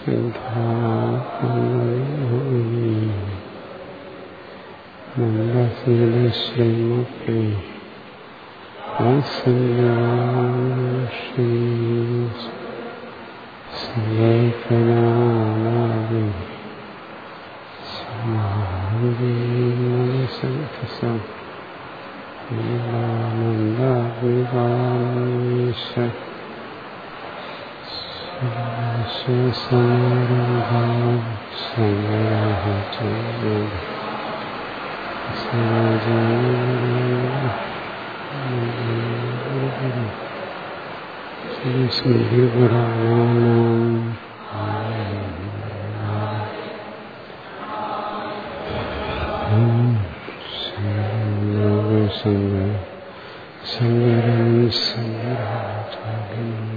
ശ്രീമപ്പേ സങ്കനാവി സമാനസ ആനന്ദവികാശ ശങ്കരൻ ശങ്കരാചാര്യം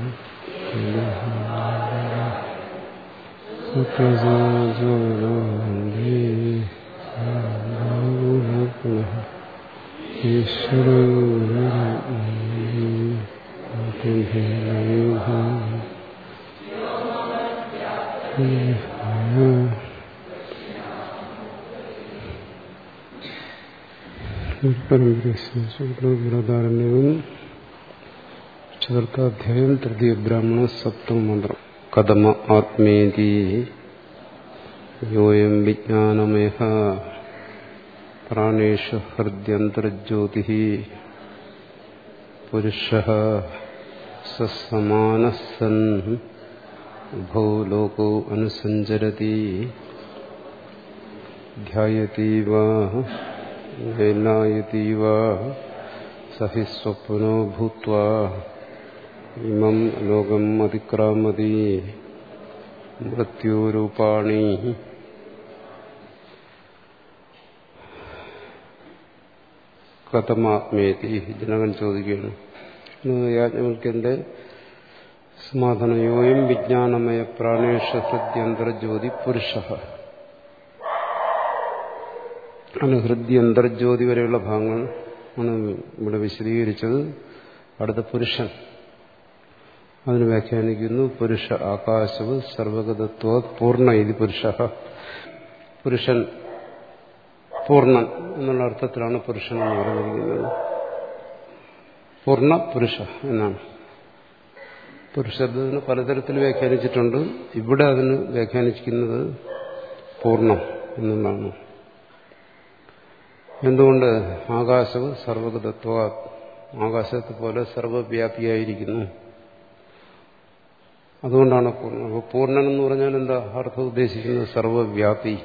പരമ്പരധാരണവും ചതുർത്ഥാധ്യായം തൃതീയ ബ്രാഹ്മണ സപ്തമ മന്ത്രം കഥമ ആത്മേതി യോയം വിജ്ഞാനമയ പ്രാണേഷു ഹൃദ്യന്തർജ്യോതി പുരുഷ സമാനസൻ ഉഭൗ ലോകോ അനുസഞ്ചരതി ധ്യായതീവ വേലായതീവ സഹി സ്വപ്നോ ഭൂത്വാ ഇമം ലോകം അതിക്രാമതി മൃത്യുരൂപാണി കഥമാത്മേതി ജനകൻ ചോദിക്കുകയാണ് യാജ്ഞവൽക്കന്റെ സമാധാനയോയും വിജ്ഞാനമയ പ്രാണേഷ ഹൃദ്യന്തർജ്യോതി പുരുഷ ആണ് ഹൃദ്യന്തർജ്യോതി വരെയുള്ള ഭാഗങ്ങൾ ആണ് ഇവിടെ വിശദീകരിച്ചത് അടുത്ത പുരുഷൻ അതിന് വ്യാഖ്യാനിക്കുന്നു പുരുഷ ആകാശവ് സർവഗതത്വ പൂർണ്ണ ഇത് പുരുഷ പുരുഷൻ പൂർണ്ണൻ എന്നുള്ള അർത്ഥത്തിലാണ് പുരുഷൻ എന്ന് പറഞ്ഞിരിക്കുന്നത് പൂർണ്ണ പുരുഷ എന്നാണ് പുരുഷത്തിന് പലതരത്തിൽ വ്യാഖ്യാനിച്ചിട്ടുണ്ട് ഇവിടെ അതിന് വ്യാഖ്യാനിച്ചിരിക്കുന്നത് പൂർണ്ണം എന്നുള്ളതാണ് എന്തുകൊണ്ട് ആകാശവ് സർവഗതത്വ ആകാശത്തെ പോലെ സർവവ്യാപിയായിരിക്കുന്നു അതുകൊണ്ടാണ് പൂർണ്ണൻ അപ്പോൾ പൂർണ്ണൻ എന്ന് പറഞ്ഞാൽ എന്താ അർത്ഥം ഉദ്ദേശിക്കുന്നത് സർവവ്യാപി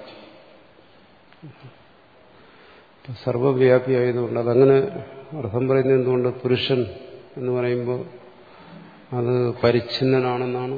സർവവ്യാപി ആയതുകൊണ്ട് അതങ്ങനെ അർത്ഥം പറയുന്നത് എന്തുകൊണ്ട് പുരുഷൻ എന്ന് പറയുമ്പോൾ അത് പരിച്ഛിന്നനാണെന്നാണ്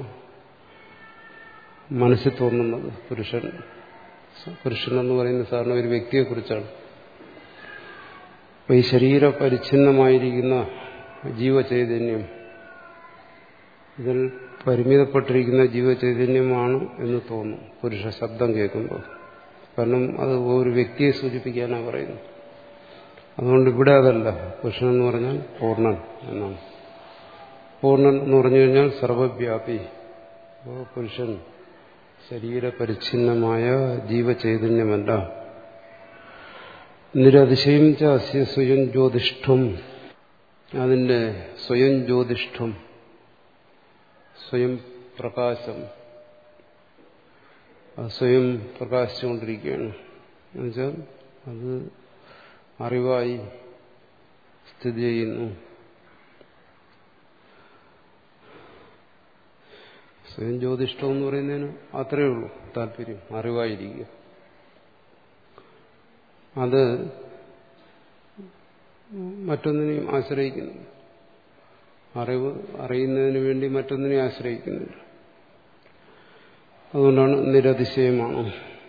മനസ്സിൽ തോന്നുന്നത് പുരുഷൻ പുരുഷൻ എന്ന് പറയുന്ന സാധാരണ ഒരു വ്യക്തിയെക്കുറിച്ചാണ് അപ്പോൾ ഈ ശരീര പരിച്ഛിന്നമായിരിക്കുന്ന ജീവചൈതന്യം ഇതിൽ പരിമിതപ്പെട്ടിരിക്കുന്ന ജീവചൈതന്യമാണ് എന്ന് തോന്നും പുരുഷ ശബ്ദം കേൾക്കുമ്പോൾ കാരണം അത് ഒരു വ്യക്തിയെ സൂചിപ്പിക്കാനാണ് പറയുന്നത് അതുകൊണ്ട് ഇവിടെ അതല്ല പുരുഷൻ എന്ന് പറഞ്ഞാൽ പൂർണ്ണൻ എന്നാണ് പൂർണ്ണൻ എന്ന് പറഞ്ഞു കഴിഞ്ഞാൽ സർവവ്യാപി അപ്പോൾ പുരുഷൻ ശരീരപരിച്ഛിന്നമായ ജീവചൈതന്യമല്ല നിരതിശയം ച അസ്യ സ്വയം ജ്യോതിഷ്ഠം അതിൻ്റെ സ്വയം ജ്യോതിഷ്ഠം സ്വയം പ്രകാശം അത് സ്വയം പ്രകാശിച്ചുകൊണ്ടിരിക്കുകയാണ് എന്നുവെച്ചാൽ അത് അറിവായി സ്ഥിതി ചെയ്യുന്നു സ്വയം ജ്യോതിഷ്ടം എന്ന് പറയുന്നതിന് അത്രയേ ഉള്ളൂ താല്പര്യം അറിവായിരിക്കുക അത് മറ്റൊന്നിനെയും ആശ്രയിക്കുന്നു അറിവ് അറിയുന്നതിന് വേണ്ടി മറ്റൊന്നിനെയും ആശ്രയിക്കുന്നില്ല അതുകൊണ്ടാണ് നിരതിശയമാണ്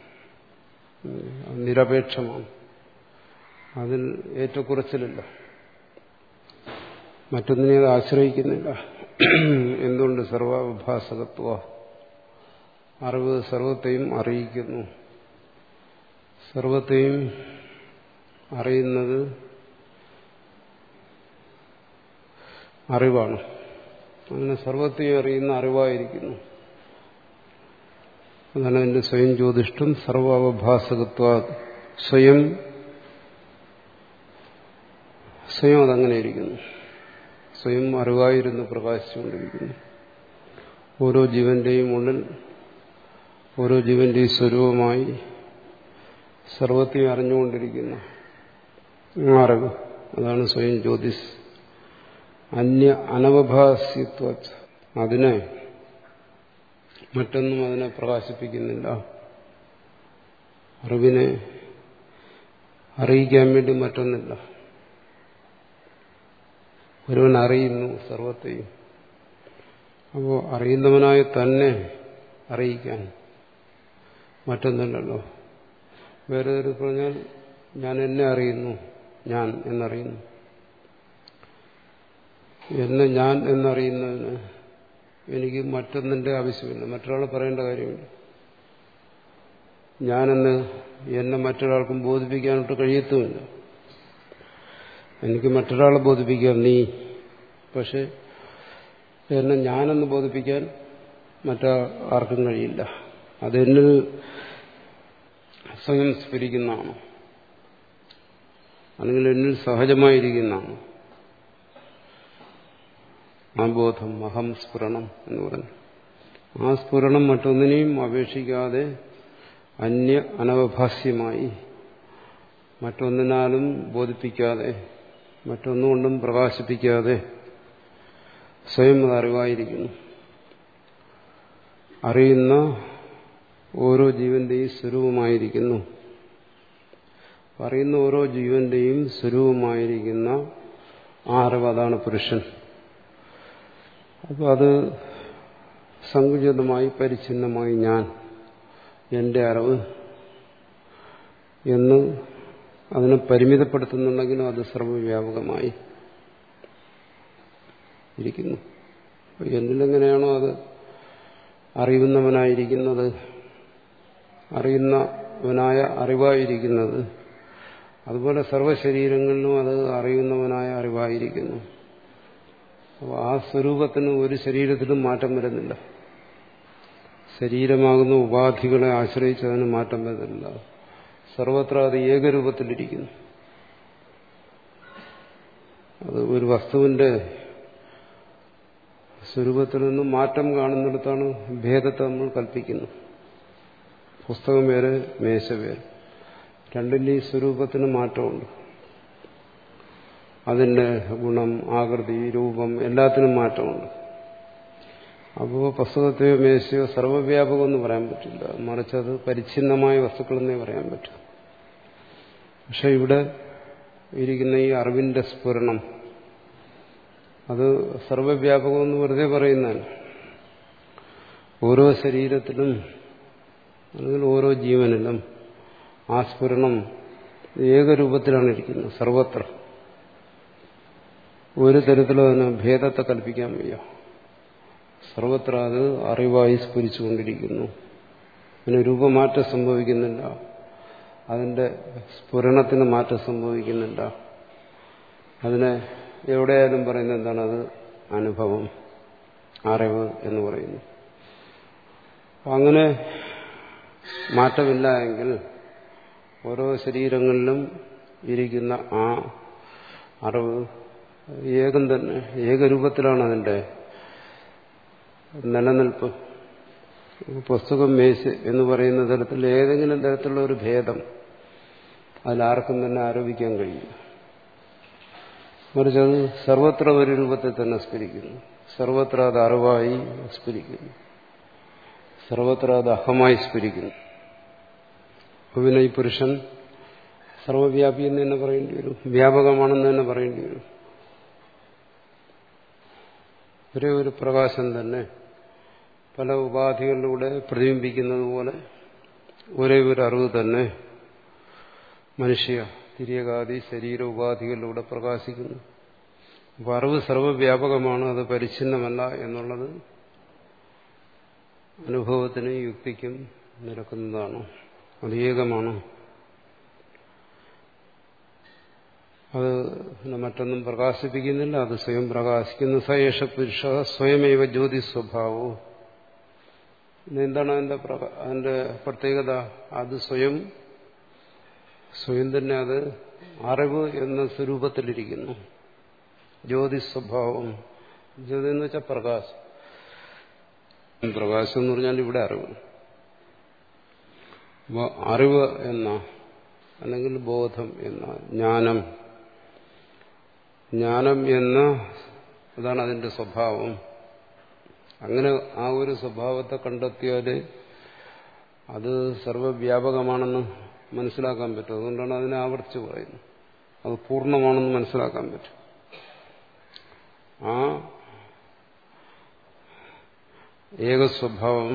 നിരപേക്ഷമാണ് അതിൽ ഏറ്റക്കുറച്ചിലില്ല മറ്റൊന്നിനെ അത് ആശ്രയിക്കുന്നില്ല എന്തുകൊണ്ട് സർവാഭാസകത്വ അറിവ് സർവത്തെയും അറിയിക്കുന്നു സർവത്തെയും അറിയുന്നത് അറിവാണ് അങ്ങനെ സർവത്തെയും അറിയുന്ന അറിവായിരിക്കുന്നു അതാണ് അതിന്റെ സ്വയം ജ്യോതിഷ്ടം സർവാവഭാസകത്വ സ്വയം സ്വയം അതങ്ങനെ ഇരിക്കുന്നു സ്വയം അറിവായിരുന്നു പ്രകാശിച്ചുകൊണ്ടിരിക്കുന്നു ഓരോ ജീവന്റെയും ഉള്ളിൽ ഓരോ ജീവന്റെയും സ്വരൂപമായി സർവത്തെയും അറിഞ്ഞുകൊണ്ടിരിക്കുന്ന അറിവ് അതാണ് സ്വയം ജ്യോതിസ് അന്യ അനവഭാസ്യത്വ അതിനെ മറ്റൊന്നും അതിനെ പ്രകാശിപ്പിക്കുന്നില്ല അറിവിനെ അറിയിക്കാൻ വേണ്ടി മറ്റൊന്നില്ല ഒരുവൻ അറിയുന്നു സർവത്തെയും അപ്പോൾ അറിയുന്നവനായ തന്നെ അറിയിക്കാൻ മറ്റൊന്നില്ലല്ലോ വേറെ ഒരു പറഞ്ഞാൽ ഞാൻ എന്നെ അറിയുന്നു ഞാൻ എന്നറിയുന്നു എന്നെ ഞാൻ എന്നറിയുന്നതിന് എനിക്ക് മറ്റൊന്നിന്റെ ആവശ്യമില്ല മറ്റൊരാൾ പറയേണ്ട കാര്യമില്ല ഞാനെന്ന് എന്നെ മറ്റൊരാൾക്കും ബോധിപ്പിക്കാനായിട്ട് കഴിയത്തുമില്ല എനിക്ക് മറ്റൊരാളെ ബോധിപ്പിക്കാം നീ പക്ഷെ എന്നെ ഞാനെന്ന് ബോധിപ്പിക്കാൻ മറ്റാർക്കും കഴിയില്ല അതെന്നിൽ സ്വയം സ്ഫുരിക്കുന്നതാണ് അല്ലെങ്കിൽ എന്നിൽ സഹജമായിരിക്കുന്നതാണ് ആ ബോധം അഹം സ്ഫുരണം എന്ന് പറഞ്ഞു ആ സ്ഫുരണം മറ്റൊന്നിനെയും അപേക്ഷിക്കാതെ അന്യ അനവഭാസ്യമായി മറ്റൊന്നിനാലും ബോധിപ്പിക്കാതെ മറ്റൊന്നുകൊണ്ടും പ്രകാശിപ്പിക്കാതെ സ്വയം അത് അറിവായിരിക്കുന്നു അറിയുന്ന ഓരോ ജീവന്റെയും സ്വരൂപമായിരിക്കുന്നു പറയുന്ന ഓരോ ജീവന്റെയും സ്വരൂപമായിരിക്കുന്ന ആ അറിവ് അതാണ് പുരുഷൻ അപ്പോൾ അത് സങ്കുചിതമായി പരിച്ഛിന്നമായി ഞാൻ എന്റെ അറിവ് എന്ന് അതിനെ പരിമിതപ്പെടുത്തുന്നുണ്ടെങ്കിലും അത് സർവ്വവ്യാപകമായി ഇരിക്കുന്നു എന്നിലെങ്ങനെയാണോ അത് അറിയുന്നവനായിരിക്കുന്നത് അറിയുന്നവനായ അറിവായിരിക്കുന്നത് അതുപോലെ സർവ്വശരീരങ്ങളിലും അത് അറിയുന്നവനായ അറിവായിരിക്കുന്നു അപ്പോൾ ആ സ്വരൂപത്തിന് ഒരു ശരീരത്തിലും മാറ്റം വരുന്നില്ല ശരീരമാകുന്ന ഉപാധികളെ ആശ്രയിച്ച് അതിന് മാറ്റം വരുന്നില്ല സർവത്ര അത് ഏകരൂപത്തിലിരിക്കുന്നു അത് ഒരു വസ്തുവിന്റെ സ്വരൂപത്തിൽ നിന്നും മാറ്റം കാണുന്നിടത്താണ് ഭേദത്തെ നമ്മൾ കൽപ്പിക്കുന്നത് പുസ്തകം വേറെ മേശ വേറെ രണ്ടിൻ്റെയും സ്വരൂപത്തിന് മാറ്റമുണ്ട് അതിന്റെ ഗുണം ആകൃതി രൂപം എല്ലാത്തിനും മാറ്റമുണ്ട് അപ്പോൾ പുസ്തകത്തെയോ മേശയോ സർവ്വവ്യാപകമെന്ന് പറയാൻ പറ്റില്ല മറിച്ച് അത് പരിച്ഛിന്നമായ വസ്തുക്കളെന്നേ പറയാൻ പറ്റും പക്ഷെ ഇവിടെ ഇരിക്കുന്ന ഈ അറിവിന്റെ സ്ഫുരണം അത് സർവ്വവ്യാപകമെന്ന് വെറുതെ പറയുന്നതാണ് ഓരോ ശരീരത്തിലും അല്ലെങ്കിൽ ഓരോ ജീവനിലും ആ സ്ഫുരണം ഏകരൂപത്തിലാണ് ഇരിക്കുന്നത് സർവത്ര ഒരു തരത്തിലും അതിന് ഭേദത്തെ കൽപ്പിക്കാൻ വയ്യ സർവത്ര അത് അറിവായി സ്ഫുരിച്ചുകൊണ്ടിരിക്കുന്നു അതിന് രൂപമാറ്റം സംഭവിക്കുന്നില്ല അതിന്റെ സ്ഫുരണത്തിന് മാറ്റം സംഭവിക്കുന്നില്ല അതിനെ എവിടെയായാലും പറയുന്നത് എന്താണ് അത് അനുഭവം അറിവ് എന്ന് പറയുന്നു അങ്ങനെ മാറ്റമില്ല എങ്കിൽ ഓരോ ശരീരങ്ങളിലും ഇരിക്കുന്ന ആ അറിവ് ഏകം തന്നെ ഏകരൂപത്തിലാണ് അതിന്റെ നിലനിൽപ്പ് പുസ്തകം മേശ് എന്ന് പറയുന്ന തരത്തിൽ ഏതെങ്കിലും തരത്തിലുള്ള ഒരു ഭേദം അതിലാർക്കും തന്നെ ആരോപിക്കാൻ കഴിയും മറിച്ച് അത് സർവത്ര ഒരു രൂപത്തിൽ തന്നെ സ്ഫുരിക്കുന്നു സർവത്ര അത് അറിവായി സ്ഫുരിക്കുന്നു സർവത്ര അത് അഹമായി സ്ഫുരിക്കുന്നു അപ്പൊ പിന്നെ ഈ പുരുഷൻ സർവവ്യാപി എന്ന് തന്നെ പറയേണ്ടി വരും വ്യാപകമാണെന്ന് തന്നെ പറയേണ്ടി വരും ഒരേ ഒരു പ്രകാശം തന്നെ പല ഉപാധികളിലൂടെ പ്രതിബിംബിക്കുന്നത് പോലെ ഒരേ ഒരു അറിവ് തന്നെ മനുഷ്യ തിരിയകാതി ശരീര ഉപാധികളിലൂടെ പ്രകാശിക്കുന്നു അപ്പോൾ അറിവ് സർവവ്യാപകമാണ് അത് പരിച്ഛിന്നമല്ല എന്നുള്ളത് അനുഭവത്തിനും യുക്തിക്കും നിരക്കുന്നതാണ് അത് ഏകമാണ് അത് മറ്റൊന്നും പ്രകാശിപ്പിക്കുന്നില്ല അത് സ്വയം പ്രകാശിക്കുന്നു സയേഷ പുരുഷ സ്വയമേവ ജ്യോതി സ്വഭാവവും പിന്നെ എന്താണ് അതിന്റെ അതിന്റെ പ്രത്യേകത അത് സ്വയം സ്വയം തന്നെ അത് അറിവ് എന്ന സ്വരൂപത്തിലിരിക്കുന്നു ജ്യോതി സ്വഭാവം ജ്യോതി എന്ന് വെച്ചാൽ പ്രകാശം പ്രകാശം എന്ന് പറഞ്ഞാൽ ഇവിടെ അറിവ് അപ്പോൾ അറിവ് എന്ന അല്ലെങ്കിൽ ബോധം എന്ന ജ്ഞാനം ജ്ഞാനം എന്ന അതാണ് അതിന്റെ സ്വഭാവം അങ്ങനെ ആ ഒരു സ്വഭാവത്തെ കണ്ടെത്തിയാൽ അത് സർവവ്യാപകമാണെന്ന് മനസ്സിലാക്കാൻ പറ്റും അതുകൊണ്ടാണ് അതിനെ ആവർത്തിച്ച് പറയുന്നത് അത് പൂർണ്ണമാണെന്ന് മനസ്സിലാക്കാൻ പറ്റും ആ ഏകസ്വഭാവം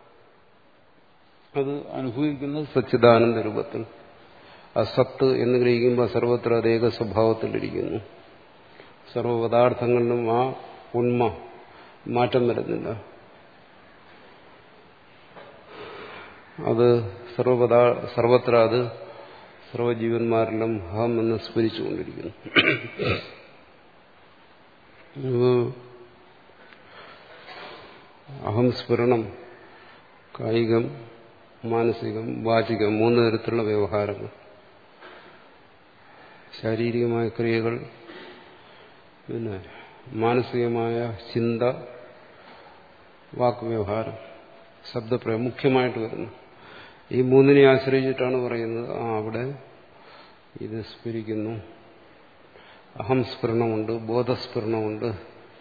അത് അനുഭവിക്കുന്നത് സച്ചിദാനന്ദ രൂപത്തിൽ അസത്ത് എന്ന് ഗ്രഹിക്കുമ്പോൾ സർവത്ര അത് ഏകസ്വഭാവത്തിലിരിക്കുന്നു സർവപദാർത്ഥങ്ങളിലും ആ ഉണ്മ മാറ്റം വരുന്നില്ല അത് സർവപദാ സർവത്ര അത് സർവജീവന്മാരിലും ഹം എന്ന് സ്മരിച്ചുകൊണ്ടിരിക്കുന്നു അഹം സ്ഫുരണം കായികം മാനസികം വാചികം മൂന്ന് തരത്തിലുള്ള വ്യവഹാരങ്ങൾ ശാരീരികമായ ക്രിയകൾ പിന്നെ മാനസികമായ ചിന്ത വാക്കുവ്യവഹാരം ശബ്ദപ്രയം മുഖ്യമായിട്ട് വരുന്നു ഈ മൂന്നിനെ ആശ്രയിച്ചിട്ടാണ് പറയുന്നത് ആ അവിടെ ഇത് സ്ഫുരിക്കുന്നു അഹം സ്ഫുരണമുണ്ട് ബോധസ്ഫുരണമുണ്ട്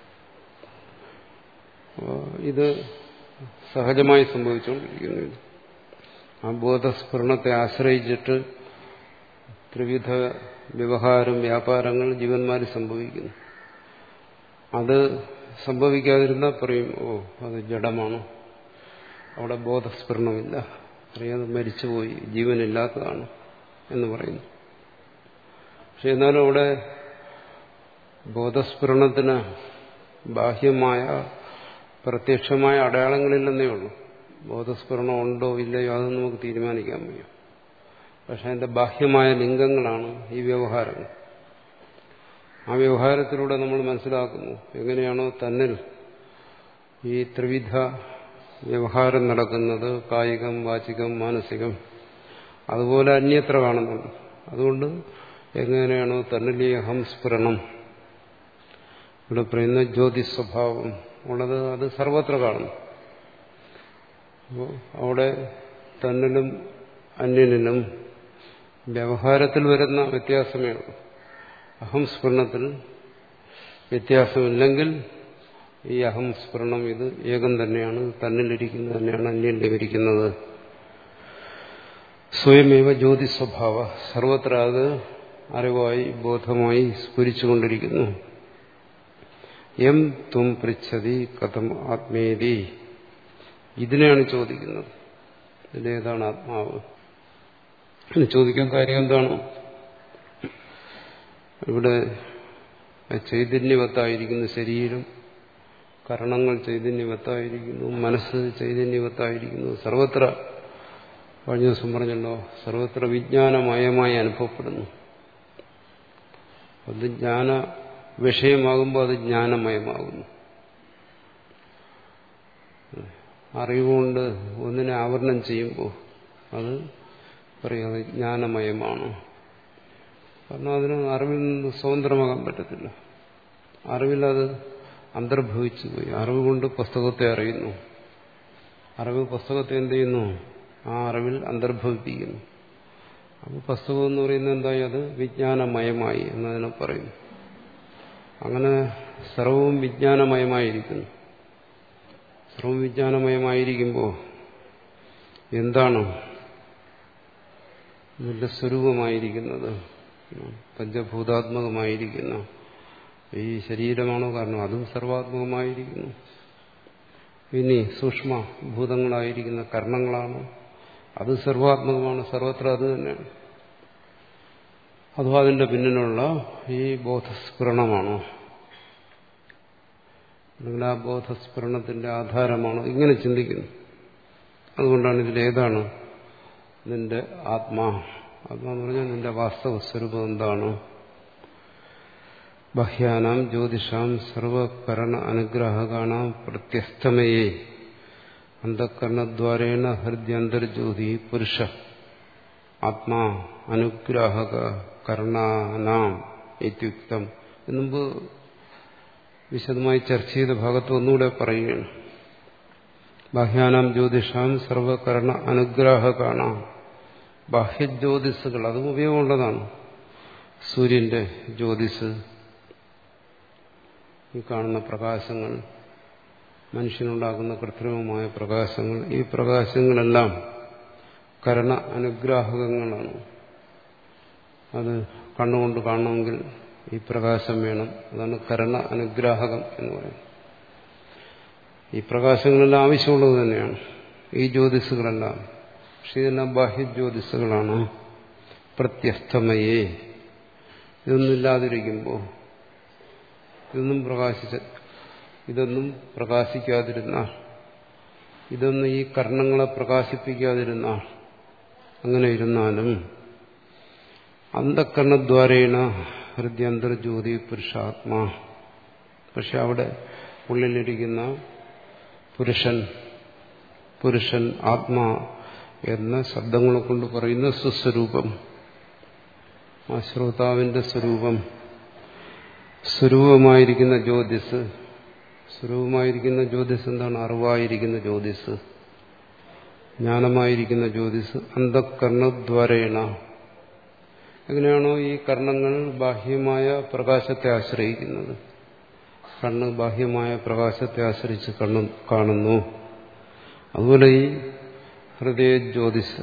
ഇത് സഹജമായി സംഭവിച്ചുകൊണ്ടിരിക്കുന്നു ഇത് ആ ബോധസ്ഫുരണത്തെ ആശ്രയിച്ചിട്ട് ത്രിവിധ വ്യവഹാരം വ്യാപാരങ്ങൾ ജീവന്മാർ സംഭവിക്കുന്നു അത് സംഭവിക്കാതിരുന്നാൽ പറയും ഓ അത് ജഡമാണ് അവിടെ ബോധസ്ഫുരണമില്ല അറിയാതെ മരിച്ചുപോയി ജീവനില്ലാത്തതാണ് എന്ന് പറയുന്നു പക്ഷെ എന്നാലും അവിടെ ബോധസ്ഫുരണത്തിന് ബാഹ്യമായ പ്രത്യക്ഷമായ അടയാളങ്ങളില്ലെന്നേ ഉള്ളൂ ബോധസ്ഫുരണം ഉണ്ടോ ഇല്ലയോ അതൊന്നും നമുക്ക് തീരുമാനിക്കാൻ വയ്യ പക്ഷെ അതിന്റെ ബാഹ്യമായ ലിംഗങ്ങളാണ് ഈ വ്യവഹാരങ്ങൾ ആ വ്യവഹാരത്തിലൂടെ നമ്മൾ മനസ്സിലാക്കുന്നു എങ്ങനെയാണോ തന്നിൽ ഈ ത്രിവിധ വ്യവഹാരം നടക്കുന്നത് കായികം വാചികം മാനസികം അതുപോലെ അന്യത്ര കാണുന്നുണ്ട് അതുകൊണ്ട് എങ്ങനെയാണോ തന്നിൽ ഈ അഹംസ്ഫുരണം ഇവിടെ പറയുന്ന ജ്യോതി സ്വഭാവം ഉള്ളത് അത് സർവത്ര കാണുന്നു അപ്പോൾ അവിടെ തന്നിലും അന്യനിലും വ്യവഹാരത്തിൽ വരുന്ന വ്യത്യാസമേ ഉള്ളൂ അഹംസ്ഫുരണത്തിൽ വ്യത്യാസമില്ലെങ്കിൽ ഈ അഹംസ്ഫുരണം ഇത് ഏകം തന്നെയാണ് തന്നിലിരിക്കുന്നത് തന്നെയാണ് അന്യനിലിരിക്കുന്നത് സ്വയമേവ ജ്യോതി സ്വഭാവ സർവത്ര അത് അറിവായി ബോധമായി സ്ഫുരിച്ചുകൊണ്ടിരിക്കുന്നു എം തും പൃച്ഛതി കഥം ആത്മേതി ഇതിനെയാണ് ചോദിക്കുന്നത് ഇതിലേതാണ് ആത്മാവ് ഇനി ചോദിക്കാൻ കാര്യം എന്താണ് ഇവിടെ ചൈതന്യവത്തായിരിക്കുന്ന ശരീരം കരണങ്ങൾ ചൈതന്യവത്തായിരിക്കുന്നു മനസ്സ് ചൈതന്യവത്തായിരിക്കുന്നു സർവത്ര കഴിഞ്ഞ ദിവസം പറഞ്ഞല്ലോ സർവത്ര വിജ്ഞാനമയമായി അനുഭവപ്പെടുന്നു അത് ജ്ഞാന വിഷയമാകുമ്പോൾ അത് ജ്ഞാനമയമാകുന്നു അറിവുകൊണ്ട് ഒന്നിനെ ആവരണം ചെയ്യുമ്പോൾ അത് പറയും അത് ജ്ഞാനമയമാണ് കാരണം അതിന് അറിവിൽ നിന്ന് സ്വതന്ത്രമാകാൻ പറ്റത്തില്ല അറിവിലത് അന്തർഭവിച്ചു പോയി അറിവ് കൊണ്ട് പുസ്തകത്തെ അറിയുന്നു അറിവ് പുസ്തകത്തെ എന്ത് ചെയ്യുന്നു ആ അറിവിൽ അന്തർഭവിപ്പിക്കുന്നു അപ്പോൾ പുസ്തകം എന്ന് പറയുന്നത് എന്തായി അത് വിജ്ഞാനമയമായി എന്നതിനെ പറയുന്നു അങ്ങനെ സർവവും വിജ്ഞാനമയമായിരിക്കുന്നു സർവവും വിജ്ഞാനമയമായിരിക്കുമ്പോൾ എന്താണ് ഇതിന്റെ സ്വരൂപമായിരിക്കുന്നത് പഞ്ചഭൂതാത്മകമായിരിക്കുന്ന ഈ ശരീരമാണോ കാരണം അതും സർവാത്മകമായിരിക്കുന്നു ഇനി സൂക്ഷ്മ ഭൂതങ്ങളായിരിക്കുന്ന കർണങ്ങളാണോ അത് സർവാത്മകമാണ് സർവത്ര അത് തന്നെയാണ് അഥവാ അതിന്റെ പിന്നിലുള്ള ഈ ബോധസ്ഫുരണമാണോ അല്ലെങ്കിൽ ആ ബോധസ്ഫുരണത്തിന്റെ ആധാരമാണോ ഇങ്ങനെ ചിന്തിക്കുന്നു അതുകൊണ്ടാണ് ഇതിലേതാണ് നിന്റെ ആത്മാ ആത്മാ എന്ന് പറഞ്ഞാൽ നിന്റെ വാസ്തവ സ്വരൂപം എന്താണ് ബഹ്യാനാം ജ്യോതിഷാം സർവകരണ അനുഗ്രഹകാണാം പ്രത്യസ്തമയേ അന്ധകരണദ്വാരേണ ഹൃദ്യന്തർജ്യോതി പുരുഷ ആത്മാ അനുഗ്രാഹക കർണാനാം ഇത്യുക്തം എന്നുമ്പ് വിശദമായി ചർച്ച ചെയ്ത ഭാഗത്ത് ഒന്നുകൂടെ പറയുകയാണ് ബാഹ്യാനാം ജ്യോതിഷാം സർവകരണ അനുഗ്രാഹകാണ ബാഹ്യജ്യോതിസുകൾ അതും ഉപയോഗമുള്ളതാണ് സൂര്യന്റെ ജ്യോതിസ് ഈ കാണുന്ന പ്രകാശങ്ങൾ മനുഷ്യനുണ്ടാക്കുന്ന കൃത്രിമമായ പ്രകാശങ്ങൾ ഈ പ്രകാശങ്ങളെല്ലാം കരണ അനുഗ്രാഹകങ്ങളാണ് അത് കണ്ണുകൊണ്ട് കാണണമെങ്കിൽ ഈ പ്രകാശം വേണം അതാണ് കരണ അനുഗ്രാഹകം എന്ന് പറയുന്നത് ഈ പ്രകാശങ്ങളെല്ലാം ആവശ്യമുള്ളത് തന്നെയാണ് ഈ ജ്യോതിസുകളെല്ലാം പക്ഷെ ഇതെല്ലാം ബാഹ്യജ്യോതിസുകളാണ് പ്രത്യസ്തമയേ ഇതൊന്നുമില്ലാതിരിക്കുമ്പോൾ ഇതൊന്നും പ്രകാശിച്ച ഇതൊന്നും പ്രകാശിക്കാതിരുന്നാൽ ഇതൊന്നും ഈ കർണങ്ങളെ പ്രകാശിപ്പിക്കാതിരുന്നാൽ അങ്ങനെ ഇരുന്നാലും അന്ധക്കരണദ്വാരേണ ഹൃദ്യന്തർജ്യോതി പുരുഷാത്മാ പക്ഷെ അവിടെ ഉള്ളിലിരിക്കുന്ന പുരുഷൻ പുരുഷൻ ആത്മാ എന്ന ശബ്ദങ്ങളെ കൊണ്ട് പറയുന്ന സുസ്വരൂപം ആ ശ്രോതാവിന്റെ സ്വരൂപം സ്വരൂപമായിരിക്കുന്ന ജ്യോതിസ് സ്വരൂപമായിരിക്കുന്ന ജ്യോതിസ് എന്താണ് അറിവായിരിക്കുന്ന ജ്യോതിസ് ജ്ഞാനമായിരിക്കുന്ന ജ്യോതിസ് അന്ധകരണദ്വാരേണ എങ്ങനെയാണോ ഈ കർണങ്ങൾ ബാഹ്യമായ പ്രകാശത്തെ ആശ്രയിക്കുന്നത് കണ്ണ് ബാഹ്യമായ പ്രകാശത്തെ ആശ്രയിച്ച് കണ്ണു കാണുന്നു അതുപോലെ ഈ ഹൃദയ ജ്യോതിസ്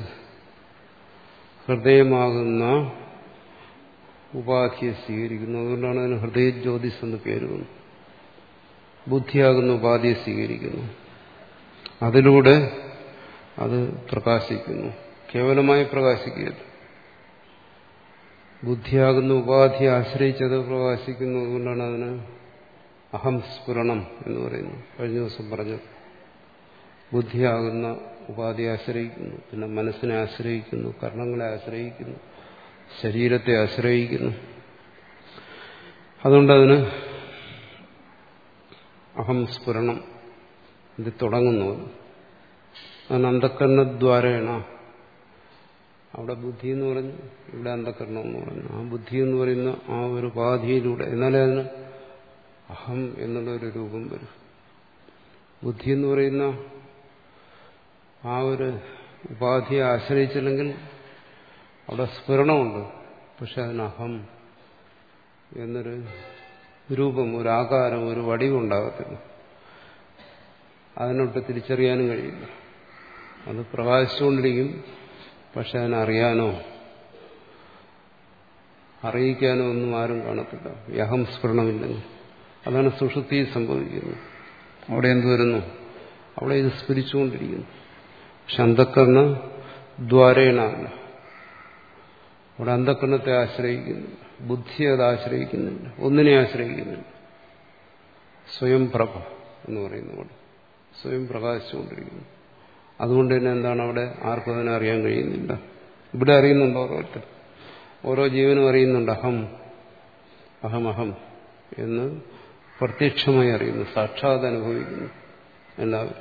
ഹൃദയമാകുന്ന ഉപാധിയെ സ്വീകരിക്കുന്നു അതുകൊണ്ടാണ് അതിന് ഹൃദയ ജ്യോതിസ് എന്ന് പേര് വന്നു ബുദ്ധിയാകുന്ന ഉപാധിയെ സ്വീകരിക്കുന്നു അതിലൂടെ അത് പ്രകാശിക്കുന്നു കേവലമായി പ്രകാശിക്കുകയല്ല ബുദ്ധിയാകുന്ന ഉപാധിയെ ആശ്രയിച്ചത് പ്രകാശിക്കുന്നു അതുകൊണ്ടാണ് അതിന് അഹം സ്ഫുരണം എന്ന് പറയുന്നു കഴിഞ്ഞ ദിവസം പറഞ്ഞത് ബുദ്ധിയാകുന്ന ഉപാധിയെ ആശ്രയിക്കുന്നു പിന്നെ മനസ്സിനെ ആശ്രയിക്കുന്നു കർണങ്ങളെ ആശ്രയിക്കുന്നു ശരീരത്തെ ആശ്രയിക്കുന്നു അതുകൊണ്ടതിന് അഹം സ്ഫുരണം ഇത് തുടങ്ങുന്നു അതിന് അന്ധക്കരണദ്വാരേണ അവിടെ ബുദ്ധി എന്ന് പറഞ്ഞു ഇവിടെ അന്ധക്കരണം എന്ന് പറഞ്ഞു ആ ബുദ്ധി എന്ന് പറയുന്ന ആ ഒരു ഉപാധിയിലൂടെ എന്നാലേ അതിന് അഹം എന്നുള്ള ഒരു രൂപം വരും ബുദ്ധി എന്ന് പറയുന്ന ആ ഒരു ഉപാധിയെ ആശ്രയിച്ചില്ലെങ്കിൽ അവിടെ സ്ഫുരണമുണ്ട് പക്ഷെ അതിന് അഹം എന്നൊരു രൂപം ഒരു ആകാരം ഒരു വടിവുണ്ടാകത്തില്ല അതിനൊട്ട് തിരിച്ചറിയാനും കഴിയില്ല അത് പ്രകാശിച്ചുകൊണ്ടിരിക്കും പക്ഷെ അതിനറിയാനോ അറിയിക്കാനോ ഒന്നും ആരും കാണത്തില്ല യഹം സ്ഫുരണമില്ലെന്ന് അതാണ് സുഷുപ്തി സംഭവിക്കുന്നത് അവിടെ എന്ത് വരുന്നു അവിടെ ഇത് സ്ഫുരിച്ചുകൊണ്ടിരിക്കുന്നു പക്ഷെ അന്ധക്കരണ ദ്വാരേണ അല്ല അവിടെ അന്ധക്കരണത്തെ ആശ്രയിക്കുന്നു ബുദ്ധിയെ അത് ആശ്രയിക്കുന്നില്ല ഒന്നിനെ ആശ്രയിക്കുന്നില്ല സ്വയം പ്രഭ എന്ന് പറയുന്ന അവിടെ സ്വയം പ്രകാശിച്ചുകൊണ്ടിരിക്കുന്നു അതുകൊണ്ട് തന്നെ എന്താണ് അവിടെ ആർക്കും അതിനെ അറിയാൻ കഴിയുന്നില്ല ഇവിടെ അറിയുന്നുണ്ടോ ഓരോരുത്തർ ഓരോ ജീവനും അറിയുന്നുണ്ട് അഹം അഹം അഹം എന്ന് പ്രത്യക്ഷമായി അറിയുന്നു സാക്ഷാത് അനുഭവിക്കുന്നു എല്ലാവരും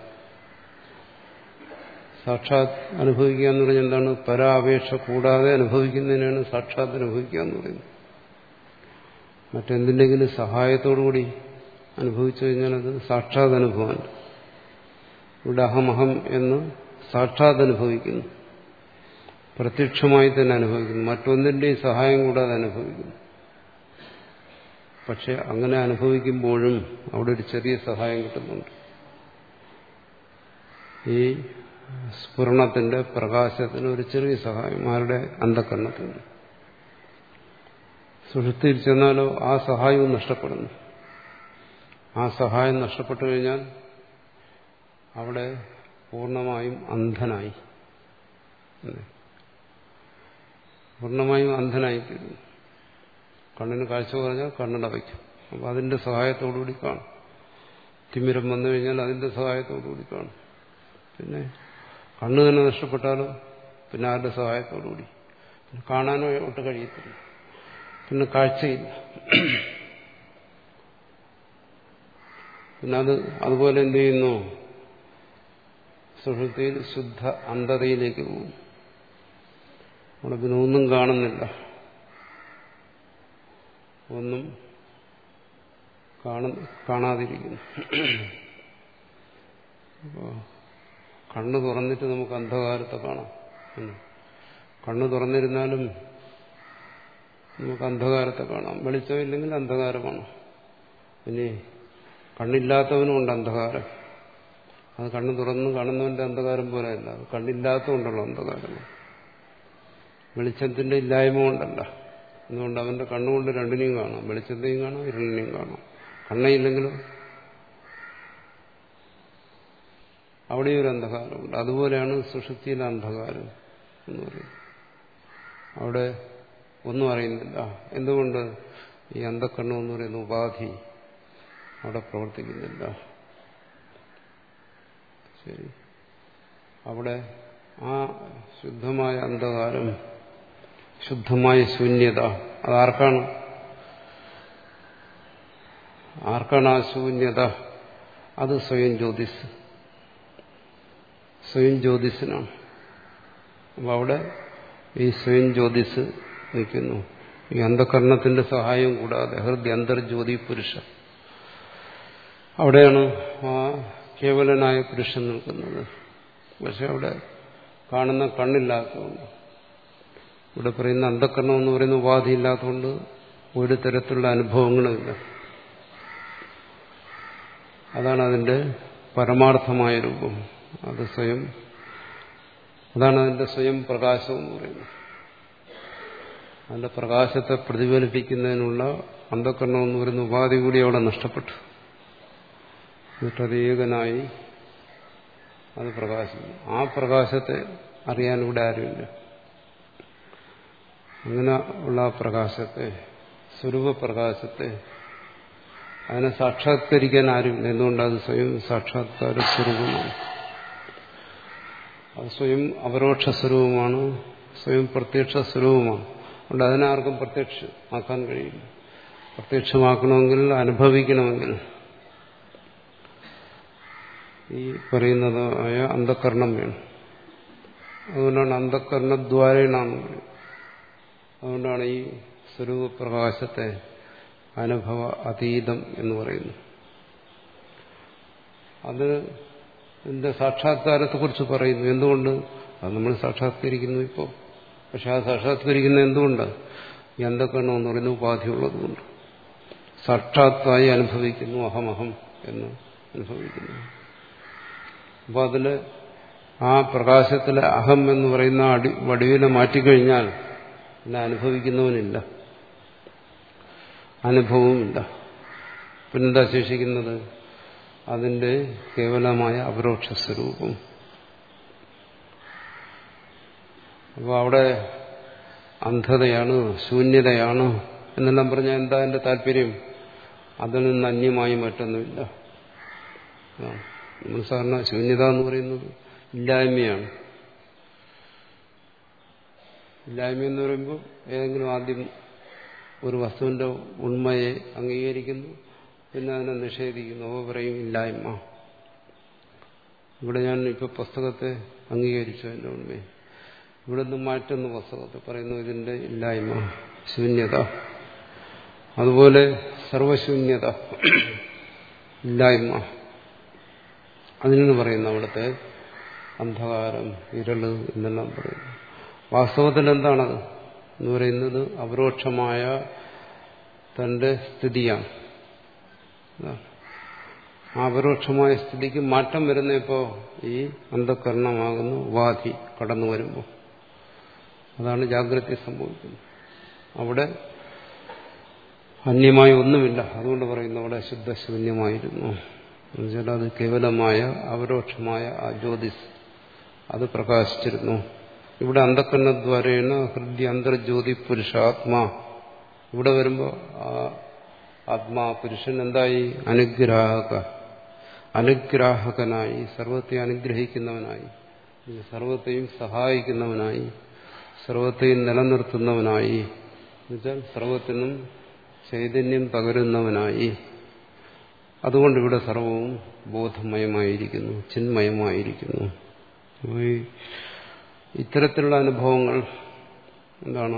സാക്ഷാത് അനുഭവിക്കുക എന്ന് പറഞ്ഞാൽ എന്താണ് പരാപേക്ഷ കൂടാതെ അനുഭവിക്കുന്നതിനാണ് സാക്ഷാത് അനുഭവിക്കുക എന്ന് പറയുന്നത് മറ്റെന്തിൻ്റെങ്കിലും സഹായത്തോടുകൂടി അനുഭവിച്ചു കഴിഞ്ഞാൽ അത് സാക്ഷാത് അനുഭവമല്ല ഇവിടെ അഹമഹം എന്ന് സാക്ഷാത് അനുഭവിക്കുന്നു പ്രത്യക്ഷമായി തന്നെ അനുഭവിക്കുന്നു മറ്റൊന്നിൻ്റെയും സഹായം കൂടാതെ അനുഭവിക്കുന്നു പക്ഷെ അങ്ങനെ അനുഭവിക്കുമ്പോഴും അവിടെ ഒരു ചെറിയ സഹായം കിട്ടുന്നുണ്ട് ഈ സ്ഫുരണത്തിന്റെ പ്രകാശത്തിന് ഒരു ചെറിയ സഹായം ആരുടെ അന്ധക്കരണത്തിന് സുഷുപ്തിയിൽ ചെന്നാലോ ആ സഹായവും നഷ്ടപ്പെടുന്നു ആ സഹായം നഷ്ടപ്പെട്ടു കഴിഞ്ഞാൽ അവിടെ പൂർണ്ണമായും അന്ധനായി പൂർണ്ണമായും അന്ധനായി തീരുന്നു കണ്ണിന് കാഴ്ച പറഞ്ഞാൽ കണ്ണട വയ്ക്കും അപ്പം അതിന്റെ സഹായത്തോടുകൂടി കാണും തിമിരം വന്നു കഴിഞ്ഞാൽ അതിന്റെ സഹായത്തോടുകൂടി കാണും പിന്നെ കണ്ണ് തന്നെ നഷ്ടപ്പെട്ടാലോ പിന്നെ ആരുടെ സഹായത്തോടുകൂടി പിന്നെ കാണാനോ ഒട്ട് കഴിയത്തില്ല പിന്നെ കാഴ്ചയില്ല പിന്നെ അത് അതുപോലെ എന്ത് ചെയ്യുന്നു സുഷുപ്തിയിൽ ശുദ്ധ അന്ധതയിലേക്ക് പോകും അവിടെ പിന്നെ ഒന്നും കാണുന്നില്ല ഒന്നും കാണു കാണാതിരിക്കുന്നു അപ്പോൾ കണ്ണ് തുറന്നിട്ട് നമുക്ക് അന്ധകാരത്തെ കാണാം കണ്ണ് തുറന്നിരുന്നാലും നമുക്ക് അന്ധകാരത്തെ കാണാം വെളിച്ചമില്ലെങ്കിൽ അന്ധകാരമാണ് ഇനി കണ്ണില്ലാത്തവനുമുണ്ട് അന്ധകാരം അത് കണ്ണ് തുറന്ന് കാണുന്നവന്റെ അന്ധകാരം പോലെയല്ല അത് കണ്ണില്ലാത്തതുകൊണ്ടുള്ള അന്ധകാരം വെളിച്ചത്തിന്റെ ഇല്ലായ്മ കൊണ്ടല്ല അതുകൊണ്ട് അവന്റെ കണ്ണുകൊണ്ട് രണ്ടിനെയും കാണാം വെളിച്ചത്തെയും കാണാം ഇരുളിനെയും കാണാം കണ്ണയില്ലെങ്കിലും അവിടെ ഒരു അന്ധകാരമുണ്ട് അതുപോലെയാണ് സുഷുപ്തിയിലെ അന്ധകാരം എന്ന് പറയുന്നത് അവിടെ ഒന്നും അറിയുന്നില്ല എന്തുകൊണ്ട് ഈ അന്ധക്കണ്ണം എന്ന് പറയുന്ന ഉപാധി അവിടെ പ്രവർത്തിക്കുന്നില്ല ശരി അവിടെ ആ ശുദ്ധമായ അന്ധകാരം ശുദ്ധമായ ശൂന്യത അതാർക്കാണ് ആർക്കാണ് ആ ശൂന്യത അത് സ്വയം ജ്യോതിസ് സ്വയം ജ്യോതിസിനാണ് അപ്പൊ അവിടെ ഈ സ്വയം ജ്യോതിസ് നിൽക്കുന്നു ഈ അന്ധകരണത്തിന്റെ സഹായം കൂടാതെ ഹൃദയ അന്തർജ്യോതി പുരുഷ അവിടെയാണ് ആ കേവലനായ പുരുഷൻ നിൽക്കുന്നത് പക്ഷെ അവിടെ കാണുന്ന കണ്ണില്ലാത്തതുകൊണ്ട് ഇവിടെ പറയുന്ന അന്ധകരണം എന്ന് പറയുന്ന ഉപാധി ഇല്ലാത്തതുകൊണ്ട് ഒരു തരത്തിലുള്ള അനുഭവങ്ങളുമില്ല അതാണ് അതിന്റെ പരമാർത്ഥമായ രൂപം അത് സ്വയം അതാണ് അതിന്റെ സ്വയം പ്രകാശം എന്ന് പറയുന്നത് അതിന്റെ പ്രകാശത്തെ പ്രതിഫലിപ്പിക്കുന്നതിനുള്ള അന്ധകരണം എന്ന് പറയുന്ന ഉപാധി കൂടി അവിടെ നഷ്ടപ്പെട്ടു എന്നിട്ടത് ഏകനായി അത് പ്രകാശിക്കും ആ പ്രകാശത്തെ അറിയാൻ ഇവിടെ ആരുമില്ല അങ്ങനെ ഉള്ള ആ പ്രകാശത്തെ സ്വരൂപപ്രകാശത്തെ അതിനെ സാക്ഷാത്കരിക്കാൻ ആരുമില്ല എന്തുകൊണ്ട് അത് സ്വയം സാക്ഷാത്കാര സ്വരൂപമാണ് അത് സ്വയം അപരോക്ഷ സ്വരൂപമാണ് സ്വയം പ്രത്യക്ഷ സ്വരൂപമാണ് അതുകൊണ്ട് അതിനാർക്കും പ്രത്യക്ഷമാക്കാൻ കഴിയില്ല പ്രത്യക്ഷമാക്കണമെങ്കിൽ അനുഭവിക്കണമെങ്കിൽ ഈ പറയുന്നതായ അന്ധകരണം വേണം അതുകൊണ്ടാണ് അന്ധകരണദ്വാരേണാന്ന് പറയുന്നത് അതുകൊണ്ടാണ് ഈ സ്വരൂപപ്രകാശത്തെ അനുഭവ അതീതം എന്ന് പറയുന്നു അത് എന്റെ സാക്ഷാത്കാരത്തെക്കുറിച്ച് പറയുന്നു എന്തുകൊണ്ട് അത് നമ്മൾ സാക്ഷാത്കരിക്കുന്നു ഇപ്പോൾ പക്ഷെ ആ സാക്ഷാത്കരിക്കുന്ന എന്തുകൊണ്ട് ഈ അന്ധകരണം എന്ന് പറയുന്ന ഉപാധിയുള്ളതുകൊണ്ട് സാക്ഷാത്തായി അനുഭവിക്കുന്നു അഹമഹം എന്ന് അനുഭവിക്കുന്നു അപ്പോൾ അതിൽ ആ പ്രകാശത്തിലെ അഹം എന്ന് പറയുന്ന അടി വടിവിനെ മാറ്റിക്കഴിഞ്ഞാൽ പിന്നെ അനുഭവിക്കുന്നവനില്ല അനുഭവവുമില്ല പിന്നെന്താ ശേഷിക്കുന്നത് അതിന്റെ കേവലമായ അപരോക്ഷ സ്വരൂപം അപ്പോൾ അവിടെ അന്ധതയാണ് ശൂന്യതയാണ് എന്നെല്ലാം പറഞ്ഞാൽ എന്താ എന്റെ താല്പര്യം അതിൽ നിന്ന് അന്യമായി മറ്റൊന്നുമില്ല നമ്മൾ സാധാരണ ശൂന്യത എന്ന് പറയുന്നത് ഇല്ലായ്മയാണ് ഇല്ലായ്മ എന്ന് പറയുമ്പോൾ ഏതെങ്കിലും ആദ്യം ഒരു വസ്തുവിന്റെ ഉണ്മയെ അംഗീകരിക്കുന്നു പിന്നെ അതിനെ നിഷേധിക്കുന്നു അപ്പോൾ പറയും ഇല്ലായ്മ ഇവിടെ ഞാൻ ഇപ്പോൾ പുസ്തകത്തെ അംഗീകരിച്ചു അതിൻ്റെ ഉണ്മയെ ഇവിടെ നിന്ന് മാറ്റുന്നു പുസ്തകത്തെ പറയുന്നു ഇതിന്റെ ഇല്ലായ്മ ശൂന്യത അതുപോലെ സർവശൂന്യത ഇല്ലായ്മ അതിനാണ് പറയുന്നത് അവിടുത്തെ അന്ധകാരം ഇരള് എന്നെല്ലാം പറയുന്നു വാസ്തവത്തിൽ എന്താണത് എന്ന് പറയുന്നത് അപരോക്ഷമായ തന്റെ സ്ഥിതിയാണ് ആ അപരോക്ഷമായ സ്ഥിതിക്ക് മാറ്റം വരുന്നപ്പോ ഈ അന്ധകരണമാകുന്ന ഉപാധി കടന്നു വരുമ്പോൾ അതാണ് ജാഗ്രത സംഭവിക്കുന്നത് അവിടെ അന്യമായി ഒന്നുമില്ല അതുകൊണ്ട് പറയുന്നു അവിടെ ശുദ്ധശൂന്യമായിരുന്നു എന്നുവെച്ചാൽ അത് കേവലമായ അപരോക്ഷമായ ആ ജ്യോതിസ് അത് പ്രകാശിച്ചിരുന്നു ഇവിടെ അന്ധക്കരണദ്വാരേണ ഹൃദയ അന്തർജ്യോതി പുരുഷാത്മാ ഇവിടെ വരുമ്പോൾ ആ ആത്മാ പുരുഷൻ എന്തായി അനുഗ്രാഹക അനുഗ്രാഹകനായി സർവത്തെ അനുഗ്രഹിക്കുന്നവനായി സർവത്തെയും സഹായിക്കുന്നവനായി സർവത്തെയും നിലനിർത്തുന്നവനായി എന്നുവെച്ചാൽ സർവത്തിനും ചൈതന്യം പകരുന്നവനായി അതുകൊണ്ട് ഇവിടെ സർവവും ബോധമയമായിരിക്കുന്നു ചിന്മയമായിരിക്കുന്നു അപ്പോൾ ഈ ഇത്തരത്തിലുള്ള അനുഭവങ്ങൾ എന്താണ്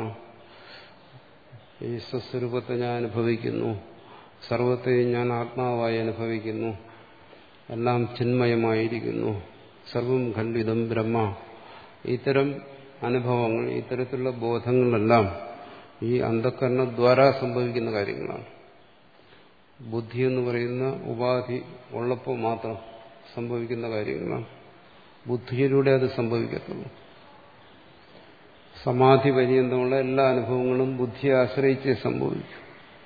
ഈ സ്വസ്വരൂപത്തെ ഞാൻ അനുഭവിക്കുന്നു സർവത്തെയും ഞാൻ ആത്മാവായി അനുഭവിക്കുന്നു എല്ലാം ചിന്മയമായിരിക്കുന്നു സർവം ഖണ്ഡിതം ബ്രഹ്മ ഇത്തരം അനുഭവങ്ങൾ ഇത്തരത്തിലുള്ള ബോധങ്ങളെല്ലാം ഈ അന്ധക്കരണദ്വാരാ സംഭവിക്കുന്ന കാര്യങ്ങളാണ് ബുദ്ധി എന്ന് പറയുന്ന ഉപാധി ഉള്ളപ്പോൾ മാത്രം സംഭവിക്കുന്ന കാര്യങ്ങളാണ് ബുദ്ധിയിലൂടെ അത് സംഭവിക്കത്തുള്ളൂ സമാധി പര്യന്തമുള്ള എല്ലാ അനുഭവങ്ങളും ബുദ്ധിയെ ആശ്രയിച്ചേ സംഭവിക്കും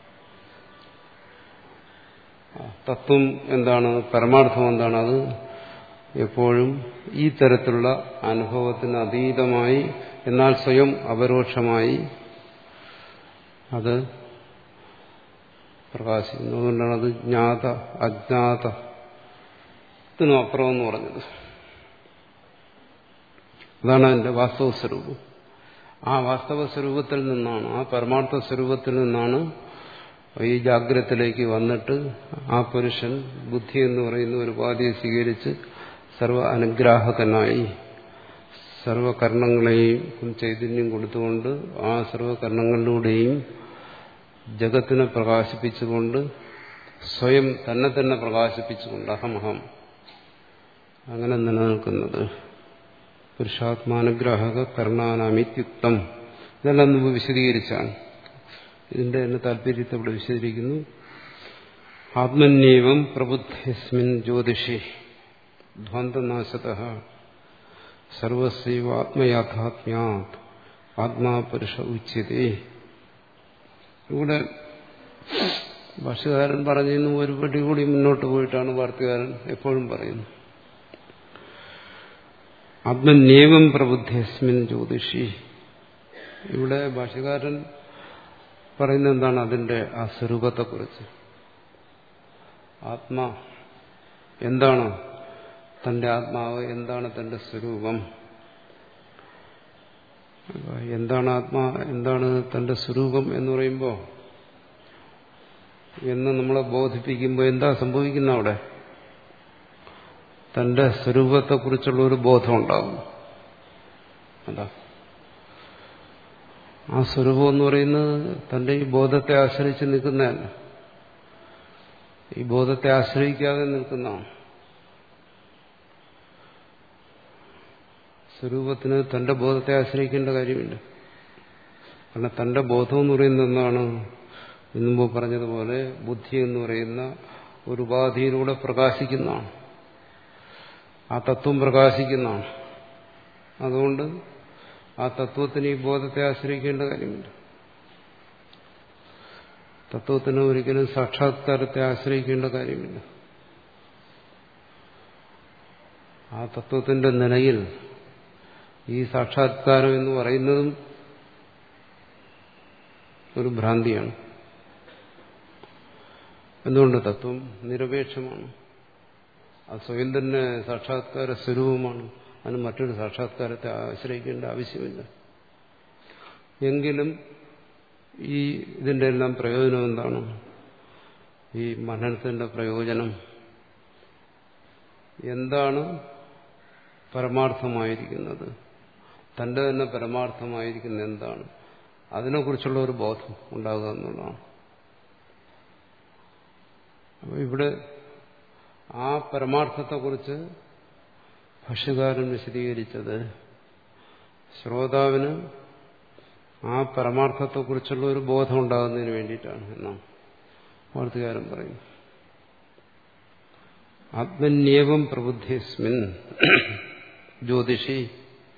തത്വം എന്താണ് പരമാർത്ഥം എന്താണ് അത് എപ്പോഴും ഈ തരത്തിലുള്ള അനുഭവത്തിന് അതീതമായി എന്നാൽ സ്വയം അപരോക്ഷമായി അത് പ്രകാശിക്കുന്നു അതുകൊണ്ടാണ് അത് ജ്ഞാത അജ്ഞാതത്തിനും അപ്പുറം എന്ന് പറഞ്ഞത് അതാണ് അതിന്റെ വാസ്തവ സ്വരൂപം ആ വാസ്തവ സ്വരൂപത്തിൽ നിന്നാണ് ആ പരമാർത്ഥ സ്വരൂപത്തിൽ നിന്നാണ് ഈ ജാഗ്രതത്തിലേക്ക് വന്നിട്ട് ആ പുരുഷൻ ബുദ്ധി എന്ന് പറയുന്ന ഒരു ഉപാധിയെ സ്വീകരിച്ച് സർവ അനുഗ്രാഹകനായി സർവകർണങ്ങളെയും ചൈതന്യം കൊടുത്തുകൊണ്ട് ആ സർവകർണങ്ങളിലൂടെയും ജഗത്തിനെ പ്രകാശിപ്പിച്ചുകൊണ്ട് സ്വയം തന്നെ തന്നെ പ്രകാശിപ്പിച്ചുകൊണ്ട് അഹമഹം അങ്ങനെ നിലനിൽക്കുന്നത് പുരുഷാത്മാനുഗ്രാഹക കർണാനാമിത്യുക്തം ഇതെല്ലാം മുമ്പ് വിശദീകരിച്ചാണ് ഇതിന്റെ തന്നെ താല്പര്യത്തെ ഇവിടെ വിശദീകരിക്കുന്നു ആത്മന്യവം പ്രബുദ്ധസ്മിൻ ജ്യോതിഷി ധ്വന്തനാശത സർവസൈവ ആത്മയാഥാത്മ്യാത് ആത്മാ പുരുഷ ഉച്യതേ ഇവിടെ ഭാഷകാരൻ പറഞ്ഞിരുന്നു ഒരു പടി കൂടി മുന്നോട്ട് പോയിട്ടാണ് വാർത്തകാരൻ എപ്പോഴും പറയുന്നത് ആത്മന്യേവം പ്രബുദ്ധസ്മിൻ ജ്യോതിഷി ഇവിടെ ഭാഷകാരൻ പറയുന്നത് എന്താണ് അതിന്റെ ആ സ്വരൂപത്തെക്കുറിച്ച് ആത്മാ എന്താണ് തന്റെ ആത്മാവ് എന്താണ് തന്റെ സ്വരൂപം എന്താണ് ആത്മാ എന്താണ് തന്റെ സ്വരൂപം എന്ന് പറയുമ്പോൾ എന്ന് നമ്മളെ ബോധിപ്പിക്കുമ്പോൾ എന്താ സംഭവിക്കുന്ന അവിടെ തന്റെ സ്വരൂപത്തെക്കുറിച്ചുള്ള ഒരു ബോധം ഉണ്ടാകും അതാ ആ സ്വരൂപം എന്ന് പറയുന്നത് തന്റെ ഈ ബോധത്തെ ആശ്രയിച്ച് നിൽക്കുന്നതല്ല ഈ ബോധത്തെ ആശ്രയിക്കാതെ നിൽക്കുന്നതാണ് സ്വരൂപത്തിന് തന്റെ ബോധത്തെ ആശ്രയിക്കേണ്ട കാര്യമില്ല കാരണം തന്റെ ബോധം എന്ന് പറയുന്നത് എന്താണ് മുമ്പ് പറഞ്ഞതുപോലെ ബുദ്ധി എന്ന് പറയുന്ന ഒരു ഉപാധിയിലൂടെ പ്രകാശിക്കുന്നതാണ് ആ തത്വം പ്രകാശിക്കുന്നതാണ് അതുകൊണ്ട് ആ തത്വത്തിന് ഈ ബോധത്തെ ആശ്രയിക്കേണ്ട കാര്യമില്ല തത്വത്തിന് ഒരിക്കലും സാക്ഷാത്കാരത്തെ ആശ്രയിക്കേണ്ട കാര്യമില്ല ആ തത്വത്തിന്റെ നിലയിൽ ഈ സാക്ഷാത്കാരം എന്ന് പറയുന്നതും ഒരു ഭ്രാന്തിയാണ് എന്തുകൊണ്ട് തത്വം നിരപേക്ഷമാണ് അത് സ്വയം തന്നെ സാക്ഷാത്കാര സ്വരൂപമാണ് അതിന് മറ്റൊരു സാക്ഷാത്കാരത്തെ ആശ്രയിക്കേണ്ട ആവശ്യമില്ല എങ്കിലും ഈ ഇതിന്റെ എല്ലാം പ്രയോജനം എന്താണ് ഈ മനനത്തിന്റെ പ്രയോജനം എന്താണ് പരമാർത്ഥമായിരിക്കുന്നത് തന്റെ തന്നെ പരമാർത്ഥമായിരിക്കുന്ന എന്താണ് അതിനെക്കുറിച്ചുള്ള ഒരു ബോധം ഉണ്ടാകുക എന്നുള്ളതാണ് അപ്പോൾ ഇവിടെ ആ പരമാർത്ഥത്തെക്കുറിച്ച് ഭക്ഷ്യകാരൻ വിശദീകരിച്ചത് ശ്രോതാവിന് ആ പരമാർത്ഥത്തെക്കുറിച്ചുള്ള ഒരു ബോധം ഉണ്ടാകുന്നതിന് വേണ്ടിയിട്ടാണ് എന്നാണ് വാർത്തകാരൻ പറയുന്നു ആത്മന്യേവം പ്രബുദ്ധിസ്മിൻ ജ്യോതിഷി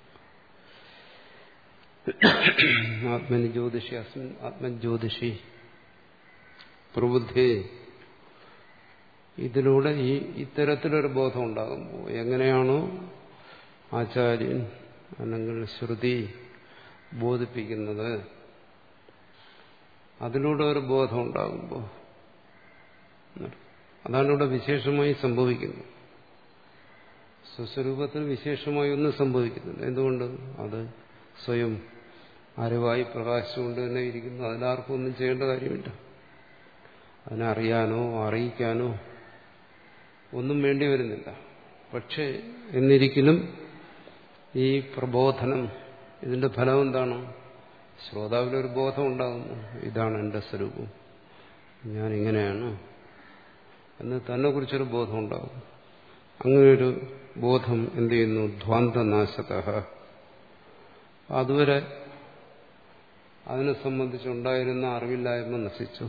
ആത്മനി ജ്യോതിഷി അസ്മിൻ ആത്മജ്യോതിഷി പ്രബുദ്ധി ഇതിലൂടെ ഈ ഇത്തരത്തിലൊരു ബോധം ഉണ്ടാകുമ്പോൾ എങ്ങനെയാണോ ആചാര്യൻ അല്ലെങ്കിൽ ശ്രുതി ബോധിപ്പിക്കുന്നത് അതിലൂടെ ഒരു ബോധം ഉണ്ടാകുമ്പോൾ അതാണ് ഇവിടെ വിശേഷമായി സംഭവിക്കുന്നത് സ്വസ്വരൂപത്തിൽ വിശേഷമായി ഒന്നും സംഭവിക്കുന്നില്ല എന്തുകൊണ്ട് അത് സ്വയം അറിവായി പ്രകാശിച്ചുകൊണ്ട് തന്നെ ഇരിക്കുന്നു അതിലാർക്കും ഒന്നും ചെയ്യേണ്ട കാര്യമില്ല അതിനെ അറിയാനോ അറിയിക്കാനോ ഒന്നും വേണ്ടി വരുന്നില്ല പക്ഷേ എന്നിരിക്കലും ഈ പ്രബോധനം ഇതിന്റെ ഫലം എന്താണ് ശ്രോതാവിലൊരു ബോധം ഉണ്ടാകുന്നു ഇതാണ് എൻ്റെ സ്വരൂപം ഞാൻ ഇങ്ങനെയാണ് എന്ന് തന്നെ കുറിച്ചൊരു ബോധം ഉണ്ടാകും അങ്ങനെയൊരു ബോധം എന്ത് ചെയ്യുന്നു ധ്വാന്തനാശത അതുവരെ അതിനെ സംബന്ധിച്ചുണ്ടായിരുന്ന അറിവില്ലായ്മ നശിച്ചു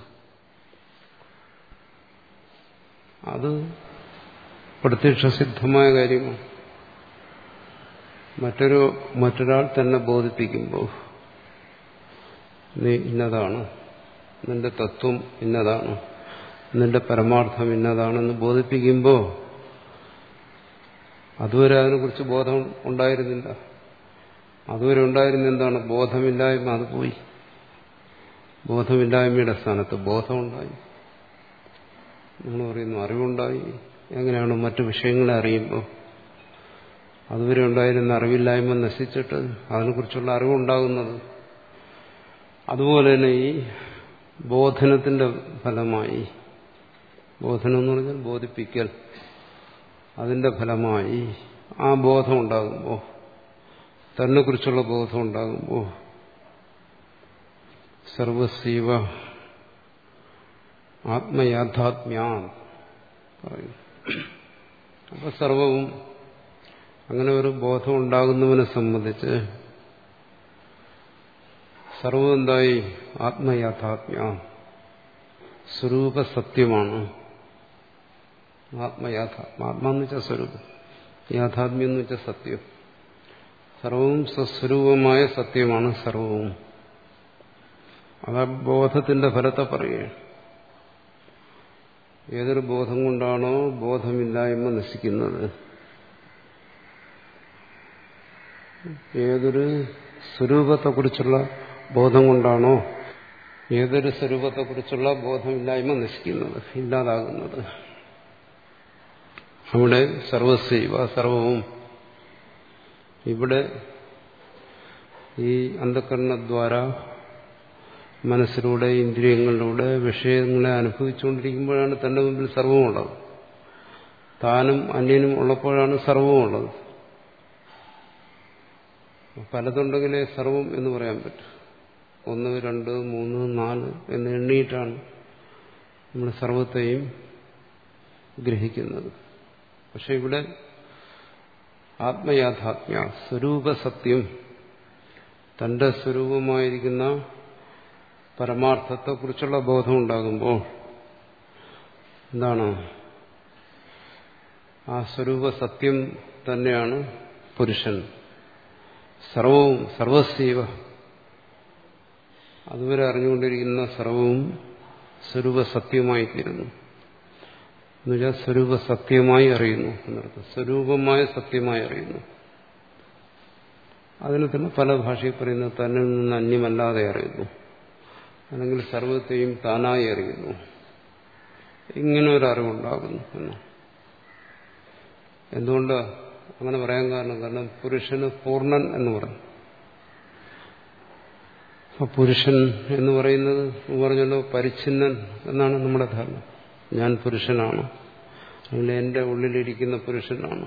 അത് പ്രത്യക്ഷസിദ്ധമായ കാര്യമാണ് മറ്റൊരു മറ്റൊരാൾ തന്നെ ബോധിപ്പിക്കുമ്പോൾ നീ ഇന്നതാണ് നിന്റെ തത്വം ഇന്നതാണ് നിന്റെ പരമാർത്ഥം ഇന്നതാണെന്ന് ബോധിപ്പിക്കുമ്പോൾ അതുവരെ അതിനെക്കുറിച്ച് ബോധം ഉണ്ടായിരുന്നില്ല അതുവരെ ഉണ്ടായിരുന്ന എന്താണ് ബോധമില്ലായ്മ അത് പോയി ബോധമില്ലായ്മയുടെ സ്ഥാനത്ത് ബോധമുണ്ടായി നമ്മൾ പറയുന്നു അറിവുണ്ടായി എങ്ങനെയാണ് മറ്റു വിഷയങ്ങളെ അറിയുമ്പോൾ അതുവരെ ഉണ്ടായിരുന്ന അറിവില്ലായ്മ നശിച്ചിട്ട് അതിനെക്കുറിച്ചുള്ള അറിവുണ്ടാകുന്നത് അതുപോലെ തന്നെ ഈ ബോധനത്തിന്റെ ഫലമായി ബോധനം എന്ന് പറഞ്ഞാൽ ബോധിപ്പിക്കൽ അതിന്റെ ഫലമായി ആ ബോധം ഉണ്ടാകുമ്പോൾ തന്നെക്കുറിച്ചുള്ള ബോധം ഉണ്ടാകുമ്പോൾ സർവസീവ ആത്മയാഥാത്മ്യാ പറയും അപ്പൊ സർവവും അങ്ങനെ ഒരു ബോധം ഉണ്ടാകുന്നവനെ സംബന്ധിച്ച് സർവം എന്തായി ആത്മയാഥാത്മ്യ സ്വരൂപസത്യമാണ് ആത്മയാഥാത്മ ആത്മാന്ന് വെച്ചാൽ സ്വരൂപം യാഥാത്മ്യം എന്ന് വെച്ചാൽ സത്യം സർവവും സ്വസ്വരൂപമായ സത്യമാണ് സർവവും അത് ബോധത്തിന്റെ ഫലത്തെ പറയുകയാണ് ഏതൊരു ബോധം കൊണ്ടാണോ ബോധമില്ലായ്മ നശിക്കുന്നത് ഏതൊരു സ്വരൂപത്തെക്കുറിച്ചുള്ള ബോധം കൊണ്ടാണോ ഏതൊരു സ്വരൂപത്തെക്കുറിച്ചുള്ള ബോധമില്ലായ്മ നശിക്കുന്നത് ഇല്ലാതാകുന്നത് അവിടെ സർവസ്വൈവ സർവവും ഇവിടെ ഈ അന്ധകരണദ്വാര മനസ്സിലൂടെ ഇന്ദ്രിയങ്ങളിലൂടെ വിഷയങ്ങളെ അനുഭവിച്ചുകൊണ്ടിരിക്കുമ്പോഴാണ് തന്റെ മുമ്പിൽ സർവമുള്ളത് താനും അന്യനും ഉള്ളപ്പോഴാണ് സർവമുള്ളത് പലതുണ്ടെങ്കിലേ സർവം എന്ന് പറയാൻ പറ്റും ഒന്ന് രണ്ട് മൂന്ന് നാല് എന്ന് എണ്ണിയിട്ടാണ് നമ്മൾ സർവത്തെയും ഗ്രഹിക്കുന്നത് പക്ഷെ ഇവിടെ ആത്മയാഥാത്മ്യ സ്വരൂപസത്യം തന്റെ സ്വരൂപമായിരിക്കുന്ന പരമാർത്ഥത്തെക്കുറിച്ചുള്ള ബോധം ഉണ്ടാകുമ്പോൾ എന്താണ് ആ സ്വരൂപസത്യം തന്നെയാണ് പുരുഷൻ സർവവും സർവസ്വീവ അതുവരെ അറിഞ്ഞുകൊണ്ടിരിക്കുന്ന സർവവും സ്വരൂപസത്യമായി തീരുന്നു എന്നുവെച്ചാൽ സ്വരൂപസത്യമായി അറിയുന്നു എന്നർത്ഥം സ്വരൂപമായ സത്യമായി അറിയുന്നു അതിന് തന്നെ പല ഭാഷയിൽ പറയുന്നത് തന്നിൽ നിന്ന് അന്യമല്ലാതെ അറിയുന്നു അല്ലെങ്കിൽ സർവത്തെയും താനായി അറിയുന്നു ഇങ്ങനെ ഒരു അറിവുണ്ടാകുന്നു എന്ന് എന്തുകൊണ്ട് അങ്ങനെ പറയാൻ കാരണം കാരണം പുരുഷന് പൂർണ്ണൻ എന്ന് പറഞ്ഞു അപ്പൊ പുരുഷൻ എന്ന് പറയുന്നത് പറഞ്ഞല്ലോ പരിച്ഛിന്നൻ എന്നാണ് നമ്മുടെ ധാരണ ഞാൻ പുരുഷനാണ് അല്ലെങ്കിൽ എന്റെ ഉള്ളിലിരിക്കുന്ന പുരുഷനാണ്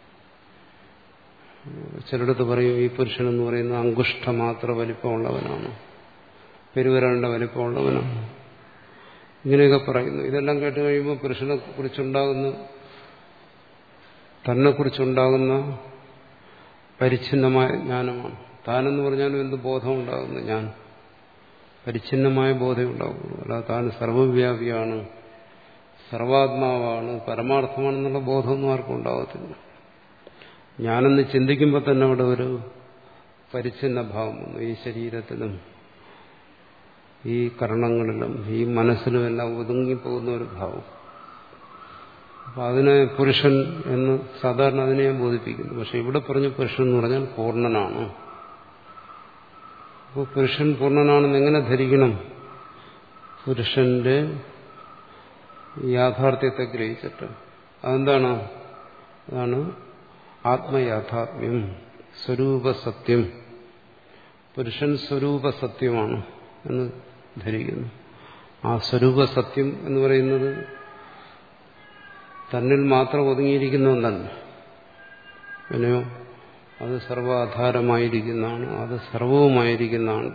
ചിലടത്ത് പറയും ഈ പുരുഷൻ എന്ന് പറയുന്നത് അങ്കുഷ്ഠ മാത്ര വലിപ്പമുള്ളവനാണ് പെരുവരണ്ട വലിപ്പമുള്ളവനാണ് ഇങ്ങനെയൊക്കെ പറയുന്നു ഇതെല്ലാം കേട്ട് കഴിയുമ്പോൾ പുരുഷനെ കുറിച്ചുണ്ടാകുന്ന തന്നെ കുറിച്ചുണ്ടാകുന്ന പരിച്ഛിന്നമായ ജ്ഞാനമാണ് താനെന്ന് പറഞ്ഞാലും എന്ത് ബോധം ഉണ്ടാകുന്നു ഞാൻ പരിച്ഛിന്നമായ ബോധം ഉണ്ടാകുന്നു അല്ലാതെ താൻ സർവവ്യാപിയാണ് സർവാത്മാവാണ് പരമാർത്ഥമാണെന്നുള്ള ബോധമൊന്നും ആർക്കും ഉണ്ടാകത്തില്ല ഞാനെന്ന് ചിന്തിക്കുമ്പോൾ തന്നെ അവിടെ ഒരു പരിച്ഛിന്ന ഭാവം വന്നു ഈ ശരീരത്തിലും ഈ കർണങ്ങളിലും ഈ മനസ്സിലും എല്ലാം ഒതുങ്ങിപ്പോകുന്ന ഒരു ഭാവം അപ്പൊ അതിനെ പുരുഷൻ എന്ന് സാധാരണ അതിനെ ഞാൻ ബോധിപ്പിക്കുന്നു പക്ഷെ ഇവിടെ പറഞ്ഞ പുരുഷൻ എന്ന് പറഞ്ഞാൽ പൂർണ്ണനാണ് അപ്പോൾ പുരുഷൻ പൂർണ്ണനാണെന്ന് എങ്ങനെ ധരിക്കണം പുരുഷന്റെ യാഥാർത്ഥ്യത്തെ ഗ്രഹിച്ചിട്ട് അതെന്താണ് അതാണ് ആത്മയാഥാത്മ്യം സ്വരൂപസത്യം പുരുഷൻ സ്വരൂപസത്യമാണ് എന്ന് ധരിക്കുന്നു ആ സ്വരൂപസത്യം എന്ന് പറയുന്നത് തന്നിൽ മാത്രം ഒതുങ്ങിയിരിക്കുന്ന ഒന്നല്ല പിന്നെയോ അത് സർവാധാരമായിരിക്കുന്നതാണ് അത് സർവവുമായിരിക്കുന്നതാണ്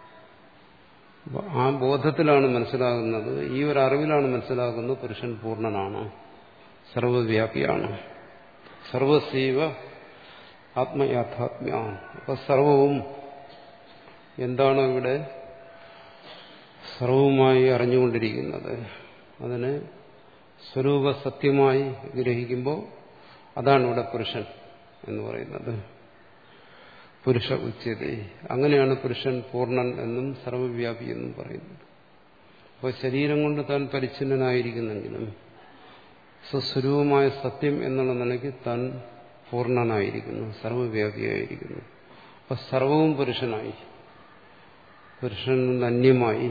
ആ ബോധത്തിലാണ് മനസ്സിലാകുന്നത് ഈ ഒരു അറിവിലാണ് മനസ്സിലാകുന്നത് പുരുഷൻ പൂർണ്ണനാണ് സർവവ്യാപിയാണ് സർവസീവ ആത്മയാഥാത്മ്യ അപ്പൊ സർവവും എന്താണ് ഇവിടെ സർവവുമായി അറിഞ്ഞുകൊണ്ടിരിക്കുന്നത് അതിന് സ്വരൂപ സത്യമായി ഗ്രഹിക്കുമ്പോൾ അതാണ് ഇവിടെ പുരുഷൻ എന്ന് പറയുന്നത് പുരുഷ ഉച്ചത അങ്ങനെയാണ് പുരുഷൻ പൂർണ്ണൻ എന്നും സർവവ്യാപി എന്നും പറയുന്നത് അപ്പോൾ ശരീരം കൊണ്ട് താൻ പരിച്ഛിന്നനായിരിക്കുന്നെങ്കിലും സ്വസ്വരൂപമായ സത്യം എന്നുള്ള നിലയ്ക്ക് താൻ പൂർണ്ണനായിരിക്കുന്നു സർവവ്യാപിയായിരിക്കുന്നു അപ്പൊ സർവവും പുരുഷനായി പുരുഷനിൽ നിന്ന് അന്യമായി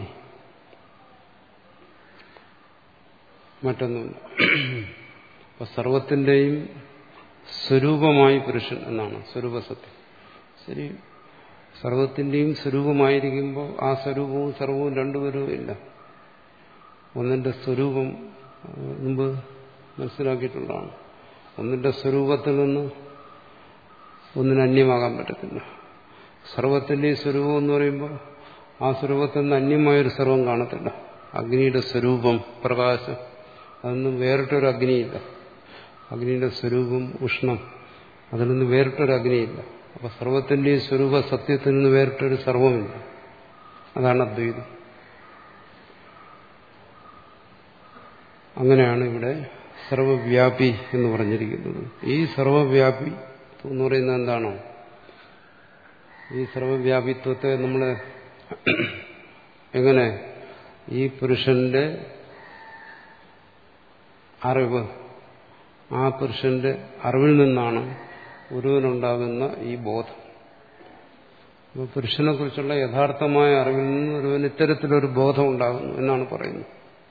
മറ്റൊന്നുമില്ല അപ്പൊ സർവത്തിന്റെയും സ്വരൂപമായി പുരുഷൻ എന്നാണ് സ്വരൂപസത്യം ശരി സർവത്തിന്റെയും സ്വരൂപമായിരിക്കുമ്പോൾ ആ സ്വരൂപവും സർവവും രണ്ടുപേരും ഇല്ല ഒന്നിന്റെ സ്വരൂപം മുമ്പ് മനസ്സിലാക്കിയിട്ടുള്ളതാണ് ഒന്നിന്റെ സ്വരൂപത്തിൽ നിന്ന് ഒന്നിന് അന്യമാകാൻ പറ്റത്തില്ല സർവത്തിന്റെയും സ്വരൂപം എന്ന് പറയുമ്പോൾ ആ സ്വരൂപത്തിൽ നിന്ന് അന്യമായൊരു സർവം കാണത്തില്ല അഗ്നിയുടെ സ്വരൂപം പ്രകാശം അതൊന്നും വേറിട്ടൊരു അഗ്നിയില്ല അഗ്നിയുടെ സ്വരൂപം ഉഷ്ണം അതിൽ നിന്ന് വേറിട്ടൊരു അഗ്നിയില്ല അപ്പൊ സർവത്തിന്റെയും സ്വരൂപ സത്യത്തിൽ നിന്ന് വേറിട്ടൊരു സർവമില്ല അതാണ് അദ്വൈതം അങ്ങനെയാണ് ഇവിടെ സർവവ്യാപി എന്ന് പറഞ്ഞിരിക്കുന്നത് ഈ സർവവ്യാപി എന്ന് പറയുന്നത് എന്താണോ ഈ സർവവ്യാപിത്വത്തെ നമ്മൾ എങ്ങനെ ഈ പുരുഷന്റെ അറിവ് ആ പുരുഷന്റെ അറിവിൽ നിന്നാണ് ഒരുവനുണ്ടാകുന്ന ഈ ബോധം അപ്പോൾ പുരുഷനെ കുറിച്ചുള്ള യഥാർത്ഥമായ അറിവിൽ നിന്ന് ഒരുവന് ഇത്തരത്തിലൊരു ബോധം ഉണ്ടാകുന്നു എന്നാണ് പറയുന്നത്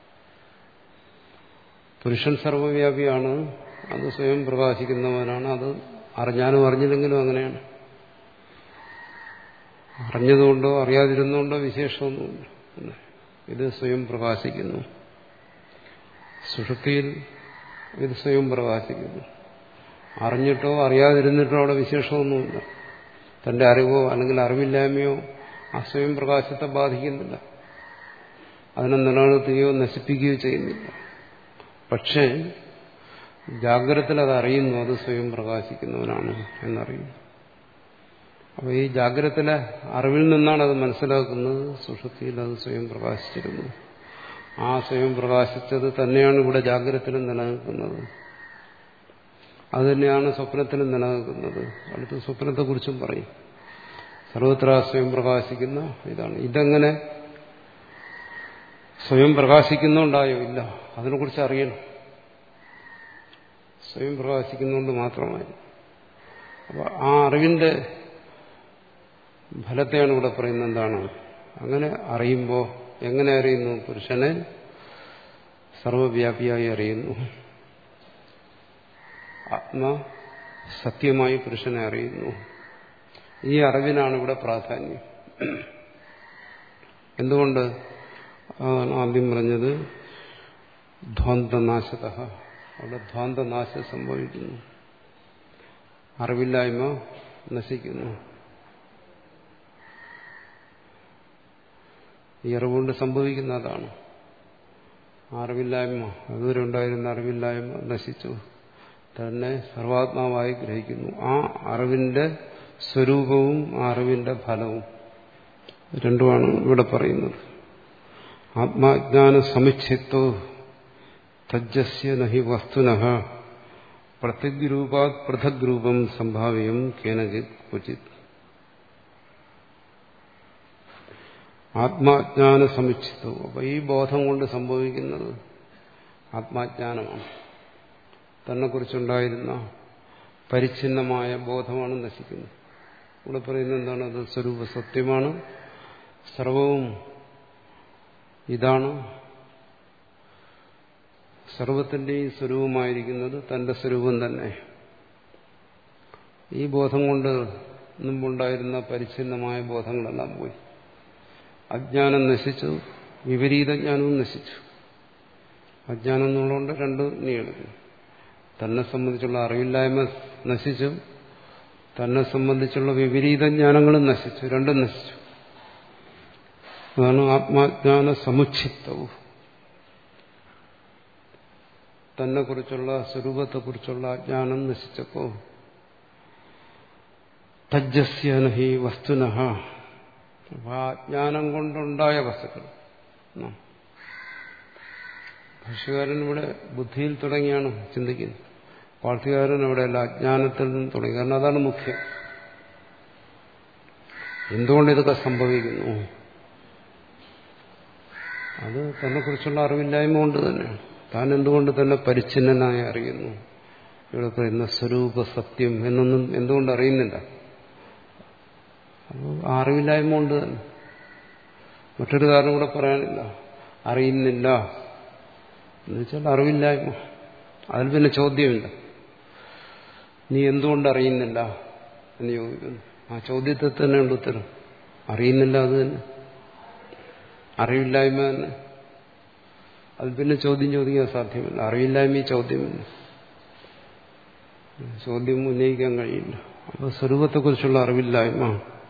പുരുഷൻ സർവവ്യാപിയാണ് അത് സ്വയം പ്രകാശിക്കുന്നവനാണ് അത് അറിഞ്ഞാലും അറിഞ്ഞില്ലെങ്കിലും അങ്ങനെയാണ് അറിഞ്ഞതുകൊണ്ടോ അറിയാതിരുന്നുകൊണ്ടോ വിശേഷമൊന്നുമില്ല ഇത് സ്വയം പ്രകാശിക്കുന്നു സുഷുപ്തിയിൽ ഇത് സ്വയം പ്രകാശിക്കുന്നു അറിഞ്ഞിട്ടോ അറിയാതിരുന്നിട്ടോ അവിടെ വിശേഷമൊന്നുമില്ല തന്റെ അറിവോ അല്ലെങ്കിൽ അറിവില്ലായ്മയോ ആ സ്വയം പ്രകാശത്തെ ബാധിക്കുന്നില്ല അതിനെ നിലനിർത്തുകയോ നശിപ്പിക്കുകയോ ചെയ്യുന്നില്ല പക്ഷേ ജാഗ്രതത്തിൽ അത് അറിയുന്നു അത് സ്വയം പ്രകാശിക്കുന്നവനാണ് എന്നറിയുന്നു അപ്പോൾ ഈ ജാഗ്രതത്തിലെ അറിവിൽ നിന്നാണ് അത് മനസ്സിലാക്കുന്നത് സുഷുപ്തിയിൽ അത് സ്വയം പ്രകാശിച്ചിരുന്നു ആ സ്വയം പ്രകാശിച്ചത് തന്നെയാണ് ഇവിടെ ജാഗ്രതത്തിലും നിലനിൽക്കുന്നത് അത് തന്നെയാണ് സ്വപ്നത്തിലും നിലനിൽക്കുന്നത് അടുത്ത സ്വപ്നത്തെക്കുറിച്ചും പറയും സർവത്ര സ്വയം പ്രകാശിക്കുന്ന ഇതാണ് ഇതെങ്ങനെ സ്വയം പ്രകാശിക്കുന്നുണ്ടായോ ഇല്ല അതിനെക്കുറിച്ച് അറിയണം സ്വയം പ്രകാശിക്കുന്നുകൊണ്ട് മാത്രമായി അപ്പോൾ ആ അറിവിന്റെ ഫലത്തെയാണ് ഇവിടെ പറയുന്നത് എന്താണ് അങ്ങനെ അറിയുമ്പോൾ എങ്ങനെ അറിയുന്നു പുരുഷനെ സർവവ്യാപിയായി അറിയുന്നു ആത്മ സത്യമായി പുരുഷനെ അറിയുന്നു ഈ അറിവിനാണ് ഇവിടെ പ്രാധാന്യം എന്തുകൊണ്ട് അതാണ് ആദ്യം പറഞ്ഞത് ധ്വാന്തനാശത അവിടെ ധ്വാന്തനാശം സംഭവിക്കുന്നു അറിവില്ലായ്മ നശിക്കുന്നു ഈ അറിവുകൊണ്ട് സംഭവിക്കുന്ന അതാണ് അറിവില്ലായ്മ അതുവരെ ഉണ്ടായിരുന്ന അറിവില്ലായ്മ നശിച്ചു തന്നെ സർവാത്മാവായി ഗ്രഹിക്കുന്നു ആ അറിവിന്റെ സ്വരൂപവും ആ അറിവിന്റെ ഫലവും രണ്ടുമാണ് ഇവിടെ പറയുന്നത് ആത്മാജ്ഞാന സമുച്ഛിത്തോ തജ്ജസ്യ നഹി വസ്തുന പ്രത്യഗ്രൂപാത് പൃഥക് രൂപം സംഭാവ്യം കേനചിത് ക്വചിത് ആത്മാജ്ഞാന സമുച്ചിതവും അപ്പൊ ഈ ബോധം കൊണ്ട് സംഭവിക്കുന്നത് ആത്മാജ്ഞാനമാണ് തന്നെക്കുറിച്ചുണ്ടായിരുന്ന പരിച്ഛിന്നമായ ബോധമാണ് നശിക്കുന്നത് ഇവിടെ പറയുന്നത് എന്താണ് അത് സ്വരൂപ സത്യമാണ് സർവവും ഇതാണ് സർവത്തിൻ്റെയും സ്വരൂപമായിരിക്കുന്നത് തന്റെ സ്വരൂപം തന്നെ ഈ ബോധം കൊണ്ട് മുമ്പുണ്ടായിരുന്ന പരിച്ഛിന്നമായ ബോധങ്ങളെല്ലാം പോയി അജ്ഞാനം നശിച്ചു വിപരീത ജ്ഞാനവും നശിച്ചു അജ്ഞാനം എന്നുള്ളതുകൊണ്ട് രണ്ട് നീ എടുക്കും തന്നെ സംബന്ധിച്ചുള്ള അറിവില്ലായ്മ നശിച്ചു തന്നെ സംബന്ധിച്ചുള്ള വിപരീത ജ്ഞാനങ്ങളും നശിച്ചു രണ്ടും നശിച്ചു അതാണ് ആത്മാജ്ഞാന സമുച്ഛിത്തവും തന്നെ കുറിച്ചുള്ള സ്വരൂപത്തെക്കുറിച്ചുള്ള അജ്ഞാനം നശിച്ചപ്പോ തജ്ജസ്യനഹി വസ്തുനഹ അപ്പൊ ആ അജ്ഞാനം കൊണ്ടുണ്ടായ വസ്തുക്കൾ ഭാഷകാരൻ ഇവിടെ ബുദ്ധിയിൽ തുടങ്ങിയാണ് ചിന്തിക്കുന്നത് പാർത്ഥികാരൻ അവിടെയല്ല അജ്ഞാനത്തിൽ നിന്ന് തുടങ്ങി കാരണം അതാണ് മുഖ്യം എന്തുകൊണ്ട് ഇതൊക്കെ സംഭവിക്കുന്നു അത് തന്നെക്കുറിച്ചുള്ള അറിവില്ലായ്മ കൊണ്ട് തന്നെയാണ് താൻ എന്തുകൊണ്ട് തന്നെ പരിച്ഛിന്നനായി അറിയുന്നു ഇവിടെ പറയുന്ന സ്വരൂപ സത്യം എന്നൊന്നും എന്തുകൊണ്ട് അറിയുന്നില്ല അപ്പോൾ ആ അറിവില്ലായ്മ കൊണ്ട് തന്നെ മറ്റൊരു കാരണം കൂടെ പറയാനില്ല അറിയുന്നില്ല എന്ന് വെച്ചാൽ അറിവില്ലായ്മ അതിൽ പിന്നെ ചോദ്യമില്ല നീ എന്തുകൊണ്ട് അറിയുന്നില്ല എന്ന് ചോദിക്കുന്നു ആ ചോദ്യത്തിൽ തന്നെ ഉണ്ട് ഉത്തരം അറിയുന്നില്ല അത് തന്നെ അറിവില്ലായ്മ തന്നെ അത് പിന്നെ ചോദ്യം ചോദിക്കാൻ സാധ്യമല്ല അറിവില്ലായ്മ ചോദ്യമില്ല ചോദ്യം ഉന്നയിക്കാൻ കഴിയില്ല അപ്പോൾ സ്വരൂപത്തെക്കുറിച്ചുള്ള അറിവില്ലായ്മ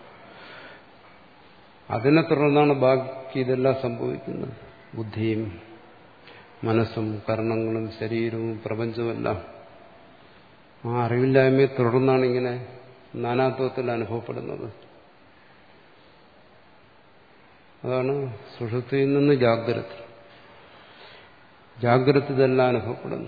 അതിനെ തുടർന്നാണ് ബാക്കി ഇതെല്ലാം സംഭവിക്കുന്നത് ബുദ്ധിയും മനസ്സും കർണങ്ങളും ശരീരവും പ്രപഞ്ചവുമെല്ലാം ആ അറിവില്ലായ്മയെ തുടർന്നാണ് ഇങ്ങനെ നാനാത്വത്തിൽ അനുഭവപ്പെടുന്നത് അതാണ് സുഷുപ്തിയിൽ നിന്ന് ജാഗ്രത ജാഗ്രത ഇതെല്ലാം അനുഭവപ്പെടുന്നു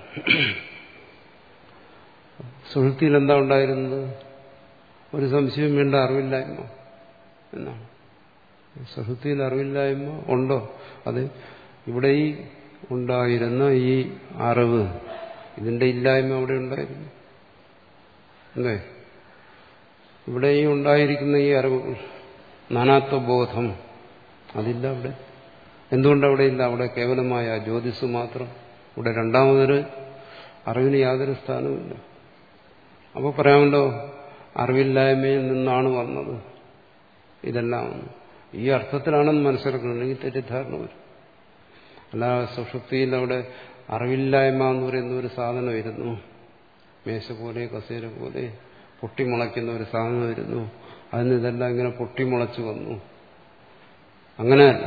സുഷുപ്തിയിൽ എന്താ ഉണ്ടായിരുന്നത് ഒരു സംശയം വേണ്ട അറിവില്ലായ്മ എന്നാണ് സുഷുപ്തിയിൽ അറിവില്ലായ്മ ഉണ്ടോ അത് ഇവിടെ ഈ ഉണ്ടായിരുന്ന ഈ അറിവ് ഇതിന്റെ ഇല്ലായ്മ അവിടെ ഉണ്ടായിരുന്നു അല്ലേ ഇവിടെ ഈ ഉണ്ടായിരിക്കുന്ന ഈ അറിവ് നാനാത്വ ബോധം അതില്ല അവിടെ എന്തുകൊണ്ട് അവിടെ ഇല്ല അവിടെ കേവലമായ ജ്യോതിസ് മാത്രം ഇവിടെ രണ്ടാമതൊരു അറിവിന് യാതൊരു സ്ഥാനവുമില്ല അപ്പോൾ പറയാമല്ലോ അറിവില്ലായ്മയിൽ നിന്നാണ് വന്നത് ഇതെല്ലാം ഈ അർത്ഥത്തിലാണെന്ന് മനസ്സിലാക്കണമെങ്കിൽ തെറ്റിദ്ധാരണ വരും അല്ല സുഷുപ്തിയിൽ അവിടെ അറിവില്ലായ്മ എന്ന് പറയുന്ന ഒരു സാധനം ഇരുന്നു മേശ പോലെ കസേര പോലെ പൊട്ടിമുളയ്ക്കുന്ന ഒരു സാധനം ഇരുന്നു അതിന് ഇതെല്ലാം ഇങ്ങനെ പൊട്ടിമുളച്ചു വന്നു അങ്ങനെയല്ല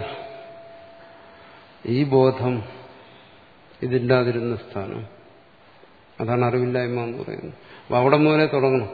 ഈ ബോധം ഇതില്ലാതിരുന്ന സ്ഥാനം അതാണ് അറിവില്ലായ്മ എന്ന് പറയുന്നത് അപ്പൊ അവിടെ മുതലേ തുടങ്ങണം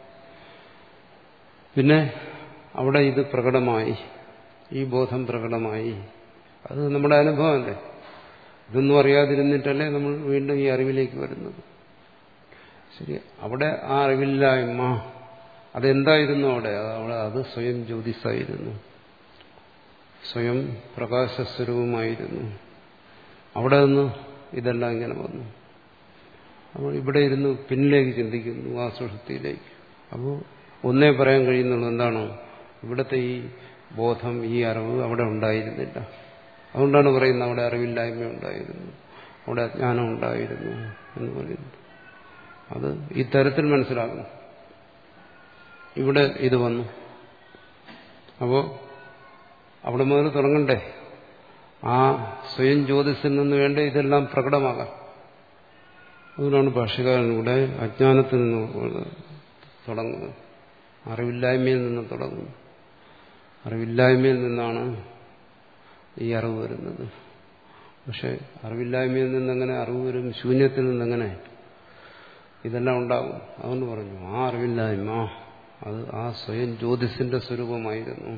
പിന്നെ അവിടെ ഇത് പ്രകടമായി ഈ ബോധം പ്രകടമായി അത് നമ്മുടെ അനുഭവമല്ലേ ഇതൊന്നും അറിയാതിരുന്നിട്ടല്ലേ നമ്മൾ വീണ്ടും ഈ അറിവിലേക്ക് വരുന്നത് ശരി അവിടെ ആ അറിവില്ലായ്മ അതെന്തായിരുന്നു അവിടെ അവിടെ അത് സ്വയം ജ്യോതിസായിരുന്നു സ്വയം പ്രകാശസ്വരൂപമായിരുന്നു അവിടെ നിന്ന് ഇതെല്ലാം ഇങ്ങനെ വന്നു അപ്പോൾ ഇവിടെ ഇരുന്ന് പിന്നിലേക്ക് ചിന്തിക്കുന്നു ആ സുഷുപ്തിയിലേക്ക് അപ്പോൾ ഒന്നേ പറയാൻ കഴിയുന്നുള്ളൂ എന്താണോ ഇവിടുത്തെ ഈ ബോധം ഈ അറിവ് അവിടെ ഉണ്ടായിരുന്നില്ല അതുകൊണ്ടാണ് പറയുന്നത് അവിടെ അറിവില്ലായ്മ ഉണ്ടായിരുന്നു അവിടെ അജ്ഞാനം ഉണ്ടായിരുന്നു എന്ന് പറയുന്നത് അത് ഈ തരത്തിൽ മനസ്സിലാക്കണം ഇവിടെ ഇത് വന്നു അപ്പോ അവിടെ മുതൽ തുടങ്ങണ്ടേ ആ സ്വയം ജ്യോതിസിൽ നിന്ന് വേണ്ട ഇതെല്ലാം പ്രകടമാകാം അതുകൊണ്ടാണ് ഭാഷകാരൻ ഇവിടെ അജ്ഞാനത്തിൽ നിന്ന് തുടങ്ങുന്നത് അറിവില്ലായ്മയിൽ നിന്ന് തുടങ്ങുന്നു അറിവില്ലായ്മയിൽ നിന്നാണ് ഈ അറിവ് വരുന്നത് പക്ഷെ അറിവില്ലായ്മയിൽ നിന്നെങ്ങനെ അറിവ് വരും ശൂന്യത്തിൽ നിന്നെങ്ങനെ ഇതെല്ലാം ഉണ്ടാകും അതുകൊണ്ട് പറഞ്ഞു ആ അറിവില്ലായ്മ അത് ആ സ്വയം ജ്യോതിസിന്റെ സ്വരൂപമായിരുന്നു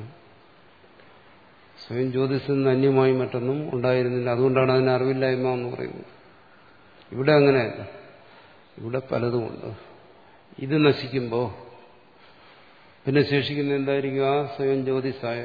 സ്വയം ജ്യോതിസിൽ നിന്ന് അന്യമായി മറ്റൊന്നും ഉണ്ടായിരുന്നില്ല അതുകൊണ്ടാണ് അതിന് അറിവില്ലായ്മ എന്ന് പറയുന്നത് ഇവിടെ അങ്ങനെയല്ല ഇവിടെ പലതുമുണ്ട് ഇത് നശിക്കുമ്പോൾ പിന്നെ ശേഷിക്കുന്ന എന്തായിരിക്കും ആ സ്വയം ജ്യോതിസായ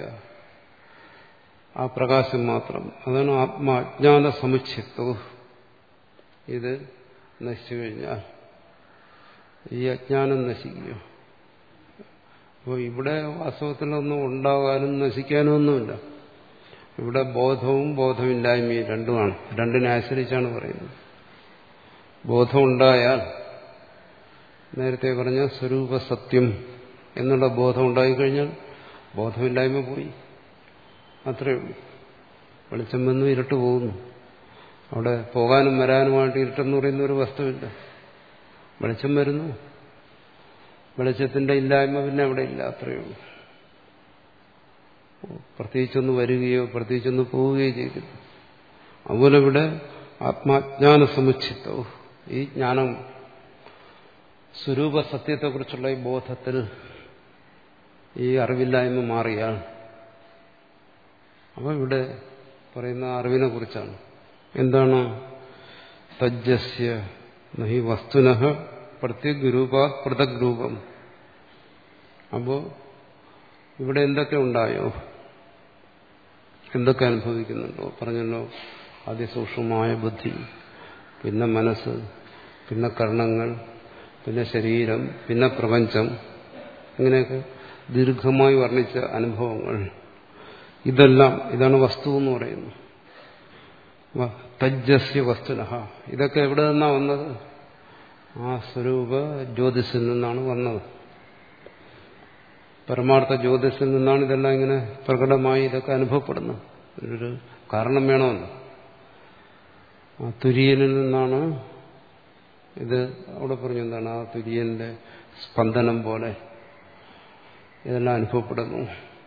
ആ പ്രകാശം മാത്രം അതാണ് ആത്മാജ്ഞാന സമുച്ഛിത്വം ഇത് നശിച്ചു കഴിഞ്ഞാൽ ഈ അജ്ഞാനം നശിക്കുക അപ്പോൾ ഇവിടെ വാസ്തവത്തിലൊന്നും ഉണ്ടാകാനും നശിക്കാനും ഒന്നുമില്ല ഇവിടെ ബോധവും ബോധമില്ലായ്മയും രണ്ടുമാണ് രണ്ടിനെ ആശ്രയിച്ചാണ് പറയുന്നത് ബോധമുണ്ടായാൽ നേരത്തെ പറഞ്ഞ സ്വരൂപ സത്യം എന്നുള്ള ബോധം ഉണ്ടായിക്കഴിഞ്ഞാൽ ബോധമില്ലായ്മ പോയി അത്രയേ ഉള്ളൂ വെളിച്ചം വന്നു ഇരുട്ട് പോകുന്നു അവിടെ പോകാനും വരാനുമായിട്ട് ഇരുട്ടെന്ന് പറയുന്ന ഒരു വസ്തുവില്ല വെളിച്ചം വരുന്നു വെളിച്ചത്തിന്റെ ഇല്ലായ്മ പിന്നെ അവിടെ ഇല്ല അത്രയേ ഉള്ളൂ പ്രത്യേകിച്ചൊന്ന് വരികയോ പ്രത്യേകിച്ചൊന്ന് പോവുകയോ ചെയ്തില്ല അതുപോലെ ഇവിടെ ആത്മാജ്ഞാന സമുച്ചിത്തവും ഈ ജ്ഞാനം സ്വരൂപ സത്യത്തെക്കുറിച്ചുള്ള ഈ ബോധത്തിൽ ഈ അറിവില്ലായ്മ മാറിയാൽ അപ്പോൾ ഇവിടെ പറയുന്ന അറിവിനെ കുറിച്ചാണ് എന്താണ് തജ്ജസ്യ നഹി വസ്തുനഃ പ്രത്യഗ്രൂപാ പൃഥക് രൂപം അപ്പോ ഇവിടെ എന്തൊക്കെ ഉണ്ടായോ എന്തൊക്കെ അനുഭവിക്കുന്നുണ്ടോ പറഞ്ഞല്ലോ അതിസൂക്ഷ്മമായ ബുദ്ധി പിന്നെ മനസ്സ് പിന്നെ കർണങ്ങൾ പിന്നെ ശരീരം പിന്നെ പ്രപഞ്ചം ഇങ്ങനെയൊക്കെ ദീർഘമായി വർണ്ണിച്ച അനുഭവങ്ങൾ ഇതെല്ലാം ഇതാണ് വസ്തു എന്ന് പറയുന്നത് തജ്ജസ്യ വസ്തുനഹ ഇതൊക്കെ എവിടെ നിന്നാ വന്നത് ആ സ്വരൂപ ജ്യോതിസിൽ നിന്നാണ് വന്നത് പരമാർത്ഥ ജ്യോതിസിൽ നിന്നാണ് ഇതെല്ലാം ഇങ്ങനെ പ്രകടമായി ഇതൊക്കെ അനുഭവപ്പെടുന്നത് ഒരു കാരണം വേണമല്ലോ ആ തുര്യനിൽ നിന്നാണ് ഇത് അവിടെ പറഞ്ഞു എന്താണ് ആ തുര്യന്റെ സ്പന്ദനം പോലെ ഇതെല്ലാം അനുഭവപ്പെടുന്നു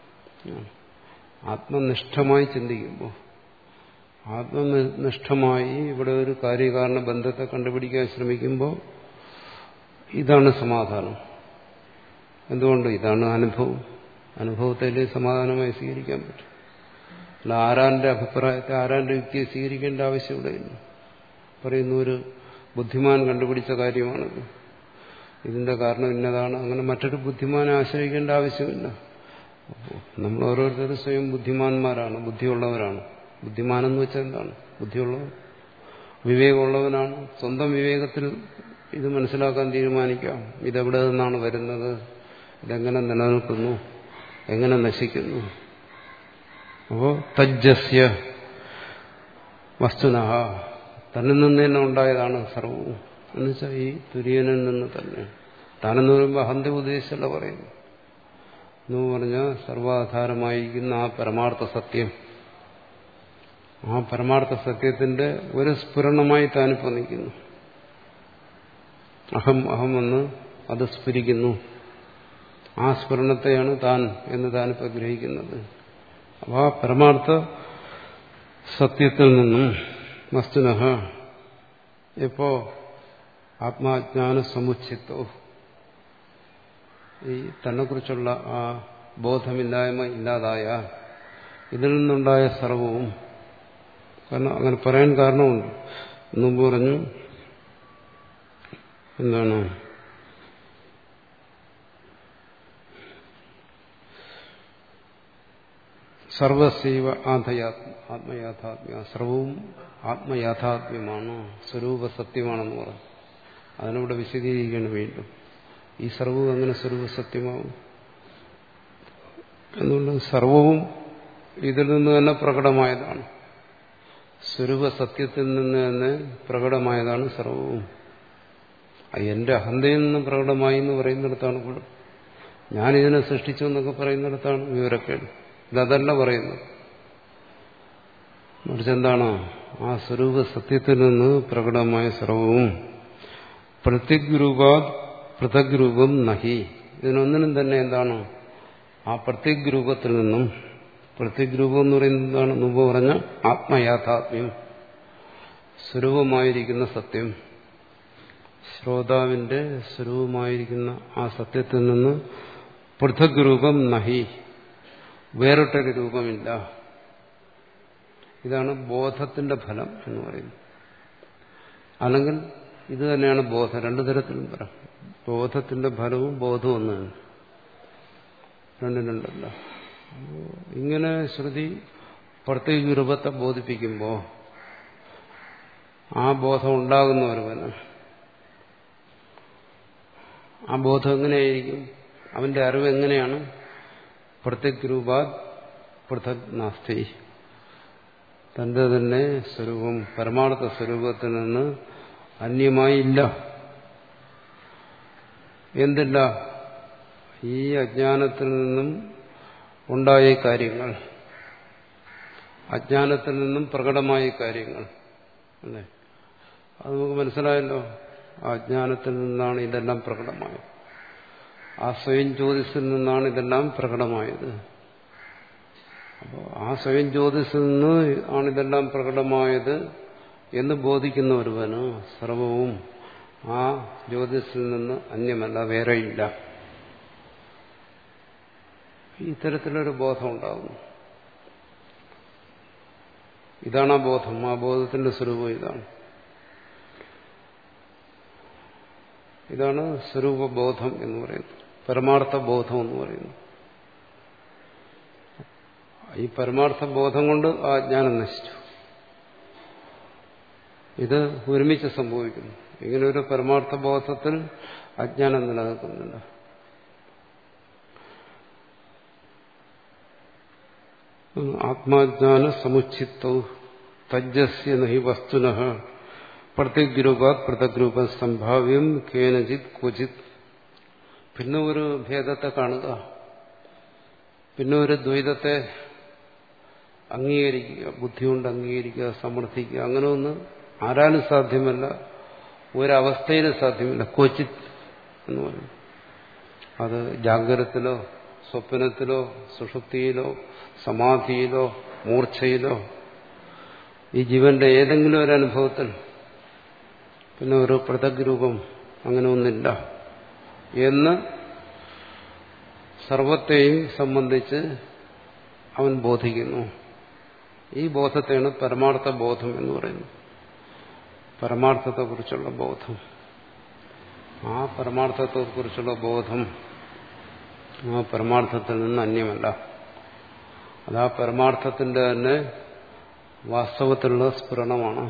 ആത്മനിഷ്ഠമായി ചിന്തിക്കുമ്പോൾ ആത്മനിഷ്ഠമായി ഇവിടെ ഒരു കാര്യകാരണ ബന്ധത്തെ കണ്ടുപിടിക്കാൻ ശ്രമിക്കുമ്പോൾ ഇതാണ് സമാധാനം എന്തുകൊണ്ട് ഇതാണ് അനുഭവം അനുഭവത്തെ സമാധാനമായി സ്വീകരിക്കാൻ പറ്റും അല്ല ആരാന്റെ അഭിപ്രായത്തെ ആരാന്റെ യുക്തിയെ സ്വീകരിക്കേണ്ട ആവശ്യമില്ല പറയുന്ന ഒരു ബുദ്ധിമാൻ കണ്ടുപിടിച്ച കാര്യമാണത് ഇതിന്റെ കാരണം ഇന്നതാണ് അങ്ങനെ മറ്റൊരു ബുദ്ധിമാനെ ആശ്രയിക്കേണ്ട ആവശ്യമില്ല നമ്മൾ ഓരോരുത്തരും സ്വയം ബുദ്ധിമാന്മാരാണ് ബുദ്ധിയുള്ളവരാണ് ബുദ്ധിമാനെന്ന് വെച്ചാൽ എന്താണ് ബുദ്ധിയുള്ളവൻ വിവേകമുള്ളവനാണ് സ്വന്തം വിവേകത്തിൽ ഇത് മനസ്സിലാക്കാൻ തീരുമാനിക്കാം ഇതെവിടെ നിന്നാണ് വരുന്നത് ഇതെങ്ങനെ നിലനിൽക്കുന്നു എങ്ങനെ നശിക്കുന്നു അപ്പോ തജ്ജസ്യ വസ്തുന തന്നിൽ നിന്ന് തന്നെ ഉണ്ടായതാണ് സർവവും എന്നുവെച്ചാൽ ഈ തുര്യനിൽ നിന്ന് തന്നെ താനെന്ന് പറയുമ്പോൾ അഹന്ത ഉദ്ദേശിച്ചല്ല പറയുന്നു എന്ന് പറഞ്ഞാൽ സർവാധാരമായിരിക്കുന്ന ആ പരമാർത്ഥ സത്യം ആ പരമാർത്ഥ സത്യത്തിന്റെ ഒരു സ്ഫുരണമായി താനിപ്പോൾ നിൽക്കുന്നു അഹം അഹം എന്ന് അത് സ്ഫുരിക്കുന്നു ആ സ്ഫുരണത്തെയാണ് താൻ എന്ന് താനിപ്പോൾ ഗ്രഹിക്കുന്നത് അപ്പോൾ ആ പരമാർത്ഥ സത്യത്തിൽ നിന്നും വസ്തുനഹ എപ്പോ ആത്മാജ്ഞാന സമുച്ചിത്തോ ഈ തന്നെക്കുറിച്ചുള്ള ആ ബോധമില്ലായ്മ ഇല്ലാതായ ഇതിൽ നിന്നുണ്ടായ സർവവും കാരണം അങ്ങനെ പറയാൻ കാരണമുണ്ട് മുമ്പ് പറഞ്ഞു എന്താണ് സർവസൈവ ആധയാത്മ ആത്മയാഥാത്മ്യ സർവവും ആത്മയാഥാത്മ്യമാണ് സ്വരൂപ സത്യമാണെന്ന് പറഞ്ഞു അതിനൂടെ വിശദീകരിക്കണം വീണ്ടും ഈ സർവവും അങ്ങനെ സ്വരൂപ സത്യമാവും എന്തുകൊണ്ട് സർവവും ഇതിൽ നിന്ന് തന്നെ പ്രകടമായതാണ് സ്വരൂപ സത്യത്തിൽ നിന്ന് തന്നെ പ്രകടമായതാണ് സർവവും എന്റെ അഹന്തയിൽ നിന്ന് പ്രകടമായി എന്ന് പറയുന്നിടത്താണ് കുഴപ്പം ഞാനിതിനെ സൃഷ്ടിച്ചു എന്നൊക്കെ പറയുന്നിടത്താണ് വിവരക്കേട് ഇതല്ല പറയുന്നത് മറിച്ച് എന്താണ് ആ സ്വരൂപ സത്യത്തിൽ നിന്ന് പ്രകടമായ സർവവും പ്രത്യഗ്രൂപാത് പൃഥക് രൂപം നഹി ഇതിനൊന്നിനും തന്നെ എന്താണ് ആ പ്രത്യക് രൂപത്തിൽ നിന്നും പ്രത്യക് രൂപം എന്ന് പറയുന്നത് എന്താണ് മുമ്പ് പറഞ്ഞ ആത്മയാഥാത്മ്യം സ്വരൂപമായിരിക്കുന്ന സത്യം ശ്രോതാവിന്റെ സ്വരൂപമായിരിക്കുന്ന ആ സത്യത്തിൽ നിന്ന് പൃഥക് രൂപം നഹി വേറിട്ടൊരു രൂപമില്ല ഇതാണ് ബോധത്തിന്റെ ഫലം എന്ന് പറയുന്നത് അല്ലെങ്കിൽ ഇത് തന്നെയാണ് ബോധം രണ്ടു തരത്തിലും പറയാം ബോധത്തിന്റെ ഫലവും ബോധവും ഒന്നാണ് രണ്ടും രണ്ടല്ല ഇങ്ങനെ ശ്രുതി പ്രത്യേക രൂപത്തെ ബോധിപ്പിക്കുമ്പോൾ ആ ബോധം ഉണ്ടാകുന്ന ഒരുവന് ആ ബോധം എങ്ങനെയായിരിക്കും അവന്റെ അറിവ് എങ്ങനെയാണ് പ്രത്യക് രൂപാത് പൃഥക് നാസ്തി തന്റെ തന്നെ സ്വരൂപം പരമാർത്ഥ സ്വരൂപത്തിൽ നിന്ന് അന്യമായില്ല എന്തില്ല ഈ അജ്ഞാനത്തിൽ നിന്നും ഉണ്ടായ കാര്യങ്ങൾ അജ്ഞാനത്തിൽ നിന്നും പ്രകടമായ കാര്യങ്ങൾ അല്ലേ അത് നമുക്ക് മനസ്സിലായല്ലോ ആ അജ്ഞാനത്തിൽ നിന്നാണ് ഇതെല്ലാം പ്രകടമായത് ആ സ്വയം ജ്യോതിസിൽ നിന്നാണ് ഇതെല്ലാം പ്രകടമായത് അപ്പോൾ ആ സ്വയം ജ്യോതിസിൽ നിന്ന് ആണ് ഇതെല്ലാം പ്രകടമായത് എന്ന് ബോധിക്കുന്ന ഒരുവന് സർവവും ആ ജ്യോതിസിൽ നിന്ന് അന്യമല്ല വേറെയില്ല ഇത്തരത്തിലൊരു ബോധം ഉണ്ടാകുന്നു ഇതാണ് ആ ബോധം ആ ബോധത്തിന്റെ സ്വരൂപം ഇതാണ് ഇതാണ് സ്വരൂപബോധം എന്ന് പറയുന്നത് പരമാർത്ഥ ബോധം എന്ന് പറയുന്നത് ഈ പരമാർത്ഥ ബോധം കൊണ്ട് ആ ജ്ഞാനം നശിച്ചു ഇത് ഒരുമിച്ച് സംഭവിക്കുന്നു ഇങ്ങനെ ഒരു പരമാർത്ഥ ബോധത്തിൽ അജ്ഞാനം നിലനിൽക്കുന്നില്ല ആത്മാജ്ഞാന സമുച്ചിത്തവും തജ്ജസ്യ നഹി വസ്തുന പ്രത്യഗ്രൂപാത് പൃഥഗ്രൂപം സംഭാവ്യം കേനജിത് ക്വചിത് പിന്നെ ഒരു ഭേദത്തെ കാണുക പിന്നെ ഒരു ദ്വൈതത്തെ അംഗീകരിക്കുക ബുദ്ധി കൊണ്ട് അംഗീകരിക്കുക സമർത്ഥിക്കുക അങ്ങനെ ഒന്ന് ആരാലും സാധ്യമല്ല ഒരവസ്ഥയിലും സാധ്യമല്ല ക്വചിത് എന്ന് പറയും അത് ജാഗ്രതത്തിലോ സ്വപ്നത്തിലോ സുഷുപ്തിയിലോ സമാധിയിലോ മൂർച്ഛയിലോ ഈ ജീവന്റെ ഏതെങ്കിലും ഒരു അനുഭവത്തിൽ പിന്നെ ഒരു പൃഥക് രൂപം അങ്ങനെ ഒന്നില്ല എന്ന് സർവത്തെയും സംബന്ധിച്ച് അവൻ ബോധിക്കുന്നു ഈ ബോധത്തെയാണ് പരമാർത്ഥ ബോധം എന്ന് പറയുന്നത് പരമാർത്ഥത്തെക്കുറിച്ചുള്ള ബോധം ആ പരമാർത്ഥത്തെക്കുറിച്ചുള്ള ബോധം ആ പരമാർത്ഥത്തിൽ നിന്ന് അന്യമല്ല അത് ആ പരമാർത്ഥത്തിന്റെ തന്നെ വാസ്തവത്തിലുള്ള സ്ഫുരണമാണ്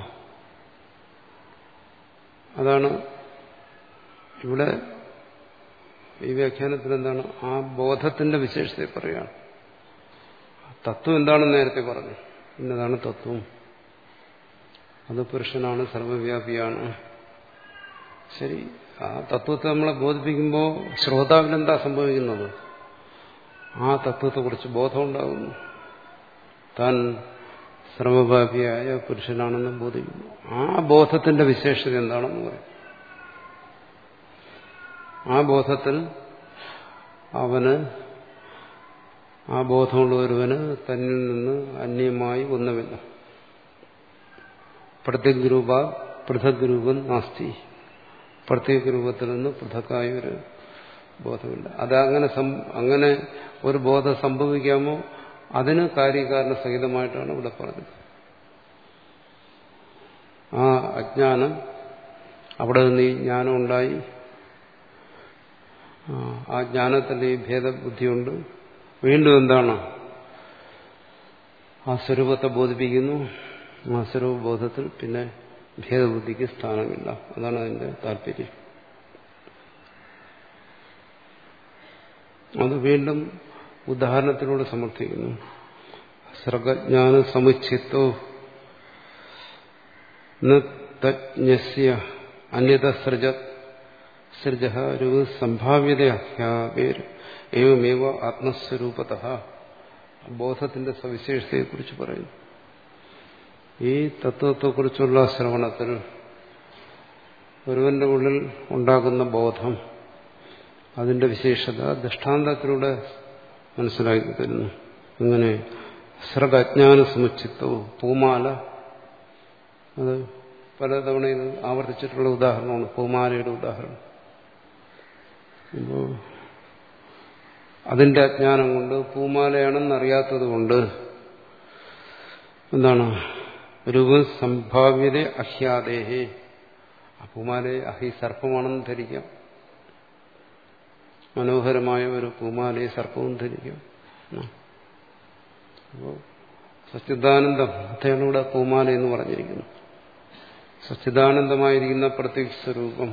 അതാണ് ഇവിടെ ഈ വ്യാഖ്യാനത്തിൽ എന്താണ് ആ ബോധത്തിന്റെ വിശേഷതയെ പറയുകയാണ് തത്വം എന്താണെന്ന് നേരത്തെ പറഞ്ഞു ഇന്നതാണ് തത്വം അത് പുരുഷനാണ് സർവവ്യാപിയാണ് ശരി ആ തത്വത്തെ നമ്മളെ ബോധിപ്പിക്കുമ്പോൾ ശ്രോതാവിനെന്താ സംഭവിക്കുന്നത് ആ തത്വത്തെക്കുറിച്ച് ബോധമുണ്ടാകുന്നു താൻ സർവവ്യാപിയായ പുരുഷനാണെന്ന് ബോധിക്കുന്നു ആ ബോധത്തിന്റെ വിശേഷത എന്താണെന്ന് പറയും ആ ബോധത്തിൽ അവന് ആ ബോധമുള്ള ഒരുവന് തന്നിൽ നിന്ന് അന്യമായി ഒന്നുമില്ല പ്രത്യേക രൂപ പൃഥക് രൂപം നാസ്തി പ്രത്യേക രൂപത്തിൽ നിന്ന് പൃഥക്കായ ഒരു ബോധമില്ല അതങ്ങനെ അങ്ങനെ ഒരു ബോധം സംഭവിക്കാമോ അതിന് കാര്യകാരണ സഹിതമായിട്ടാണ് ഇവിടെ പറഞ്ഞത് ആ അജ്ഞാനം അവിടെ നിന്ന് ഈ ജ്ഞാനം ഉണ്ടായി ആ ജ്ഞാനത്തിന്റെ ഈ ഭേദബുദ്ധിയുണ്ട് വീണ്ടും എന്താണ് ആ സ്വരൂപത്തെ ബോധിപ്പിക്കുന്നു ആ സ്വരൂപബോധത്തിൽ പിന്നെ ഭേദബുദ്ധിക്ക് സ്ഥാനമില്ല അതാണ് അതിന്റെ താല്പര്യം അത് വീണ്ടും ഉദാഹരണത്തിലൂടെ സമർത്ഥിക്കുന്നു സർഗജ്ഞാന സമുച്ചിത്തോ തജ്ഞസ്യ അന്യത സൃജ സൃജ രൂപ സംഭാവ്യതയാപേർ ഏവമേവ ആത്മസ്വരൂപത ബോധത്തിന്റെ സവിശേഷതയെക്കുറിച്ച് പറയുന്നു ഈ തത്വത്തെക്കുറിച്ചുള്ള ശ്രവണത്തിൽ ഒരുവന്റെ ഉള്ളിൽ ഉണ്ടാകുന്ന ബോധം അതിന്റെ വിശേഷത ദൃഷ്ടാന്തത്തിലൂടെ മനസ്സിലാക്കി തരുന്നു അങ്ങനെ സൃഗജ്ഞാന സമുച്ചിത്തവും പൂമാല അത് പലതവണ ഇത് ആവർത്തിച്ചിട്ടുള്ള ഉദാഹരണമാണ് പൂമാലയുടെ ഉദാഹരണം അപ്പോൾ അതിന്റെ അജ്ഞാനം കൊണ്ട് പൂമാലയാണെന്ന് അറിയാത്തത് കൊണ്ട് എന്താണ് രൂപ സംഭാവ്യത അഹ്യാദേഹേ ആ പൂമാലയെ അഹി സർപ്പമാണെന്ന് ധരിക്കാം മനോഹരമായ ഒരു പൂമാലയെ സർപ്പവും ധരിക്കാം അപ്പോൾ സച്ചിദാനന്ദം അതാണ് ഇവിടെ പൂമാല എന്ന് പറഞ്ഞിരിക്കുന്നു സച്ചിദാനന്ദമായിരിക്കുന്ന പ്രത്യേക സ്വരൂപം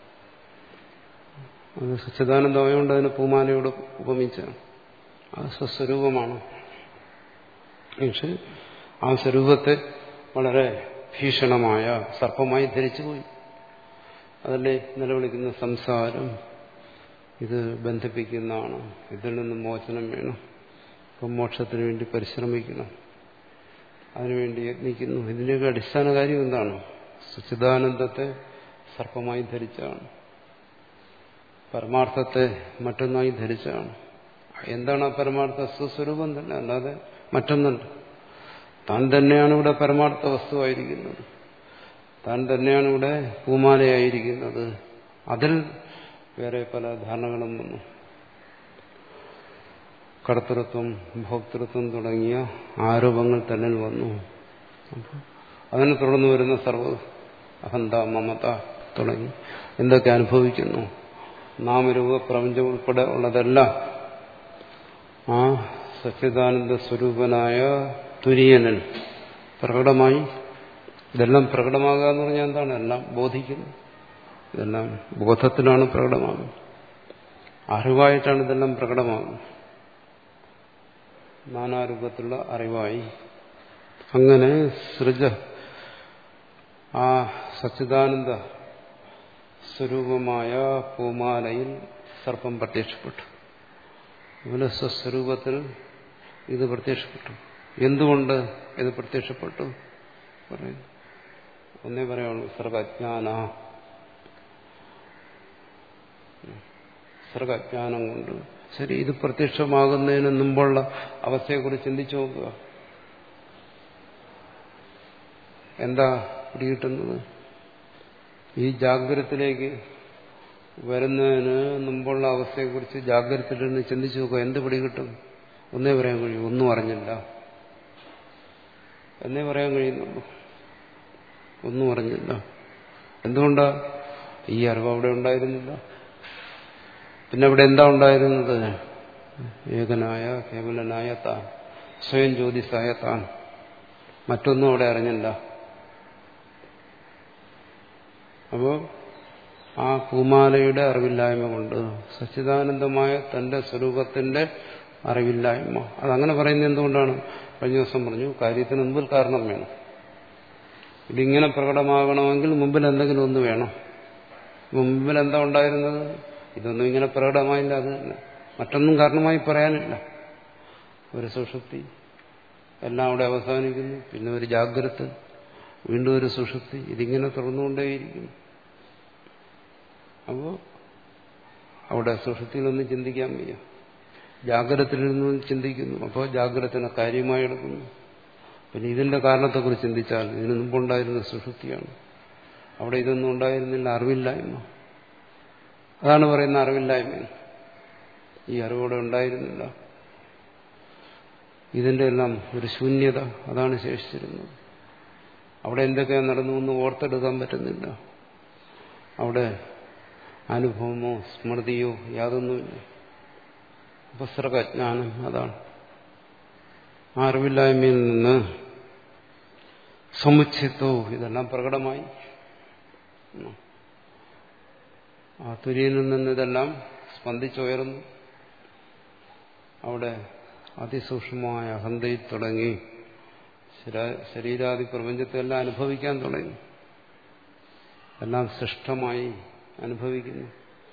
അത് സച്ചിദാനന്ദമായതുകൊണ്ട് അതിന് പൂമാലയോട് ഉപമിച്ചാണ് അത് സ്വസ്വരൂപമാണ് പക്ഷെ ആ സ്വരൂപത്തെ വളരെ ഭീഷണമായ സർപ്പമായി ധരിച്ചുപോയി അതല്ലേ നിലവിളിക്കുന്ന സംസാരം ഇത് ബന്ധിപ്പിക്കുന്നതാണ് ഇതിൽ നിന്ന് മോചനം വേണം ഇപ്പം മോക്ഷത്തിന് വേണ്ടി പരിശ്രമിക്കണം അതിനുവേണ്ടി യത്നിക്കുന്നു ഇതിൻ്റെയൊക്കെ അടിസ്ഥാന കാര്യം എന്താണ് സച്ചിദാനന്ദത്തെ സർപ്പമായി ധരിച്ചാണ് പരമാർത്ഥത്തെ മറ്റൊന്നായി ധരിച്ചാണ് എന്താണ് ആ പരമാർത്ഥ സ്വസ്വരൂപം തന്നെ അല്ലാതെ മറ്റൊന്നല്ല താൻ തന്നെയാണ് ഇവിടെ പരമാർത്ഥ വസ്തുവായിരിക്കുന്നത് താൻ തന്നെയാണ് ഇവിടെ പൂമാലയായിരിക്കുന്നത് അതിൽ വേറെ പല ധാരണകളും വന്നു കടത്തൃത്വം ഭോക്തൃത്വം തുടങ്ങിയ ആരോപങ്ങൾ തന്നിൽ വന്നു അപ്പോൾ അതിനെ തുടർന്ന് വരുന്ന സർവ അഹന്ത മമത തുടങ്ങി എന്തൊക്കെ അനുഭവിക്കുന്നു നാമരൂപ പ്രപഞ്ചം ഉൾപ്പെടെ ഉള്ളതെല്ലാം ആ സച്ചിദാനന്ദ സ്വരൂപനായ തുര്യനിൽ പ്രകടമായി ഇതെല്ലാം പ്രകടമാകുക എന്ന് പറഞ്ഞാൽ എന്താണ് എല്ലാം ബോധിക്കുന്നു ഇതെല്ലാം ബോധത്തിലാണ് പ്രകടമാകുന്നത് അറിവായിട്ടാണ് ഇതെല്ലാം പ്രകടമാകുന്നത് നാനാരൂപത്തിലുള്ള അറിവായി അങ്ങനെ സൃജ ആ സച്ചിദാനന്ദ സ്വരൂപമായ പൂമാലയിൽ സർപ്പം പ്രത്യക്ഷപ്പെട്ടു അങ്ങനെ സ്വസ്വരൂപത്തിൽ ഇത് പ്രത്യക്ഷപ്പെട്ടു എന്തുകൊണ്ട് ഇത് പ്രത്യക്ഷപ്പെട്ടു പറയുന്നു ഒന്നേ പറയുള്ളൂ സർഗജ്ഞാന സർഗജ്ഞാനം കൊണ്ട് ശരി ഇത് പ്രത്യക്ഷമാകുന്നതിന് മുമ്പുള്ള അവസ്ഥയെക്കുറിച്ച് ചിന്തിച്ചു നോക്കുക എന്താ പിടികിട്ടുന്നത് ഈ ജാഗ്രതത്തിലേക്ക് വരുന്നതിന് മുമ്പുള്ള അവസ്ഥയെക്കുറിച്ച് ജാഗ്രതയിലിരുന്ന് ചിന്തിച്ചു നോക്കുക എന്ത് പിടികിട്ടും ഒന്നേ പറയാൻ കഴിയും ഒന്നും അറിഞ്ഞില്ല എന്നേ പറയാൻ കഴിയുന്നുള്ളൂ ഒന്നും അറിഞ്ഞില്ല എന്തുകൊണ്ടാ ഈ അറിവ് അവിടെ ഉണ്ടായിരുന്നില്ല പിന്നെ അവിടെ എന്താ ഉണ്ടായിരുന്നത് ഏകനായ കേവലനായ താൻ സ്വയം ജ്യോതിസായ താൻ മറ്റൊന്നും അവിടെ അറിഞ്ഞില്ല അപ്പോ ആ പൂമാലയുടെ അറിവില്ലായ്മ കൊണ്ട് സച്ചിദാനന്ദമായ തന്റെ സ്വരൂപത്തിന്റെ അറിവില്ലായ്മ അതങ്ങനെ പറയുന്നത് എന്തുകൊണ്ടാണ് കഴിഞ്ഞ ദിവസം പറഞ്ഞു കാര്യത്തിന് മുമ്പിൽ കാരണം വേണം ഇതിങ്ങനെ പ്രകടമാകണമെങ്കിൽ മുമ്പിൽ എന്തെങ്കിലും ഒന്ന് വേണം മുമ്പിൽ എന്താ ഉണ്ടായിരുന്നത് ഇതൊന്നും ഇങ്ങനെ പ്രകടമായില്ല അത് തന്നെ മറ്റൊന്നും കാരണമായി പറയാനില്ല ഒരു സുഷുപ്തി എല്ലാം അവിടെ അവസാനിക്കുന്നു പിന്നെ ഒരു ജാഗ്രത വീണ്ടും ഒരു സുഷുപ്തി ഇതിങ്ങനെ തുറന്നുകൊണ്ടേയിരിക്കുന്നു അപ്പോൾ അവിടെ സുഷുപ്തിയിലൊന്നും ചിന്തിക്കാൻ വയ്യ ജാഗ്രതത്തിലിരുന്ന് ചിന്തിക്കുന്നു അപ്പോൾ ജാഗ്രതനെ കാര്യമായി എടുക്കുന്നു പിന്നെ ഇതിന്റെ കാരണത്തെക്കുറിച്ച് ചിന്തിച്ചാൽ ഇതിനു മുമ്പുണ്ടായിരുന്ന സുഷുപ്തിയാണ് അവിടെ ഇതൊന്നും ഉണ്ടായിരുന്നില്ല അറിവില്ലായ്മ അതാണ് പറയുന്ന അറിവില്ലായ്മ ഈ അറിവോടെ ഉണ്ടായിരുന്നില്ല ഇതിന്റെ എല്ലാം ഒരു ശൂന്യത അതാണ് ശേഷിച്ചിരുന്നത് അവിടെ എന്തൊക്കെയാണ് നടന്നു എന്ന് ഓർത്തെടുക്കാൻ പറ്റുന്നില്ല അവിടെ അനുഭവമോ സ്മൃതിയോ യാതൊന്നുമില്ല ഉപസർഗജ്ഞാനം അതാണ് ആ അറിവില്ലായ്മയിൽ നിന്ന് സമുച്ചിത്തോ ഇതെല്ലാം പ്രകടമായി ആ തുര്യനിൽ നിന്ന് ഇതെല്ലാം സ്പന്ദിച്ചുയർന്നു അവിടെ അതിസൂക്ഷ്മമായ അഹന്തയിൽ തുടങ്ങി ശരീരാദി പ്രപഞ്ചത്തെല്ലാം അനുഭവിക്കാൻ തുടങ്ങി എല്ലാം സൃഷ്ടമായി അനുഭവിക്കുന്നു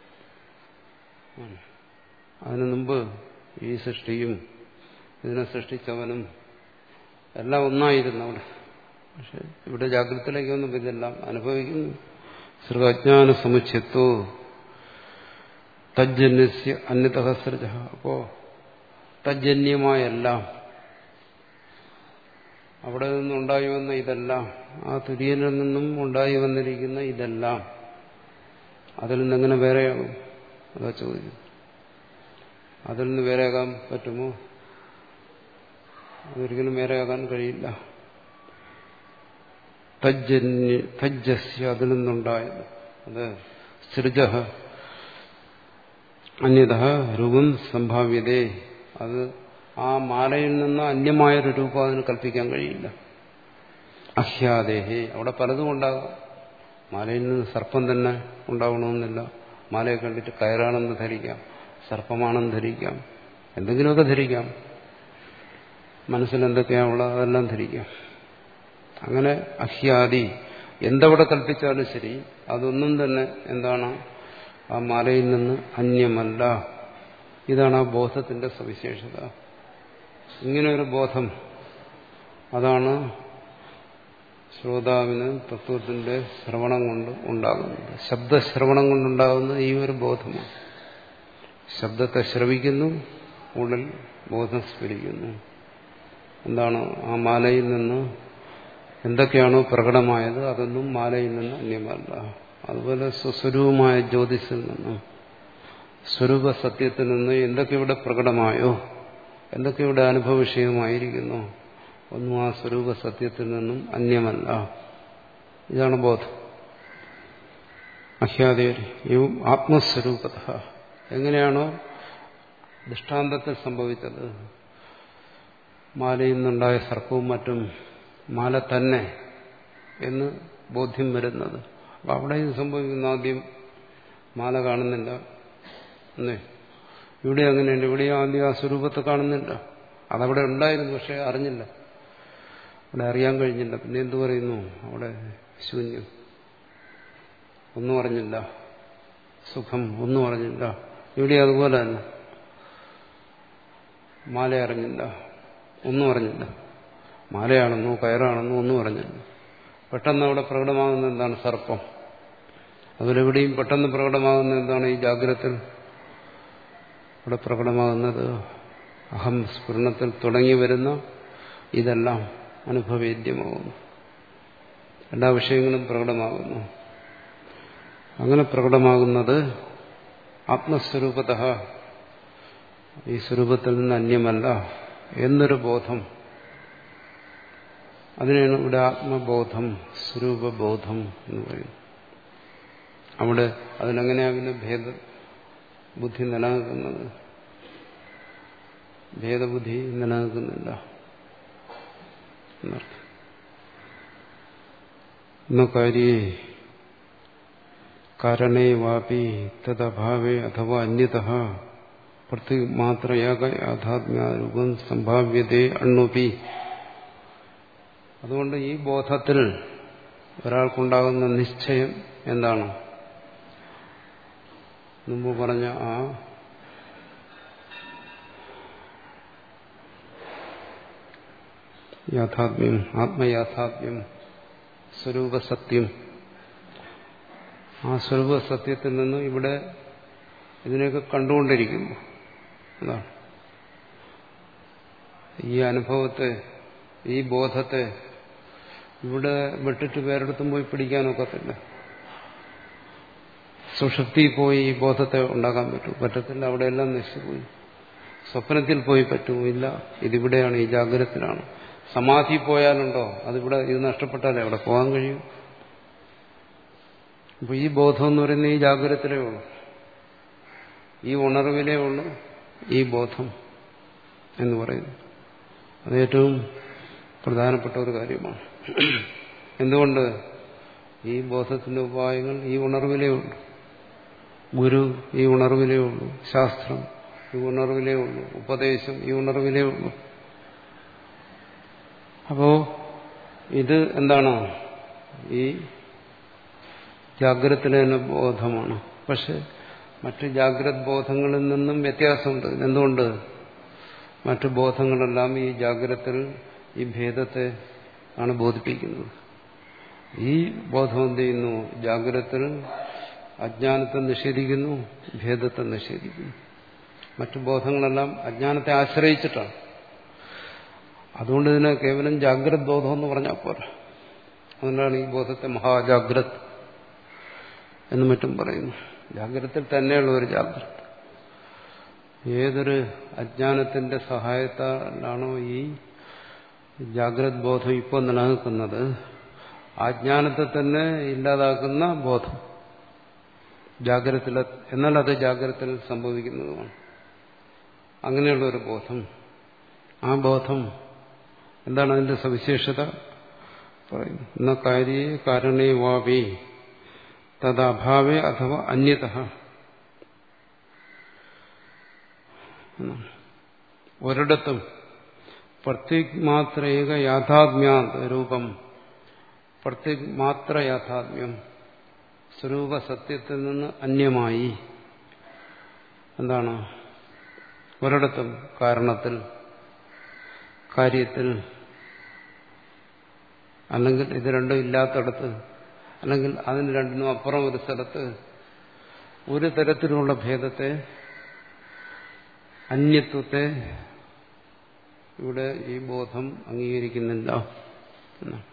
അതിനു മുമ്പ് ഈ സൃഷ്ടിയും ഇതിനെ സൃഷ്ടിച്ചവനും എല്ലാം ഒന്നായിരുന്നു അവിടെ പക്ഷെ ഇവിടെ ജാഗ്രതത്തിലേക്ക് വന്നപ്പോൾ ഇതെല്ലാം അനുഭവിക്കുന്നു സൃഗജ്ഞാന സമുച്ചത്വോ തജ്ജന്യസ്യ അന്യതഹസ്രജ അപ്പോ തജ്ജന്യമായെല്ലാം അവിടെ നിന്നുണ്ടായി വന്ന ഇതെല്ലാം ആ തുര്യനിൽ നിന്നും ഉണ്ടായി വന്നിരിക്കുന്ന ഇതെല്ലാം അതിൽ നിന്നെങ്ങനെ വേറെയാകും അതാ ചോദിക്കും അതിൽ നിന്ന് വേറെയാകാൻ പറ്റുമോ അതൊരിക്കലും വേറെയാകാൻ കഴിയില്ല തജ്ജന്യ തജ്ജസ്യ അതിൽ നിന്നുണ്ടായത് അത് സൃജ അന്യത രൂപം സംഭാവ്യതേ അത് ആ മാലയിൽ നിന്ന് അന്യമായൊരു രൂപം അതിന് കൽപ്പിക്കാൻ കഴിയില്ല അഹ്യാദേഹേ അവിടെ പലതും ഉണ്ടാകാം മാലയിൽ നിന്ന് സർപ്പം തന്നെ ഉണ്ടാവണമെന്നില്ല മാലയെ കണ്ടിട്ട് കയറാണെന്ന് ധരിക്കാം സർപ്പമാണെന്ന് ധരിക്കാം എന്തെങ്കിലുമൊക്കെ ധരിക്കാം മനസ്സിൽ എന്തൊക്കെയാണുള്ളത് അതെല്ലാം ധരിക്കാം അങ്ങനെ അഹ്യാദി എന്തവിടെ കൽപ്പിച്ചാലും ശരി അതൊന്നും തന്നെ എന്താണ് ആ മാലയിൽ നിന്ന് അന്യമല്ല ഇതാണ് ആ ബോധത്തിന്റെ സവിശേഷത ഇങ്ങനെ ഒരു ബോധം അതാണ് ശ്രോതാവിന് തത്വത്തിന്റെ ശ്രവണം കൊണ്ട് ഉണ്ടാകുന്നത് ശബ്ദശ്രവണം കൊണ്ടുണ്ടാകുന്ന ഈ ഒരു ബോധമാണ് ശബ്ദത്തെ ശ്രവിക്കുന്നു ഉള്ളിൽ ബോധം സ്ഫരിക്കുന്നു എന്താണ് ആ മാലയിൽ നിന്ന് എന്തൊക്കെയാണോ പ്രകടമായത് അതൊന്നും മാലയിൽ നിന്ന് അന്യമല്ല അതുപോലെ സ്വസ്വരൂപമായ ജ്യോതിസിൽ നിന്ന് സ്വരൂപ സത്യത്തിൽ നിന്ന് എന്തൊക്കെ ഇവിടെ പ്രകടമായോ എന്തൊക്കെ ഇവിടെ അനുഭവ വിഷയമായിരിക്കുന്നു ഒന്നും ആ സ്വരൂപ സത്യത്തിൽ നിന്നും അന്യമല്ല ഇതാണ് ബോധം അഹ്യാദേവും ആത്മസ്വരൂപത എങ്ങനെയാണോ ദൃഷ്ടാന്തത്തിൽ സംഭവിച്ചത് മാലയിൽ നിന്നുണ്ടായ സർപ്പവും മറ്റും മാല തന്നെ എന്ന് ബോധ്യം വരുന്നത് അപ്പൊ അവിടെ ഇത് സംഭവിക്കുന്ന ആദ്യം മാല കാണുന്നില്ല എന്നേ ഇവിടെ അങ്ങനെയുണ്ട് ഇവിടെ ആദ്യം ആ സ്വരൂപത്തെ കാണുന്നില്ല അതവിടെ ഉണ്ടായിരുന്നു പക്ഷെ അറിഞ്ഞില്ല അവിടെ അറിയാൻ കഴിഞ്ഞില്ല പിന്നെ എന്തു പറയുന്നു അവിടെ ശൂന്യം ഒന്നും അറിഞ്ഞില്ല സുഖം ഒന്നും അറിഞ്ഞില്ല ഇവിടെ അതുപോലെ തന്നെ മാല അറിഞ്ഞില്ല ഒന്നും അറിഞ്ഞില്ല മാലയാണെന്നോ കയറാണെന്നോ ഒന്നും അറിഞ്ഞില്ല പെട്ടെന്ന് അവിടെ പ്രകടമാകുന്ന എന്താണ് സർപ്പം അതിലെവിടെയും പെട്ടെന്ന് പ്രകടമാകുന്ന എന്താണ് ഈ ജാഗ്രതത്തിൽ ഇവിടെ പ്രകടമാകുന്നത് അഹം സ്ഫുരണത്തിൽ തുടങ്ങി വരുന്ന ഇതെല്ലാം അനുഭവേദ്യമാകുന്നു എല്ലാ വിഷയങ്ങളും പ്രകടമാകുന്നു അങ്ങനെ പ്രകടമാകുന്നത് ആത്മസ്വരൂപത ഈ സ്വരൂപത്തിൽ നിന്ന് അന്യമല്ല എന്നൊരു ബോധം അതിനാണ് ഇവിടെ ആത്മബോധം സ്വരൂപബോധം എന്ന് പറയുന്നത് അവിടെ അതിനെങ്ങനെയാണ് പിന്നെ ഭേദ ബുദ്ധി നിലനിൽക്കുന്നത് ഭേദബുദ്ധി നിലനിൽക്കുന്നില്ല എന്നർത്ഥം എന്ന കാര്യേ കാരണേ വാപി തദഭാവേ അഥവാ അന്യത പ്രത്യേകമാത്രയാക യാഥാത്മ്യാരൂപം സംഭാവ്യതേ അണ്ണുപി അതുകൊണ്ട് ഈ ബോധത്തിൽ ഒരാൾക്കുണ്ടാകുന്ന നിശ്ചയം എന്താണ് മുമ്പ് പറഞ്ഞ ആ യാഥാത്മ്യം ആത്മയാഥാത്മ്യം സ്വരൂപസത്യം ആ സ്വരൂപസത്യത്തിൽ നിന്ന് ഇവിടെ ഇതിനെയൊക്കെ കണ്ടുകൊണ്ടിരിക്കുന്നു അതാണ് ഈ അനുഭവത്തെ ഈ ബോധത്തെ ഇവിടെ വിട്ടിട്ട് വേറെടുത്തും പോയി പിടിക്കാനൊക്കത്തില്ല സുഷുപ്തി പോയി ഈ ബോധത്തെ ഉണ്ടാക്കാൻ പറ്റും പറ്റത്തില്ല അവിടെയെല്ലാം നശിച്ചുപോയി സ്വപ്നത്തിൽ പോയി പറ്റുമില്ല ഇതിവിടെയാണ് ഈ ജാഗ്രതത്തിലാണ് സമാധി പോയാലുണ്ടോ അതിവിടെ ഇത് നഷ്ടപ്പെട്ടാലേ അവിടെ പോകാൻ കഴിയും അപ്പൊ ഈ ബോധം എന്ന് പറയുന്നത് ഈ ജാഗ്രതത്തിലേ ഉള്ളൂ ഈ ഉണർവിലേ ഉള്ളൂ ഈ ബോധം എന്ന് പറയുന്നു അത് ഏറ്റവും പ്രധാനപ്പെട്ട ഒരു കാര്യമാണ് എന്തുകൊണ്ട് ഈ ബോധത്തിന്റെ ഉപായങ്ങൾ ഈ ഉണർവിലേ ഉള്ളൂ ഗുരു ഈ ഉണർവിലേ ഉള്ളൂ ശാസ്ത്രം ഈ ഉണർവിലേ ഉള്ളൂ ഉപദേശം ഈ ഉണർവിലേ ഉള്ളൂ അപ്പോ ഇത് എന്താണ് ഈ ജാഗ്രതത്തിലെ തന്നെ ബോധമാണ് പക്ഷെ മറ്റ് ജാഗ്രത് ബോധങ്ങളിൽ നിന്നും വ്യത്യാസമുണ്ട് എന്തുകൊണ്ട് മറ്റു ബോധങ്ങളെല്ലാം ഈ ജാഗ്രതത്തിൽ ഈ ഭേദത്തെ ആണ് ബോധിപ്പിക്കുന്നത് ഈ ബോധം എന്ത് ചെയ്യുന്നു ജാഗ്രതത്തിൽ അജ്ഞാനത്തെ നിഷേധിക്കുന്നു ഭേദത്തെ നിഷേധിക്കുന്നു മറ്റു ബോധങ്ങളെല്ലാം അജ്ഞാനത്തെ ആശ്രയിച്ചിട്ടാണ് അതുകൊണ്ട് ഇതിനെ കേവലം ജാഗ്രത് ബോധം എന്ന് പറഞ്ഞാൽ പോരാ അതുകൊണ്ടാണ് ഈ ബോധത്തെ മഹാജാഗ്രത് എന്ന് മറ്റും പറയുന്നു ജാഗ്രതത്തിൽ തന്നെയുള്ള ഒരു ജാഗ്രത ഏതൊരു അജ്ഞാനത്തിന്റെ സഹായത്താലാണോ ഈ ജാഗ്രത് ബോധം ഇപ്പോൾ നിലനിൽക്കുന്നത് ആ ജ്ഞാനത്തെ തന്നെ ഇല്ലാതാക്കുന്ന ബോധം ജാഗ്രതത്തിൽ എന്നാൽ അത് ജാഗ്രതത്തിൽ സംഭവിക്കുന്നതുമാണ് അങ്ങനെയുള്ള ഒരു ബോധം ആ ബോധം എന്താണ് അതിന്റെ സവിശേഷത പറയുന്നു എന്ന കാര്യേ കാരണേ വാവേ തദാഭാവേ അഥവാ അന്യത ഒരിടത്തും പ്രത്യേക് മാത്ര ഏക യാഥാത്മ്യാ രൂപം പ്രത്യേക് മാത്ര യാഥാത്മ്യം സ്വരൂപ സത്യത്തിൽ നിന്ന് അന്യമായി എന്താണ് ഒരിടത്തും കാരണത്തിൽ കാര്യത്തിൽ അല്ലെങ്കിൽ ഇത് രണ്ടും ഇല്ലാത്തടത്ത് അല്ലെങ്കിൽ അതിന് രണ്ടിനും അപ്പുറം ഒരു സ്ഥലത്ത് ഒരു തരത്തിലുള്ള ഭേദത്തെ അന്യത്വത്തെ ഇവിടെ ഈ ബോധം അംഗീകരിക്കുന്നില്ല എന്നാണ്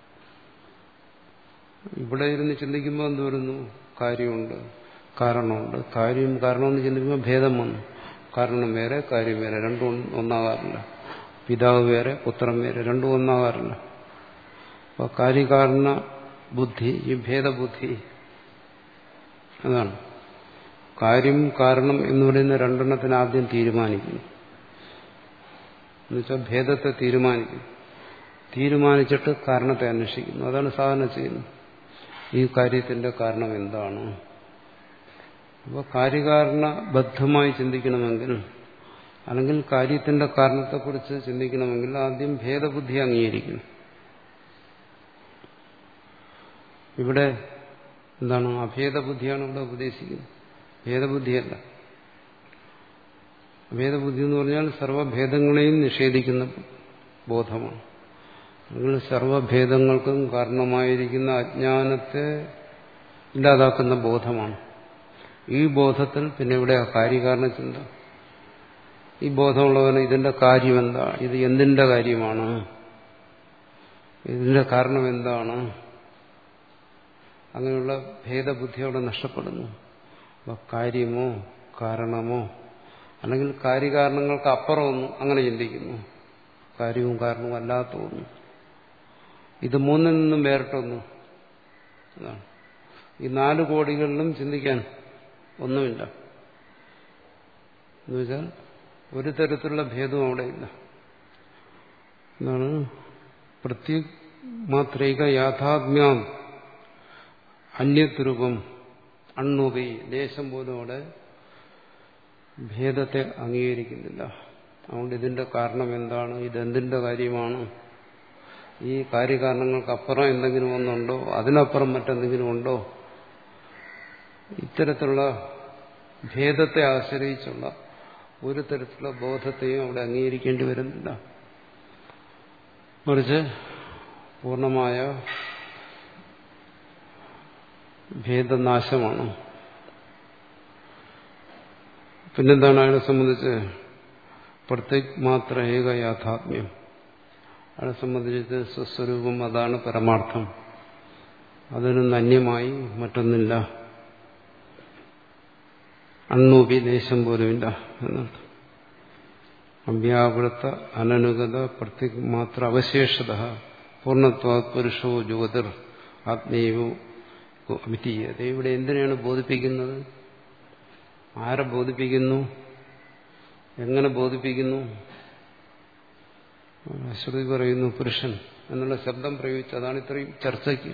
ഇവിടെ ഇരുന്ന് ചിന്തിക്കുമ്പോൾ എന്ത് വരുന്നു കാര്യമുണ്ട് കാരണമുണ്ട് കാര്യം കാരണമെന്ന് ചിന്തിക്കുമ്പോൾ ഭേദം വന്നു കാരണം വേറെ കാര്യം വേറെ രണ്ടും ഒന്നാകാറില്ല പിതാവ് വേറെ പുത്രൻ വേറെ രണ്ടും ഒന്നാകാറില്ല അപ്പോൾ കാര്യകാരണ ബുദ്ധി ഈ ഭേദബുദ്ധി അതാണ് കാര്യം കാരണം എന്ന് പറയുന്ന രണ്ടെണ്ണത്തിന് ആദ്യം തീരുമാനിക്കുന്നു എന്നുവെച്ചാൽ ഭേദത്തെ തീരുമാനിക്കുന്നു തീരുമാനിച്ചിട്ട് കാരണത്തെ അന്വേഷിക്കുന്നു അതാണ് സാധന ചെയ്യുന്നത് ഈ കാര്യത്തിന്റെ കാരണം എന്താണ് അപ്പോൾ കാര്യകാരണ ബദ്ധമായി ചിന്തിക്കണമെങ്കിൽ അല്ലെങ്കിൽ കാര്യത്തിന്റെ കാരണത്തെക്കുറിച്ച് ചിന്തിക്കണമെങ്കിൽ ആദ്യം ഭേദബുദ്ധി അംഗീകരിക്കണം ഇവിടെ എന്താണ് അഭേദബുദ്ധിയാണ് ഇവിടെ ഉപദേശിക്കുന്നത് ഭേദബുദ്ധിയല്ല ഭേദബുദ്ധി എന്ന് പറഞ്ഞാൽ സർവഭേദങ്ങളെയും നിഷേധിക്കുന്ന ബോധമാണ് അല്ലെങ്കിൽ സർവഭേദങ്ങൾക്കും കാരണമായിരിക്കുന്ന അജ്ഞാനത്തെ ഇല്ലാതാക്കുന്ന ബോധമാണ് ഈ ബോധത്തിൽ പിന്നെ ഇവിടെ കാര്യകാരണ ചിന്ത ഈ ബോധമുള്ളവന് ഇതിന്റെ കാര്യം എന്താ ഇത് എന്തിന്റെ കാര്യമാണ് ഇതിന്റെ കാരണം എന്താണ് അങ്ങനെയുള്ള ഭേദബുദ്ധി അവിടെ നഷ്ടപ്പെടുന്നു അപ്പോൾ കാര്യമോ കാരണമോ അല്ലെങ്കിൽ കാര്യകാരണങ്ങൾക്ക് അപ്പുറം ഒന്നും അങ്ങനെ ചിന്തിക്കുന്നു കാര്യവും കാരണവും അല്ലാത്ത ഒന്നും ഇത് മൂന്നിൽ നിന്നും വേറിട്ടൊന്നു അതാണ് ഈ നാല് കോടികളിലും ചിന്തിക്കാൻ ഒന്നുമില്ല എന്നുവെച്ചാൽ ഒരു തരത്തിലുള്ള ഭേദവും അവിടെ ഇല്ല എന്താണ് പ്രത്യേക മാത്രൈക യാഥാത്മ്യം അന്യത്വരൂപം അണ്ണുപി ദേശം പോലും അവിടെ ഭേദത്തെ അംഗീകരിക്കുന്നില്ല അതുകൊണ്ട് ഇതിന്റെ കാരണം എന്താണ് ഇതെന്തിന്റെ കാര്യമാണ് ഈ കാര്യകാരണങ്ങൾക്ക് അപ്പുറം എന്തെങ്കിലും ഒന്നുണ്ടോ അതിനപ്പുറം മറ്റെന്തെങ്കിലും ഉണ്ടോ ഇത്തരത്തിലുള്ള ഭേദത്തെ ആശ്രയിച്ചുള്ള ഒരു തരത്തിലുള്ള ബോധത്തെയും അവിടെ അംഗീകരിക്കേണ്ടി വരുന്നില്ല മറിച്ച് പൂർണ്ണമായ ഭേദനാശമാണ് പിന്നെന്താണ് അയാളെ സംബന്ധിച്ച് പ്രത്യേക് മാത്ര ഏക യാഥാത്മ്യം അയാളെ സംബന്ധിച്ച് സ്വസ്വരൂപം അതാണ് പരമാർത്ഥം അതിനൊന്ന് അന്യമായി മറ്റൊന്നില്ല അണ്ണൂപി ദേശം പോലുമില്ല എന്നർത്ഥം അവ്യാവൃത്ത അനനുഗത പ്രത്യേക മാത്ര അവശേഷത പൂർണ്ണത്വ പുരുഷോ ജ്യോതിർ ആത്മീയവോ അമിതീയത ഇവിടെ എന്തിനാണ് ബോധിപ്പിക്കുന്നത് ആരെ ബോധിപ്പിക്കുന്നു എങ്ങനെ ബോധിപ്പിക്കുന്നു ശ്രുതി പറയുന്നു പുരുഷൻ എന്നുള്ള ശബ്ദം പ്രയോഗിച്ചു അതാണ് ഇത്രയും ചർച്ചയ്ക്ക്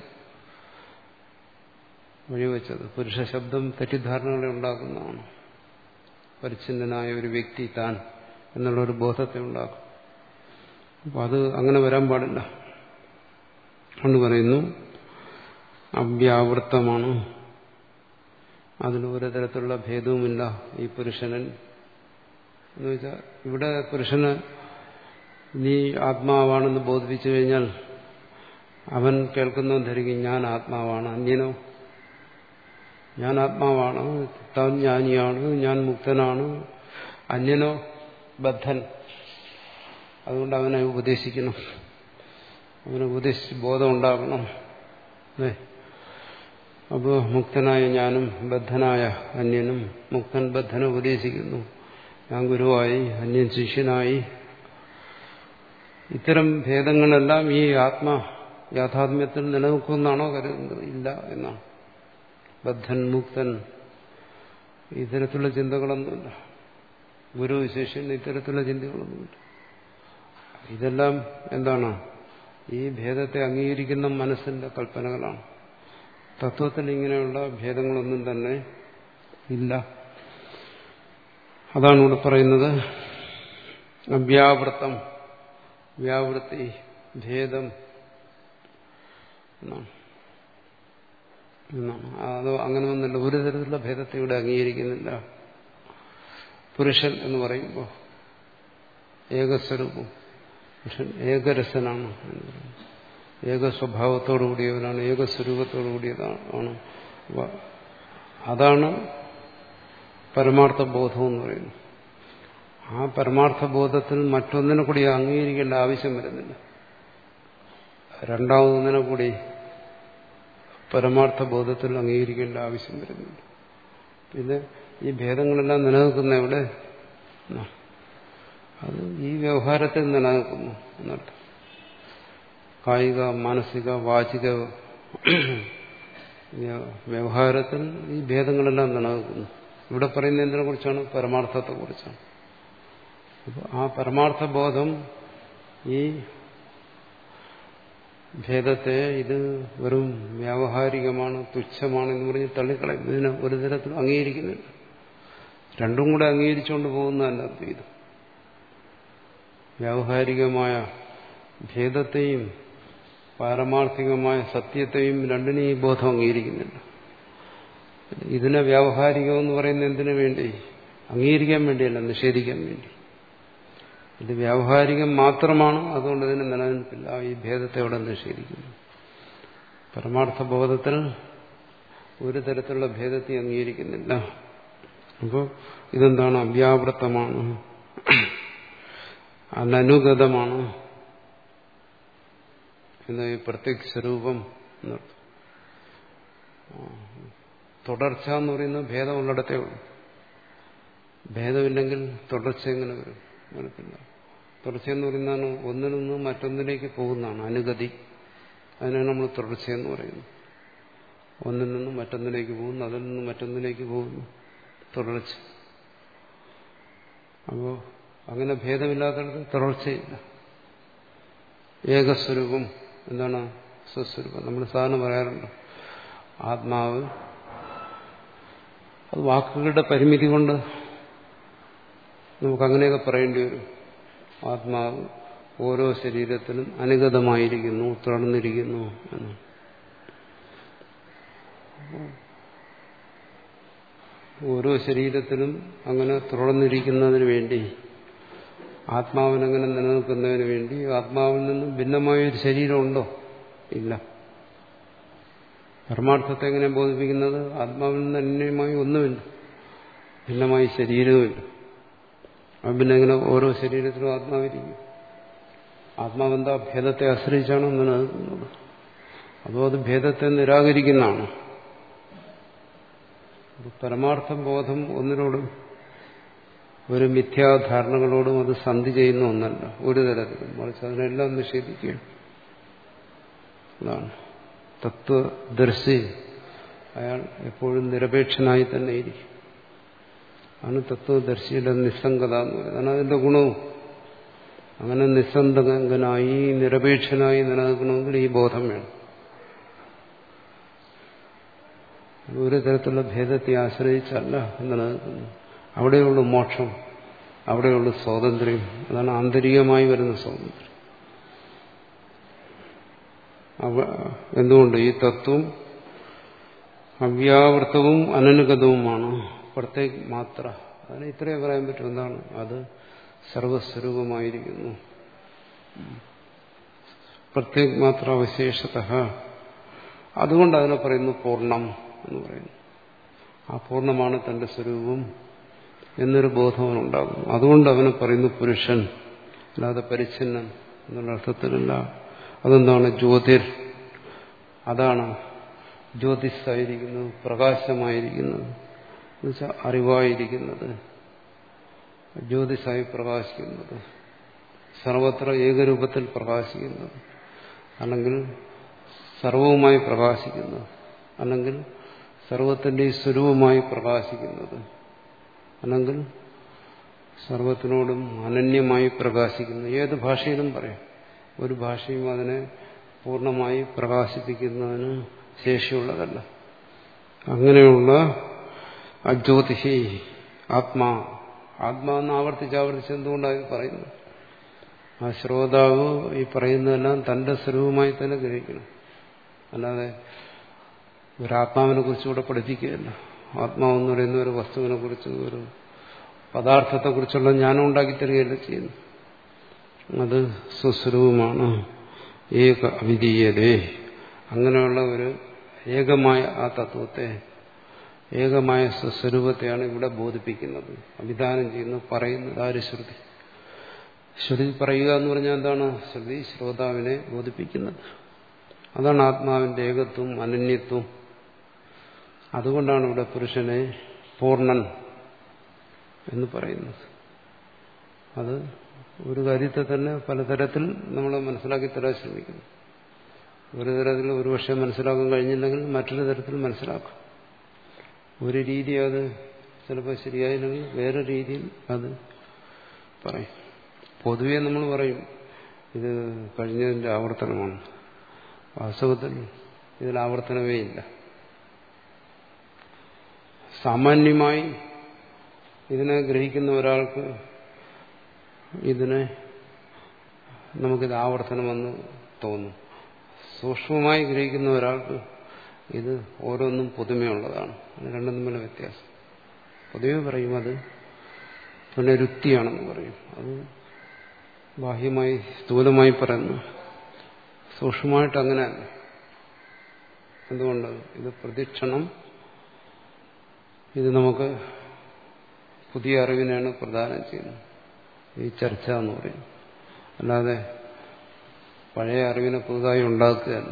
വഴിവെച്ചത് പുരുഷ ശബ്ദം തെറ്റിദ്ധാരണകളെ ഉണ്ടാക്കുന്നതാണ് പരിച്ഛിന്നനായ ഒരു വ്യക്തി താൻ എന്നുള്ള ഒരു ബോധത്തെ ഉണ്ടാക്കും അപ്പം അത് അങ്ങനെ വരാൻ പാടില്ല കൊണ്ട് പറയുന്നു അവ്യാവൃത്തമാണ് അതിന് ഒരു തരത്തിലുള്ള ഭേദവുമില്ല ഈ പുരുഷനൻ എന്ന് വെച്ചാൽ ഇവിടെ പുരുഷന് നീ ആത്മാവാണെന്ന് ബോധിപ്പിച്ചു കഴിഞ്ഞാൽ അവൻ കേൾക്കുന്നവൻ ധരിക്കും ഞാൻ ആത്മാവാണ് അന്യനോ ഞാൻ ആത്മാവാണ് താൻ ജ്ഞാനിയാണ് ഞാൻ മുക്തനാണ് അന്യനോ ബദ്ധൻ അതുകൊണ്ട് അവനെ ഉപദേശിക്കണം അവനെ ഉപദേശിച്ച് ബോധം ഉണ്ടാകണം അല്ലേ അപ്പോൾ മുക്തനായ ഞാനും ബദ്ധനായ അന്യനും മുക്തൻ ബദ്ധനെ ഉപദേശിക്കുന്നു ഞാൻ ഗുരുവായി അന്യൻ ശിഷ്യനായി ഇത്തരം ഭേദങ്ങളെല്ലാം ഈ ആത്മ യാഥാത്മ്യത്തിൽ നിലനിൽക്കുമെന്നാണോ കരുതുന്നത് ഇല്ല എന്നാണ് ബദ്ധൻ മുക്തൻ ഇത്തരത്തിലുള്ള ചിന്തകളൊന്നുമില്ല ഗുരു ശിഷ്യൻ ഇത്തരത്തിലുള്ള ചിന്തകളൊന്നുമില്ല ഇതെല്ലാം എന്താണ് ഈ ഭേദത്തെ അംഗീകരിക്കുന്ന മനസ്സിന്റെ കൽപ്പനകളാണ് തത്വത്തിൽ ഇങ്ങനെയുള്ള ഭേദങ്ങളൊന്നും തന്നെ ഇല്ല അതാണ് ഇവിടെ പറയുന്നത് അവ്യാവൃത്തം വ്യാവൃത്തി ഭേദം എന്നാണ് എന്നാണ് അത് അങ്ങനെ ഒന്നുമില്ല ഒരു തരത്തിലുള്ള ഭേദത്തെ ഇവിടെ അംഗീകരിക്കുന്നില്ല പുരുഷൻ എന്ന് പറയുമ്പോൾ ഏകസ്വരൂപം പുരുഷൻ ഏകരസനാണ് എന്ന് പറയുന്നത് ഏക സ്വഭാവത്തോടു കൂടിയവനാണ് ഏക സ്വരൂപത്തോടു കൂടിയതാണ് അതാണ് പരമാർത്ഥ ബോധം എന്ന് പറയുന്നത് ആ പരമാർത്ഥ ബോധത്തിൽ മറ്റൊന്നിനെ കൂടി അംഗീകരിക്കേണ്ട ആവശ്യം വരുന്നില്ല രണ്ടാമതൊന്നിനെ കൂടി പരമാർത്ഥ ബോധത്തിൽ അംഗീകരിക്കേണ്ട ആവശ്യം വരുന്നുണ്ട് പിന്നെ ഈ ഭേദങ്ങളെല്ലാം നിലനിൽക്കുന്ന എവിടെ അത് ഈ വ്യവഹാരത്തിൽ നിലനിൽക്കുന്നു എന്നർത്ഥം കായിക മാനസിക വാചിക വ്യവഹാരത്തിൽ ഈ ഭേദങ്ങളെല്ലാം നിലനിൽക്കുന്നു ഇവിടെ പറയുന്ന എന്തിനെ കുറിച്ചാണ് പരമാർത്ഥത്തെ കുറിച്ചാണ് അപ്പോൾ ആ പരമാർത്ഥ ബോധം ഈ ഭേദത്തെ ഇത് വെറും വ്യാവഹാരികമാണ് തുച്ഛമാണ് എന്ന് പറഞ്ഞ് തള്ളിക്കളയും ഇതിനെ ഒരു തരത്തിലും അംഗീകരിക്കുന്നില്ല രണ്ടും കൂടെ അംഗീകരിച്ചുകൊണ്ട് പോകുന്നതല്ല അദ്വൈതം വ്യാവഹാരികമായ ഭേദത്തെയും പാരമാർത്ഥികമായ സത്യത്തെയും രണ്ടിനെയും ഈ ബോധം അംഗീകരിക്കുന്നില്ല ഇതിനെ വ്യാവഹാരികമെന്ന് പറയുന്ന എന്തിനു വേണ്ടി അംഗീകരിക്കാൻ വേണ്ടിയല്ല നിഷേധിക്കാൻ വേണ്ടി ഇത് വ്യാവഹാരികം മാത്രമാണ് അതുകൊണ്ട് ഇതിന് നിലനിൽപ്പില്ല ഈ ഭേദത്തെ അവിടെ നിഷേധിക്കുന്നു പരമാർത്ഥ ബോധത്തിൽ ഒരു തരത്തിലുള്ള ഭേദത്തെ അംഗീകരിക്കുന്നില്ല അപ്പോൾ ഇതെന്താണ് അവ്യാവൃത്തമാണ് അനനുഗതമാണ് എന്ന് ഈ പ്രത്യേക സ്വരൂപം എന്നർത്ഥം തുടർച്ച എന്ന് പറയുന്നത് ഭേദമുള്ളിടത്തേ ഉള്ളൂ ഭേദമില്ലെങ്കിൽ തുടർച്ച എങ്ങനെ വരും വരത്തില്ല തുടർച്ച എന്ന് പറയുന്നതാണ് ഒന്നിൽ നിന്ന് മറ്റൊന്നിലേക്ക് പോകുന്നതാണ് അനുഗതി അതിനാണ് നമ്മൾ തുടർച്ചയെന്ന് പറയുന്നത് ഒന്നിൽ നിന്ന് മറ്റൊന്നിലേക്ക് പോകുന്നു അതിൽ നിന്ന് മറ്റൊന്നിലേക്ക് പോകുന്നു തുടർച്ച അപ്പോൾ അങ്ങനെ ഭേദമില്ലാത്തടത്ത് തുടർച്ചയില്ല ഏകസ്വരൂപം എന്താണ് സ്വസ്വരൂപം നമ്മൾ സാധാരണ പറയാറുണ്ട് ആത്മാവ് അത് വാക്കുകളുടെ പരിമിതി കൊണ്ട് നമുക്ക് അങ്ങനെയൊക്കെ പറയേണ്ടി വരും ആത്മാവ് ഓരോ ശരീരത്തിലും അനുഗതമായിരിക്കുന്നു തുടർന്നിരിക്കുന്നു എന്ന് ഓരോ ശരീരത്തിലും അങ്ങനെ തുടർന്നിരിക്കുന്നതിന് വേണ്ടി ആത്മാവിനങ്ങനെ നിലനിൽക്കുന്നതിന് വേണ്ടി ആത്മാവിൽ നിന്നും ഭിന്നമായൊരു ശരീരമുണ്ടോ ഇല്ല പരമാർത്ഥത്തെ എങ്ങനെ ബോധിപ്പിക്കുന്നത് ആത്മാവിൽ നിന്ന് അന്യമായി ഒന്നുമില്ല ഭിന്നമായി ശരീരവുമില്ല അപ്പം പിന്നെ എങ്ങനെ ഓരോ ശരീരത്തിലും ആത്മാവിരിക്കും ആത്മാവെന്താ ഭേദത്തെ ആശ്രയിച്ചാണോ നിലനിൽക്കുന്നത് അതോ അത് ഭേദത്തെ നിരാകരിക്കുന്നതാണ് പരമാർത്ഥ ബോധം ഒന്നിനോടും ഒരു മിഥ്യാധാരണകളോടും അത് സന്ധി ചെയ്യുന്ന ഒന്നല്ല ഒരു തരത്തിലും മറിച്ച് അതിനെല്ലാം നിഷേധിക്കുകയാണ് അതാണ് തത്വദർശി അയാൾ എപ്പോഴും നിരപേക്ഷനായി തന്നെ ഇരിക്കും ആണ് തത്വദർശിയുടെ നിസ്സംഗത എന്ന് പറയുന്നത് അതാണ് അതിന്റെ ഗുണവും അങ്ങനെ നിസ്സംഗനായി നിരപേക്ഷനായി നിലനിൽക്കണമെങ്കിൽ ഈ ബോധം വേണം ഒരു തരത്തിലുള്ള ഭേദത്തെ ആശ്രയിച്ചല്ല നിലനിൽക്കുന്നു അവിടെയുള്ള മോക്ഷം അവിടെയുള്ള സ്വാതന്ത്ര്യം അതാണ് ആന്തരികമായി വരുന്ന സ്വാതന്ത്ര്യം എന്തുകൊണ്ട് ഈ തത്വം അവ്യാവൃത്തവും അനനുഗതവുമാണ് പ്രത്യേക മാത്ര അതിന് ഇത്രയേ പറയാൻ പറ്റും എന്താണ് അത് സർവസ്വരൂപമായിരിക്കുന്നു പ്രത്യേക മാത്ര അവശേഷത അതുകൊണ്ട് അതിനെ പറയുന്നു പൂർണ്ണം എന്ന് പറയുന്നു ആ പൂർണ്ണമാണ് തന്റെ സ്വരൂപം എന്നൊരു ബോധം അവനുണ്ടാകുന്നു അതുകൊണ്ട് അവനെ പറയുന്നു പുരുഷൻ അല്ലാതെ പരിച്ഛന്നൻ എന്നുള്ള അർത്ഥത്തിലല്ല അതെന്താണ് ജ്യോതിർ അതാണ് ജ്യോതിഷായിരിക്കുന്നത് പ്രകാശമായിരിക്കുന്നത് എന്നുവെച്ചാൽ അറിവായിരിക്കുന്നത് ജ്യോതിഷായി പ്രകാശിക്കുന്നത് സർവത്ര ഏകരൂപത്തിൽ പ്രകാശിക്കുന്നത് അല്ലെങ്കിൽ സർവവുമായി പ്രകാശിക്കുന്നത് അല്ലെങ്കിൽ സർവത്തിന്റെ സ്വരൂപമായി പ്രകാശിക്കുന്നത് അല്ലെങ്കിൽ സർവത്തിനോടും അനന്യമായി പ്രകാശിക്കുന്നു ഏത് ഭാഷയിലും പറയാം ഒരു ഭാഷയും അതിനെ പൂർണ്ണമായി പ്രകാശിപ്പിക്കുന്നതിന് ശേഷിയുള്ളതല്ല അങ്ങനെയുള്ള അജ്യോതിഷി ആത്മാ ആത്മാവെന്ന് ആവർത്തിച്ച് ആവർത്തിച്ച് എന്തുകൊണ്ടാണ് പറയുന്നത് ആ ശ്രോതാവ് ഈ പറയുന്നതെല്ലാം തന്റെ സ്വരൂപമായി തന്നെ ഗ്രഹിക്കണം അല്ലാതെ ഒരാത്മാവിനെ കുറിച്ചുകൂടെ പഠിപ്പിക്കുകയല്ല ആത്മാവെന്ന് പറയുന്ന ഒരു വസ്തുവിനെ കുറിച്ച് ഒരു പദാർത്ഥത്തെക്കുറിച്ചുള്ള ജ്ഞാനം ഉണ്ടാക്കി തരികയല്ല ചെയ്യുന്നു അത് സ്വസ്വരൂപമാണ് ഏക അവിധീയതേ അങ്ങനെയുള്ള ഒരു ഏകമായ ആ തത്വത്തെ ഏകമായ സ്വസ്വരൂപത്തെയാണ് ഇവിടെ ബോധിപ്പിക്കുന്നത് അഭിധാനം ചെയ്യുന്നു പറയുന്നത് ആര് ശ്രുതി ശ്രുതി പറയുക എന്ന് പറഞ്ഞാൽ എന്താണ് ശ്രുതി ശ്രോതാവിനെ ബോധിപ്പിക്കുന്നത് അതാണ് ആത്മാവിന്റെ ഏകത്വം അനന്യത്വം അതുകൊണ്ടാണ് ഇവിടെ പുരുഷനെ പൂർണ്ണൻ എന്ന് പറയുന്നത് അത് ഒരു കാര്യത്തെ തന്നെ പലതരത്തിൽ നമ്മൾ മനസ്സിലാക്കി തരാൻ ശ്രമിക്കുന്നു ഒരു തരത്തിൽ ഒരുപക്ഷെ മനസ്സിലാക്കാൻ കഴിഞ്ഞില്ലെങ്കിൽ മറ്റൊരു തരത്തിൽ മനസ്സിലാക്കാം ഒരു രീതി അത് ചിലപ്പോൾ ശരിയായില്ലെങ്കിൽ വേറെ രീതിയിൽ അത് പറയും പൊതുവെ നമ്മൾ പറയും ഇത് കഴിഞ്ഞതിന്റെ ആവർത്തനമാണ് വാസ്തവത്തിൽ ഇതിൽ ആവർത്തനമേ ഇല്ല സാമാന്യമായി ഇതിനെ ഗ്രഹിക്കുന്ന ഒരാൾക്ക് ഇതിനെ നമുക്കിത് ആവർത്തനമെന്ന് തോന്നും സൂക്ഷ്മമായി ഗ്രഹിക്കുന്ന ഒരാൾക്ക് ഇത് ഓരോന്നും പുതുമയുള്ളതാണ് അത് രണ്ടും തമ്മിലുള്ള വ്യത്യാസം പൊതുവെ പറയും അത് പുനരുക്തിയാണെന്ന് പറയും അത് ബാഹ്യമായി സ്ഥൂലമായി പറയുന്നു സൂക്ഷ്മമായിട്ട് അങ്ങനെയല്ല എന്തുകൊണ്ട് ഇത് പ്രതിക്ഷണം ഇത് നമുക്ക് പുതിയ അറിവിനാണ് പ്രദാനം ചെയ്യുന്നത് ഈ ചർച്ച എന്ന് പറയും അല്ലാതെ പഴയ അറിവിനെ പുതുതായി ഉണ്ടാക്കുകയല്ല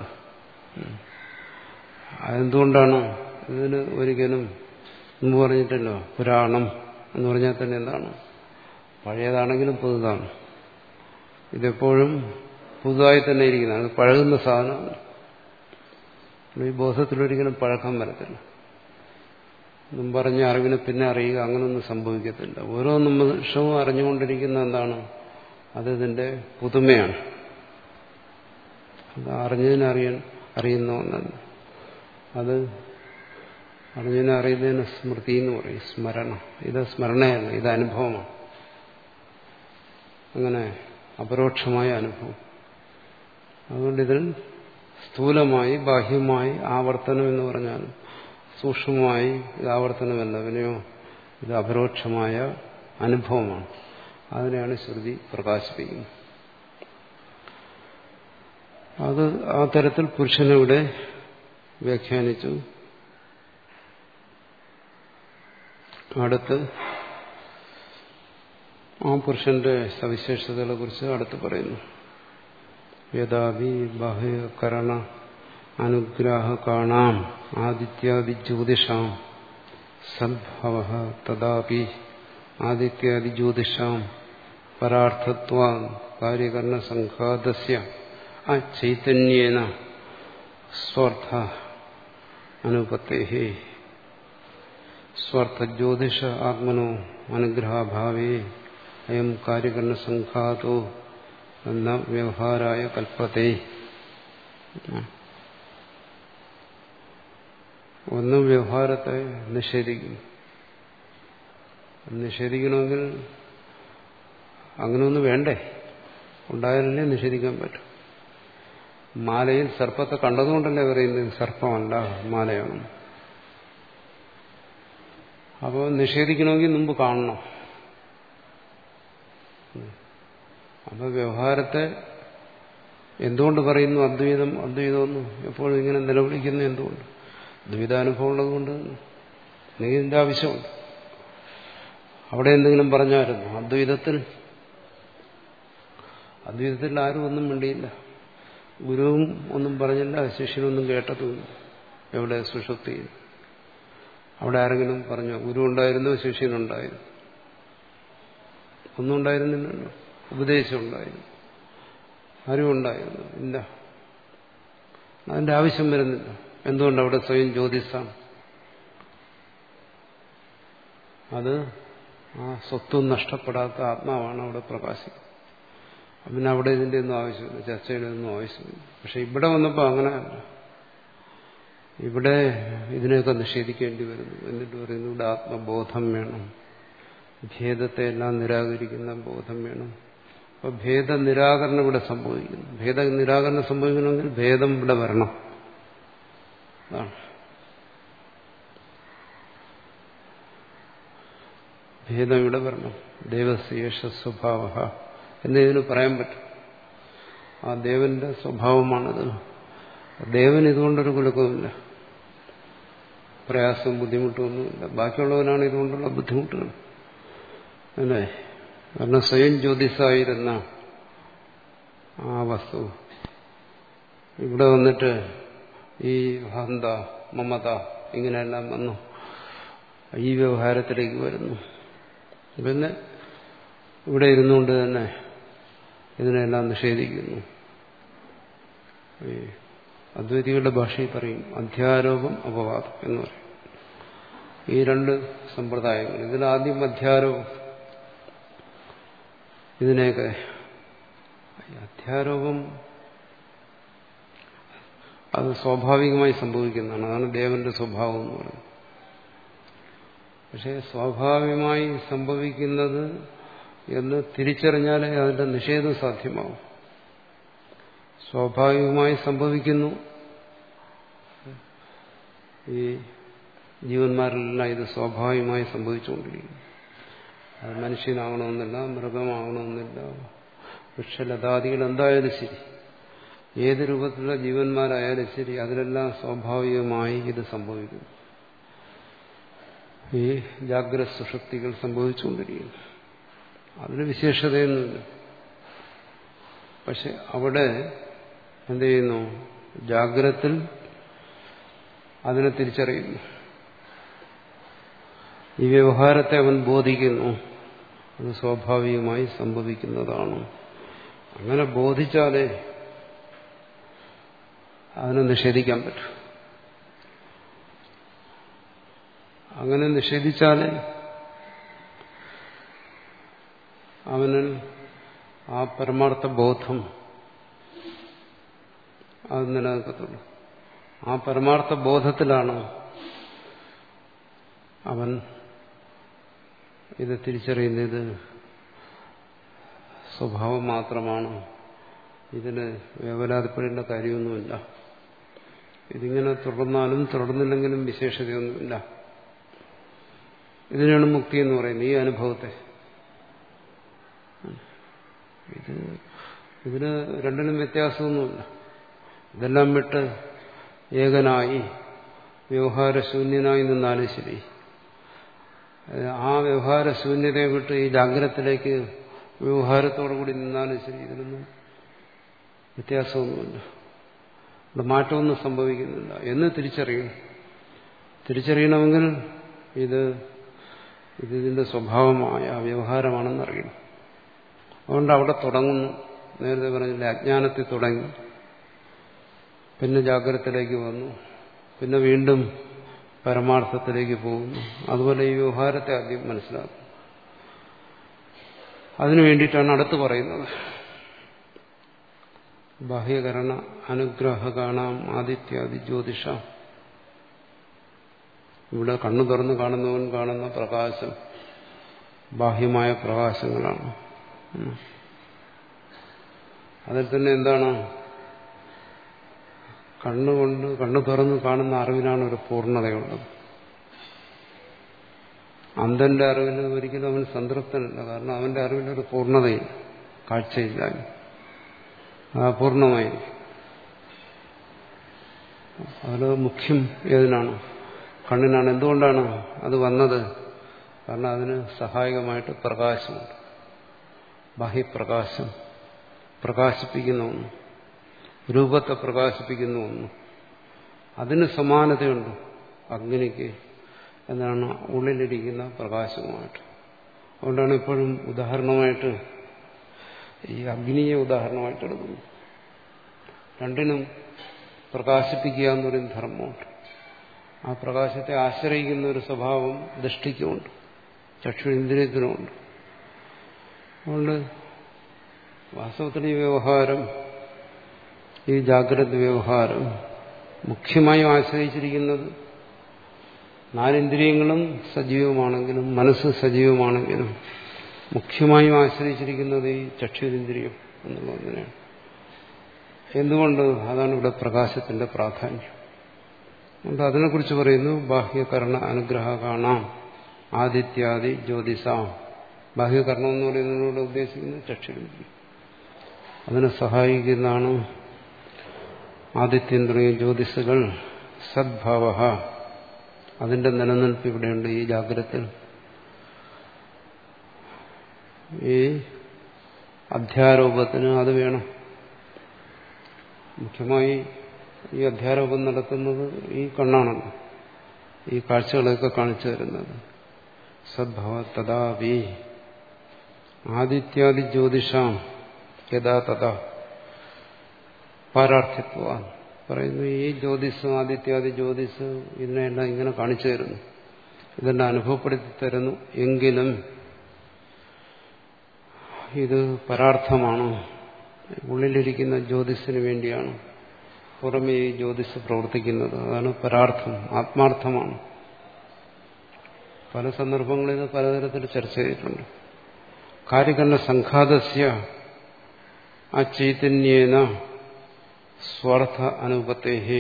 അതെന്തുകൊണ്ടാണ് ഇതിന് ഒരിക്കലും മുമ്പ് പറഞ്ഞിട്ടല്ലോ പുരാണം എന്ന് പറഞ്ഞാൽ തന്നെ എന്താണ് പഴയതാണെങ്കിലും പുതുതാണ് ഇതെപ്പോഴും പുതുതായി തന്നെ ഇരിക്കുന്നതാണ് പഴകുന്ന സാധനമാണ് ഈ ബോധത്തിലൊരിക്കലും പഴക്കം വരത്തില്ല മുമ്പ് പറഞ്ഞ അറിവിനെ പിന്നെ അറിയുക അങ്ങനൊന്നും സംഭവിക്കത്തില്ല ഓരോ നിമിഷവും അറിഞ്ഞുകൊണ്ടിരിക്കുന്ന എന്താണ് അത് ഇതിന്റെ പുതുമയാണ് അത് അറിഞ്ഞതിനെ അറിയാൻ അറിയുന്ന ഒന്നല്ല അത് അറിഞ്ഞതിനെ അറിയുന്നതിന് സ്മൃതി എന്ന് പറയും സ്മരണ ഇത് സ്മരണയല്ല ഇത് അനുഭവമാണ് അങ്ങനെ അപരോക്ഷമായ അനുഭവം അതുകൊണ്ട് ഇതിൽ സ്ഥൂലമായി ബാഹ്യമായി ആവർത്തനം എന്ന് പറഞ്ഞാൽ സൂക്ഷ്മമായി ഇത് ആവർത്തനമല്ല പിന്നെയോ ഇത് അപരോക്ഷമായ അനുഭവമാണ് അതിനെയാണ് ശ്രുതി പ്രകാശിപ്പിക്കുന്നത് അത് ആ തരത്തിൽ പുരുഷനിവിടെ വ്യാഖ്യാനിച്ചു അടുത്ത് ആ പുരുഷന്റെ സവിശേഷതകളെ കുറിച്ച് അടുത്ത് പറയുന്നു യഥാവി ബാഹ്യകരണ അനുഗ്രാഹകാണാം ആദിത്യാദി ജ്യോതിഷാം സദ്ഭവ തഥാപി ആദിത്യാദി ജ്യോതിഷാം പരാർത്ഥത്വ കാര്യകരണ സംഘാതസ്യ ആ ചൈതന്യേന സ്വാർത്ഥ അനുപത്തേ സ്വാർത്ഥജ്യോതിഷ ആത്മനോ അനുഗ്രഹാഭാവേ അയം കാര്യകരണ സംഘാതോ എന്ന വ്യവഹാരായ കൽപ്പത്തെ ഒന്ന് വ്യവഹാരത്തെ നിഷേധിക്കുന്നു നിഷേധിക്കണമെങ്കിൽ അങ്ങനെയൊന്നും വേണ്ടേ ഉണ്ടായാലല്ലേ നിഷേധിക്കാൻ പറ്റും മാലയിൽ സർപ്പത്തെ കണ്ടതുകൊണ്ടല്ലേ പറയുന്നത് സർപ്പമല്ല മാലയാണ് അപ്പോൾ നിഷേധിക്കണമെങ്കിൽ മുമ്പ് കാണണം അപ്പോൾ വ്യവഹാരത്തെ എന്തുകൊണ്ട് പറയുന്നു അദ്വൈതം അദ്വൈതമെന്ന് എപ്പോഴും ഇങ്ങനെ നിലവിളിക്കുന്നു എന്തുകൊണ്ട് ദ്വൈതാനുഭവം ഉള്ളതുകൊണ്ട് എനിക്ക് ഇതിന്റെ ആവശ്യമുണ്ട് അവിടെ എന്തെങ്കിലും പറഞ്ഞായിരുന്നു അദ്വൈതത്തിൽ അദ്വൈതത്തിൽ ആരും ഒന്നും വേണ്ടിയില്ല ഗുരുവും ഒന്നും പറഞ്ഞില്ല ശിഷ്യനൊന്നും കേട്ടതുമില്ല എവിടെ സുഷുപ്തിയിൽ അവിടെ ആരെങ്കിലും പറഞ്ഞു ഗുരു ഉണ്ടായിരുന്നു ശിഷ്യനുണ്ടായിരുന്നു ഒന്നും ഉണ്ടായിരുന്നില്ലല്ലോ ഉപദേശം ഉണ്ടായിരുന്നു അറിവുണ്ടായിരുന്നു ഇല്ല അതിന്റെ ആവശ്യം വരുന്നില്ല എന്തുകൊണ്ട് അവിടെ സ്വയം ജ്യോതിസാണ് അത് ആ സ്വത്വം നഷ്ടപ്പെടാത്ത ആത്മാവാണ് അവിടെ പ്രകാശിക്കുന്നത് പിന്നെ അവിടെ ഇതിന്റെ ഒന്നും ആവശ്യമില്ല ചർച്ചയുടെ ഒന്നും ആവശ്യമില്ല പക്ഷെ ഇവിടെ വന്നപ്പോൾ അങ്ങനെയല്ല ഇവിടെ ഇതിനെയൊക്കെ നിഷേധിക്കേണ്ടി വരുന്നു എന്നിട്ട് പറയുന്നു ഇവിടെ ആത്മബോധം വേണം ഭേദത്തെ എല്ലാം നിരാകരിക്കുന്ന ബോധം വേണം അപ്പൊ ഭേദ നിരാകരണം ഇവിടെ സംഭവിക്കുന്നു ഭേദ നിരാകരണം സംഭവിക്കണമെങ്കിൽ ഭേദം ഇവിടെ വരണം അതാണ് ഭേദം ഇവിടെ വരണം ദേവശേഷ സ്വഭാവ എന്നതിന് പറയാൻ പറ്റും ആ ദേവന്റെ സ്വഭാവമാണിത് ദേവൻ ഇതുകൊണ്ടൊരു കുലുക്കമില്ല പ്രയാസവും ബുദ്ധിമുട്ടൊന്നുമില്ല ബാക്കിയുള്ളവനാണ് ഇതുകൊണ്ടുള്ള ബുദ്ധിമുട്ടുകൾ അല്ലേ കാരണം സ്വയം ജ്യോതിസായിരുന്ന ആ വസ്തു ഇവിടെ വന്നിട്ട് ഈ ഹന്ത മമത ഇങ്ങനെയെല്ലാം വന്നു ഈ വ്യവഹാരത്തിലേക്ക് വരുന്നു പിന്നെ ഇവിടെ ഇരുന്നുകൊണ്ട് തന്നെ ഇതിനെല്ലാം നിഷേധിക്കുന്നു ഈ അദ്വൈതികളുടെ ഭാഷയിൽ പറയും അധ്യാരോപം അപവാദം എന്ന് പറയും ഈ രണ്ട് സമ്പ്രദായങ്ങൾ ഇതിലാദ്യം അധ്യാരോപം ഇതിനെയൊക്കെ അധ്യാരോപം അത് സ്വാഭാവികമായി സംഭവിക്കുന്നതാണ് അതാണ് ദേവന്റെ സ്വഭാവം എന്ന് പറയുന്നത് പക്ഷെ സ്വാഭാവികമായി സംഭവിക്കുന്നത് എന്ന് തിരിച്ചറിഞ്ഞാലേ അതിന്റെ നിഷേധം സാധ്യമാവും സ്വാഭാവികമായി സംഭവിക്കുന്നു ഈ ജീവന്മാരിലെല്ലാം ഇത് സ്വാഭാവികമായി സംഭവിച്ചുകൊണ്ടിരിക്കുന്നു അത് മനുഷ്യനാകണമെന്നില്ല മൃഗമാകണമെന്നില്ല വൃക്ഷലതാദികൾ എന്തായാലും ശരി ഏത് രൂപത്തിലുള്ള ജീവന്മാരായാലും ശരി അതിലെല്ലാം സ്വാഭാവികമായി ഇത് സംഭവിക്കുന്നു ഈ ജാഗ്രത സുഷക്തികൾ സംഭവിച്ചുകൊണ്ടിരിക്കുന്നു അതിന് വിശേഷതയൊന്നുമില്ല പക്ഷെ അവിടെ എന്ത് ചെയ്യുന്നു ജാഗ്രത്തിൽ അതിനെ തിരിച്ചറിയുന്നു ഈ വ്യവഹാരത്തെ അവൻ ബോധിക്കുന്നു അത് സ്വാഭാവികമായി സംഭവിക്കുന്നതാണ് അങ്ങനെ ബോധിച്ചാലേ അതിനെ നിഷേധിക്കാൻ പറ്റും അങ്ങനെ നിഷേധിച്ചാലേ അവന് ആ പരമാർത്ഥ ബോധം അത് നിലനിൽക്കത്തുള്ളൂ ആ പരമാർത്ഥ ബോധത്തിലാണ് അവൻ ഇത് തിരിച്ചറിയുന്നത് സ്വഭാവം മാത്രമാണ് ഇതിന് വേവലാതിപ്പെടേണ്ട കാര്യമൊന്നുമില്ല ഇതിങ്ങനെ തുടർന്നാലും തുടർന്നില്ലെങ്കിലും വിശേഷതയൊന്നുമില്ല ഇതിനാണ് മുക്തി എന്ന് പറയുന്നത് ഈ അനുഭവത്തെ ഇത് ഇതിന് രണ്ടിനും വ്യത്യാസമൊന്നുമില്ല ഇതെല്ലാം വിട്ട് ഏകനായി വ്യവഹാരശൂന്യനായി നിന്നാലും ശരി ആ വ്യവഹാരശൂന്യതയെ വിട്ട് ഈ ജാഗ്രതത്തിലേക്ക് വ്യവഹാരത്തോടു കൂടി നിന്നാലും ശരി ഇതിനൊന്നും വ്യത്യാസമൊന്നുമില്ല ഇവിടെ മാറ്റമൊന്നും സംഭവിക്കുന്നില്ല എന്ന് തിരിച്ചറിയണം തിരിച്ചറിയണമെങ്കിൽ ഇത് ഇതിന്റെ സ്വഭാവമായ വ്യവഹാരമാണെന്ന് അറിയണം അതുകൊണ്ട് അവിടെ തുടങ്ങുന്നു നേരത്തെ പറഞ്ഞില്ല അജ്ഞാനത്തിൽ തുടങ്ങി പിന്നെ ജാഗ്രതത്തിലേക്ക് വന്നു പിന്നെ വീണ്ടും പരമാർത്ഥത്തിലേക്ക് പോകുന്നു അതുപോലെ ഈ വ്യവഹാരത്തെ ആദ്യം മനസ്സിലാക്കും അതിനു വേണ്ടിയിട്ടാണ് അടുത്ത് പറയുന്നത് ബാഹ്യകരണ അനുഗ്രഹ കാണാം ആദിത്യാദി ജ്യോതിഷ ഇവിടെ കണ്ണു തുറന്ന് കാണുന്നവൻ കാണുന്ന പ്രകാശം ബാഹ്യമായ പ്രകാശങ്ങളാണ് അതിൽ തന്നെ എന്താണ് കണ്ണുകൊണ്ട് കണ്ണു തുറന്ന് കാണുന്ന അറിവിനാണ് ഒരു പൂർണ്ണതയുള്ളത് അന്ധന്റെ അറിവിൽ ഒരിക്കലും അവൻ സംതൃപ്തനല്ല കാരണം അവന്റെ അറിവിലൊരു പൂർണ്ണതയില്ല കാഴ്ചയില്ല പൂർണ്ണമായി അതിൽ മുഖ്യം ഏതിനാണ് കണ്ണിനാണ് എന്തുകൊണ്ടാണ് അത് വന്നത് കാരണം അതിന് സഹായകമായിട്ട് പ്രകാശമുണ്ട് ബാഹ്യപ്രകാശം പ്രകാശിപ്പിക്കുന്ന ഒന്ന് രൂപത്തെ പ്രകാശിപ്പിക്കുന്ന ഒന്ന് അതിന് സമാനതയുണ്ട് അഗ്നിക്ക് എന്നാണ് ഉള്ളിലിരിക്കുന്ന പ്രകാശവുമായിട്ട് അതുകൊണ്ടാണ് ഇപ്പോഴും ഉദാഹരണമായിട്ട് ഈ അഗ്നിയെ ഉദാഹരണമായിട്ട് എടുക്കുന്നു രണ്ടിനും പ്രകാശിപ്പിക്കുക എന്നൊരു ധർമ്മമുണ്ട് ആ പ്രകാശത്തെ ആശ്രയിക്കുന്ന ഒരു സ്വഭാവം ദൃഷ്ടിക്കുമുണ്ട് ചക്ഷു ഇന്ദ്രിയത്തിനുമുണ്ട് അതുകൊണ്ട് വാസ്തവത്തിൽ ഈ വ്യവഹാരം ഈ ജാഗ്രത വ്യവഹാരം മുഖ്യമായും ആശ്രയിച്ചിരിക്കുന്നത് നാലിന്ദ്രിയങ്ങളും സജീവമാണെങ്കിലും മനസ്സ് സജീവമാണെങ്കിലും മുഖ്യമായും ആശ്രയിച്ചിരിക്കുന്നത് ഈ ചക്ഷുരിന്ദ്രിയം എന്നുള്ളതിനെയാണ് എന്തുകൊണ്ട് അതാണ് ഇവിടെ പ്രകാശത്തിന്റെ പ്രാധാന്യം അതുകൊണ്ട് അതിനെക്കുറിച്ച് പറയുന്നു ബാഹ്യകരണ അനുഗ്രഹ കാണാം ആദിത്യാദി ജ്യോതിസാം ബാഹ്യകരണം എന്ന് പറയുന്നതിനോട് ഉദ്ദേശിക്കുന്നത് ചക്ഷുരിന്ദ്രിയം അതിനെ സഹായിക്കുന്നതാണ് ആദിത്യൻ തുടങ്ങിയ ജ്യോതിസുകൾ സദ്ഭാവ അതിന്റെ നിലനിൽപ്പ് ഇവിടെയുണ്ട് ഈ ജാഗ്രതത്തിൽ ഈ അധ്യാരോപത്തിന് അത് വേണം മുഖ്യമായി ഈ അധ്യാരോപം നടത്തുന്നത് ഈ കണ്ണാണല്ലോ ഈ കാഴ്ചകളൊക്കെ കാണിച്ചു തരുന്നത് സദ്ഭവ തഥാവി ആദിത്യാദി ജ്യോതിഷാം യഥാ തഥാ പാരാർത്ഥ്യത്വ പറയുന്നു ഈ ജ്യോതിസ് ആദിത്യാദി ജ്യോതിസ് ഇതിനെല്ലാം ഇങ്ങനെ കാണിച്ചു തരുന്നു ഇതെല്ലാം അനുഭവപ്പെടുത്തി തരുന്നു എങ്കിലും ഇത് പരാർത്ഥമാണ് ഉള്ളിലിരിക്കുന്ന ജ്യോതിസിന് വേണ്ടിയാണ് പുറമേ ഈ ജ്യോതിസ് പ്രവർത്തിക്കുന്നത് അതാണ് പരാർത്ഥം ആത്മാർത്ഥമാണ് പല സന്ദർഭങ്ങളിൽ ഇത് പലതരത്തിൽ ചർച്ച ചെയ്തിട്ടുണ്ട് കാര്യകരണ സംഘാതസ്യ ആ ചൈതന്യേന സ്വാർത്ഥ അനുപത്തേഹേ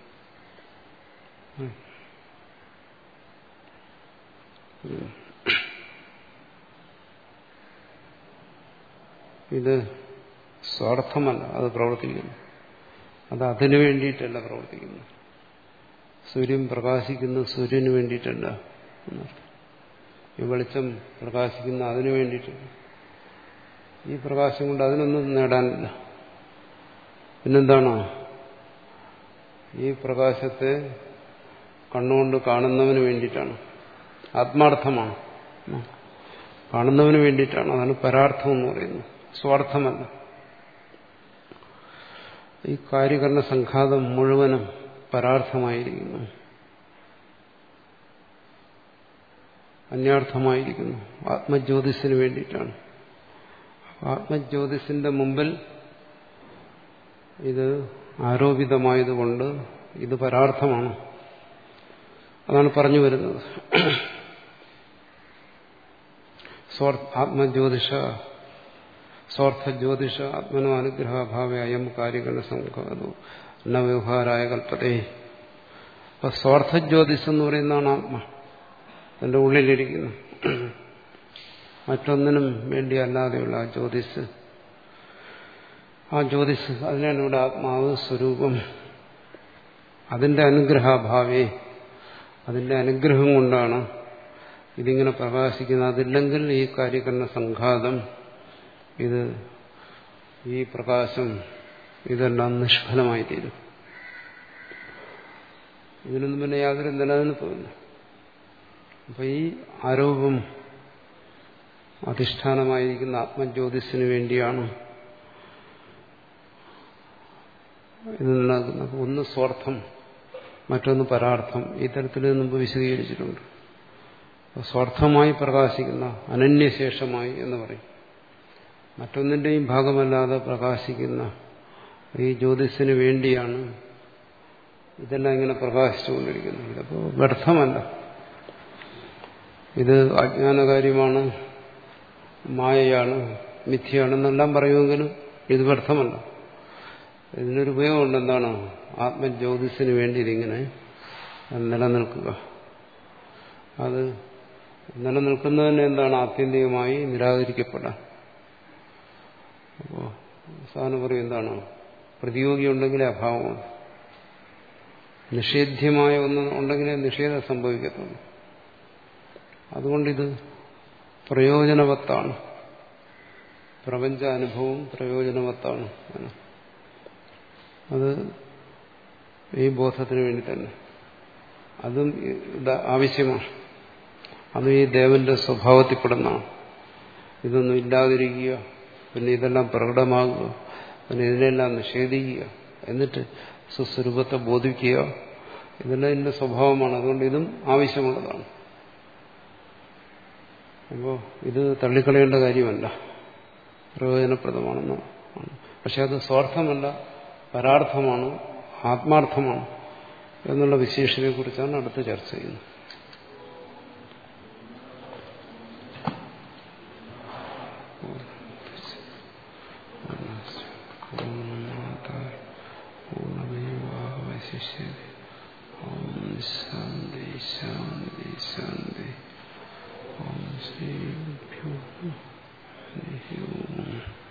ഇത് സ്വാർത്ഥമല്ല അത് പ്രവർത്തിക്കുന്നു അത് അതിനു വേണ്ടിയിട്ടല്ല പ്രവർത്തിക്കുന്നു സൂര്യൻ പ്രകാശിക്കുന്ന സൂര്യന് വേണ്ടിയിട്ടല്ല എന്നർത്ഥം ഈ വെളിച്ചം പ്രകാശിക്കുന്ന അതിനു വേണ്ടിയിട്ടല്ല ഈ പ്രകാശം കൊണ്ട് അതിനൊന്നും നേടാനില്ല പിന്നെന്താണ് ഈ പ്രകാശത്തെ കണ്ണുകൊണ്ട് കാണുന്നവന് വേണ്ടിയിട്ടാണ് ആത്മാർത്ഥമാണ് കാണുന്നവന് വേണ്ടിയിട്ടാണ് അതാണ് പരാർത്ഥം എന്ന് പറയുന്നത് സ്വാർത്ഥമല്ല ഈ കാര്യകരണ സംഘാതം മുഴുവനും പരാർത്ഥമായിരിക്കുന്നു അന്യാർത്ഥമായിരിക്കുന്നു ആത്മജ്യോതിസിന് വേണ്ടിയിട്ടാണ് ആത്മജ്യോതിസിന്റെ മുമ്പിൽ ഇത് ആരോപിതമായതുകൊണ്ട് ഇത് പരാർത്ഥമാണ് അതാണ് പറഞ്ഞു വരുന്നത് ആത്മജ്യോതിഷ സ്വാർത്ഥ ജ്യോതിഷ ആത്മനോ അനുഗ്രഹഭാവ അയം കാര്യകരണ സംഘാതോ ന വ്യവഹാരായ കൽപ്പതേ അപ്പൊ സ്വാർത്ഥ ജ്യോതിസ് എന്ന് പറയുന്നതാണ് ആത്മ തന്റെ ഉള്ളിലിരിക്കുന്നു മറ്റൊന്നിനും വേണ്ടി അല്ലാതെയുള്ള ആ ജ്യോതിസ് ആ ജ്യോതിസ് അതിനാണ് ഇവിടെ ആത്മാവ് സ്വരൂപം അതിന്റെ അനുഗ്രഹഭാവേ അതിന്റെ അനുഗ്രഹം കൊണ്ടാണ് ഇതിങ്ങനെ പ്രകാശിക്കുന്നത് അതില്ലെങ്കിൽ ഈ കാര്യകരണ സംഘാതം ഇത് ഈ പ്രകാശം ഇതെല്ലാം നിഷ്ഫലമായി തീരും ഇതിനൊന്നും പിന്നെ യാതൊരു നിലനിൽപ്പുമില്ല അപ്പൊ ഈ ആരോപം അധിഷ്ഠാനമായിരിക്കുന്ന ആത്മജ്യോതിസിന് വേണ്ടിയാണ് ഇത് നിലനിൽക്കുന്നത് ഒന്ന് സ്വാർത്ഥം മറ്റൊന്ന് പരാർത്ഥം ഈ തരത്തിൽ മുമ്പ് വിശദീകരിച്ചിട്ടുണ്ട് സ്വാർത്ഥമായി പ്രകാശിക്കുന്ന അനന്യശേഷമായി എന്ന് പറയും മറ്റൊന്നിന്റെയും ഭാഗമല്ലാതെ പ്രകാശിക്കുന്ന ഈ ജ്യോതിസിന് വേണ്ടിയാണ് ഇതെല്ലാം ഇങ്ങനെ പ്രകാശിച്ചുകൊണ്ടിരിക്കുന്നത് ഇതപ്പോൾ വ്യർത്ഥമല്ല ഇത് അജ്ഞാനകാര്യമാണ് മായയാണ് മിഥ്യയാണെന്നെല്ലാം പറയുമെങ്കിലും ഇത് വ്യർത്ഥമല്ല ഇതിനൊരു ഉപയോഗമുണ്ട് എന്താണ് ആത്മജ്യോതിസിന് വേണ്ടി ഇതിങ്ങനെ നിലനിൽക്കുക അത് നിലനിൽക്കുന്നതിന് എന്താണ് ആത്യന്തികമായി നിരാകരിക്കപ്പെടാൻ അപ്പോൾ സാധനം പറയും എന്താണ് പ്രതിയോഗി ഉണ്ടെങ്കിലേ അഭാവമാണ് നിഷേധ്യമായ ഒന്ന് ഉണ്ടെങ്കിലേ നിഷേധം സംഭവിക്കത്തുള്ളൂ അതുകൊണ്ടിത് പ്രയോജനവത്താണ് പ്രപഞ്ച അനുഭവം പ്രയോജനവത്താണ് അത് ഈ ബോധത്തിന് വേണ്ടി തന്നെ അതും ഇത് ആവശ്യമാണ് അതും ഈ ദേവന്റെ സ്വഭാവത്തിൽപ്പെടുന്നതാണ് ഇതൊന്നും ഇല്ലാതിരിക്കുക പിന്നെ ഇതെല്ലാം പ്രകടമാകുക പിന്നെ ഇതിനെല്ലാം നിഷേധിക്കുക എന്നിട്ട് സുസ്വരൂപത്തെ ബോധിക്കുക ഇതെല്ലാം ഇതിന്റെ സ്വഭാവമാണ് അതുകൊണ്ട് ഇതും ആവശ്യമുള്ളതാണ് അപ്പോൾ ഇത് തള്ളിക്കളയേണ്ട കാര്യമല്ല പ്രയോജനപ്രദമാണെന്ന് പക്ഷെ അത് സ്വാർത്ഥമല്ല പരാർത്ഥമാണ് ആത്മാർത്ഥമാണ് എന്നുള്ള വിശേഷതയെ കുറിച്ചാണ് അടുത്ത് ചർച്ച ചെയ്യുന്നത് പൂർണ്ണമേവാവശിഷ്യതി ഓം ശാന്തി ശാന്തി ശാന്തി ഓം ശ്രീ ഹരി ഓം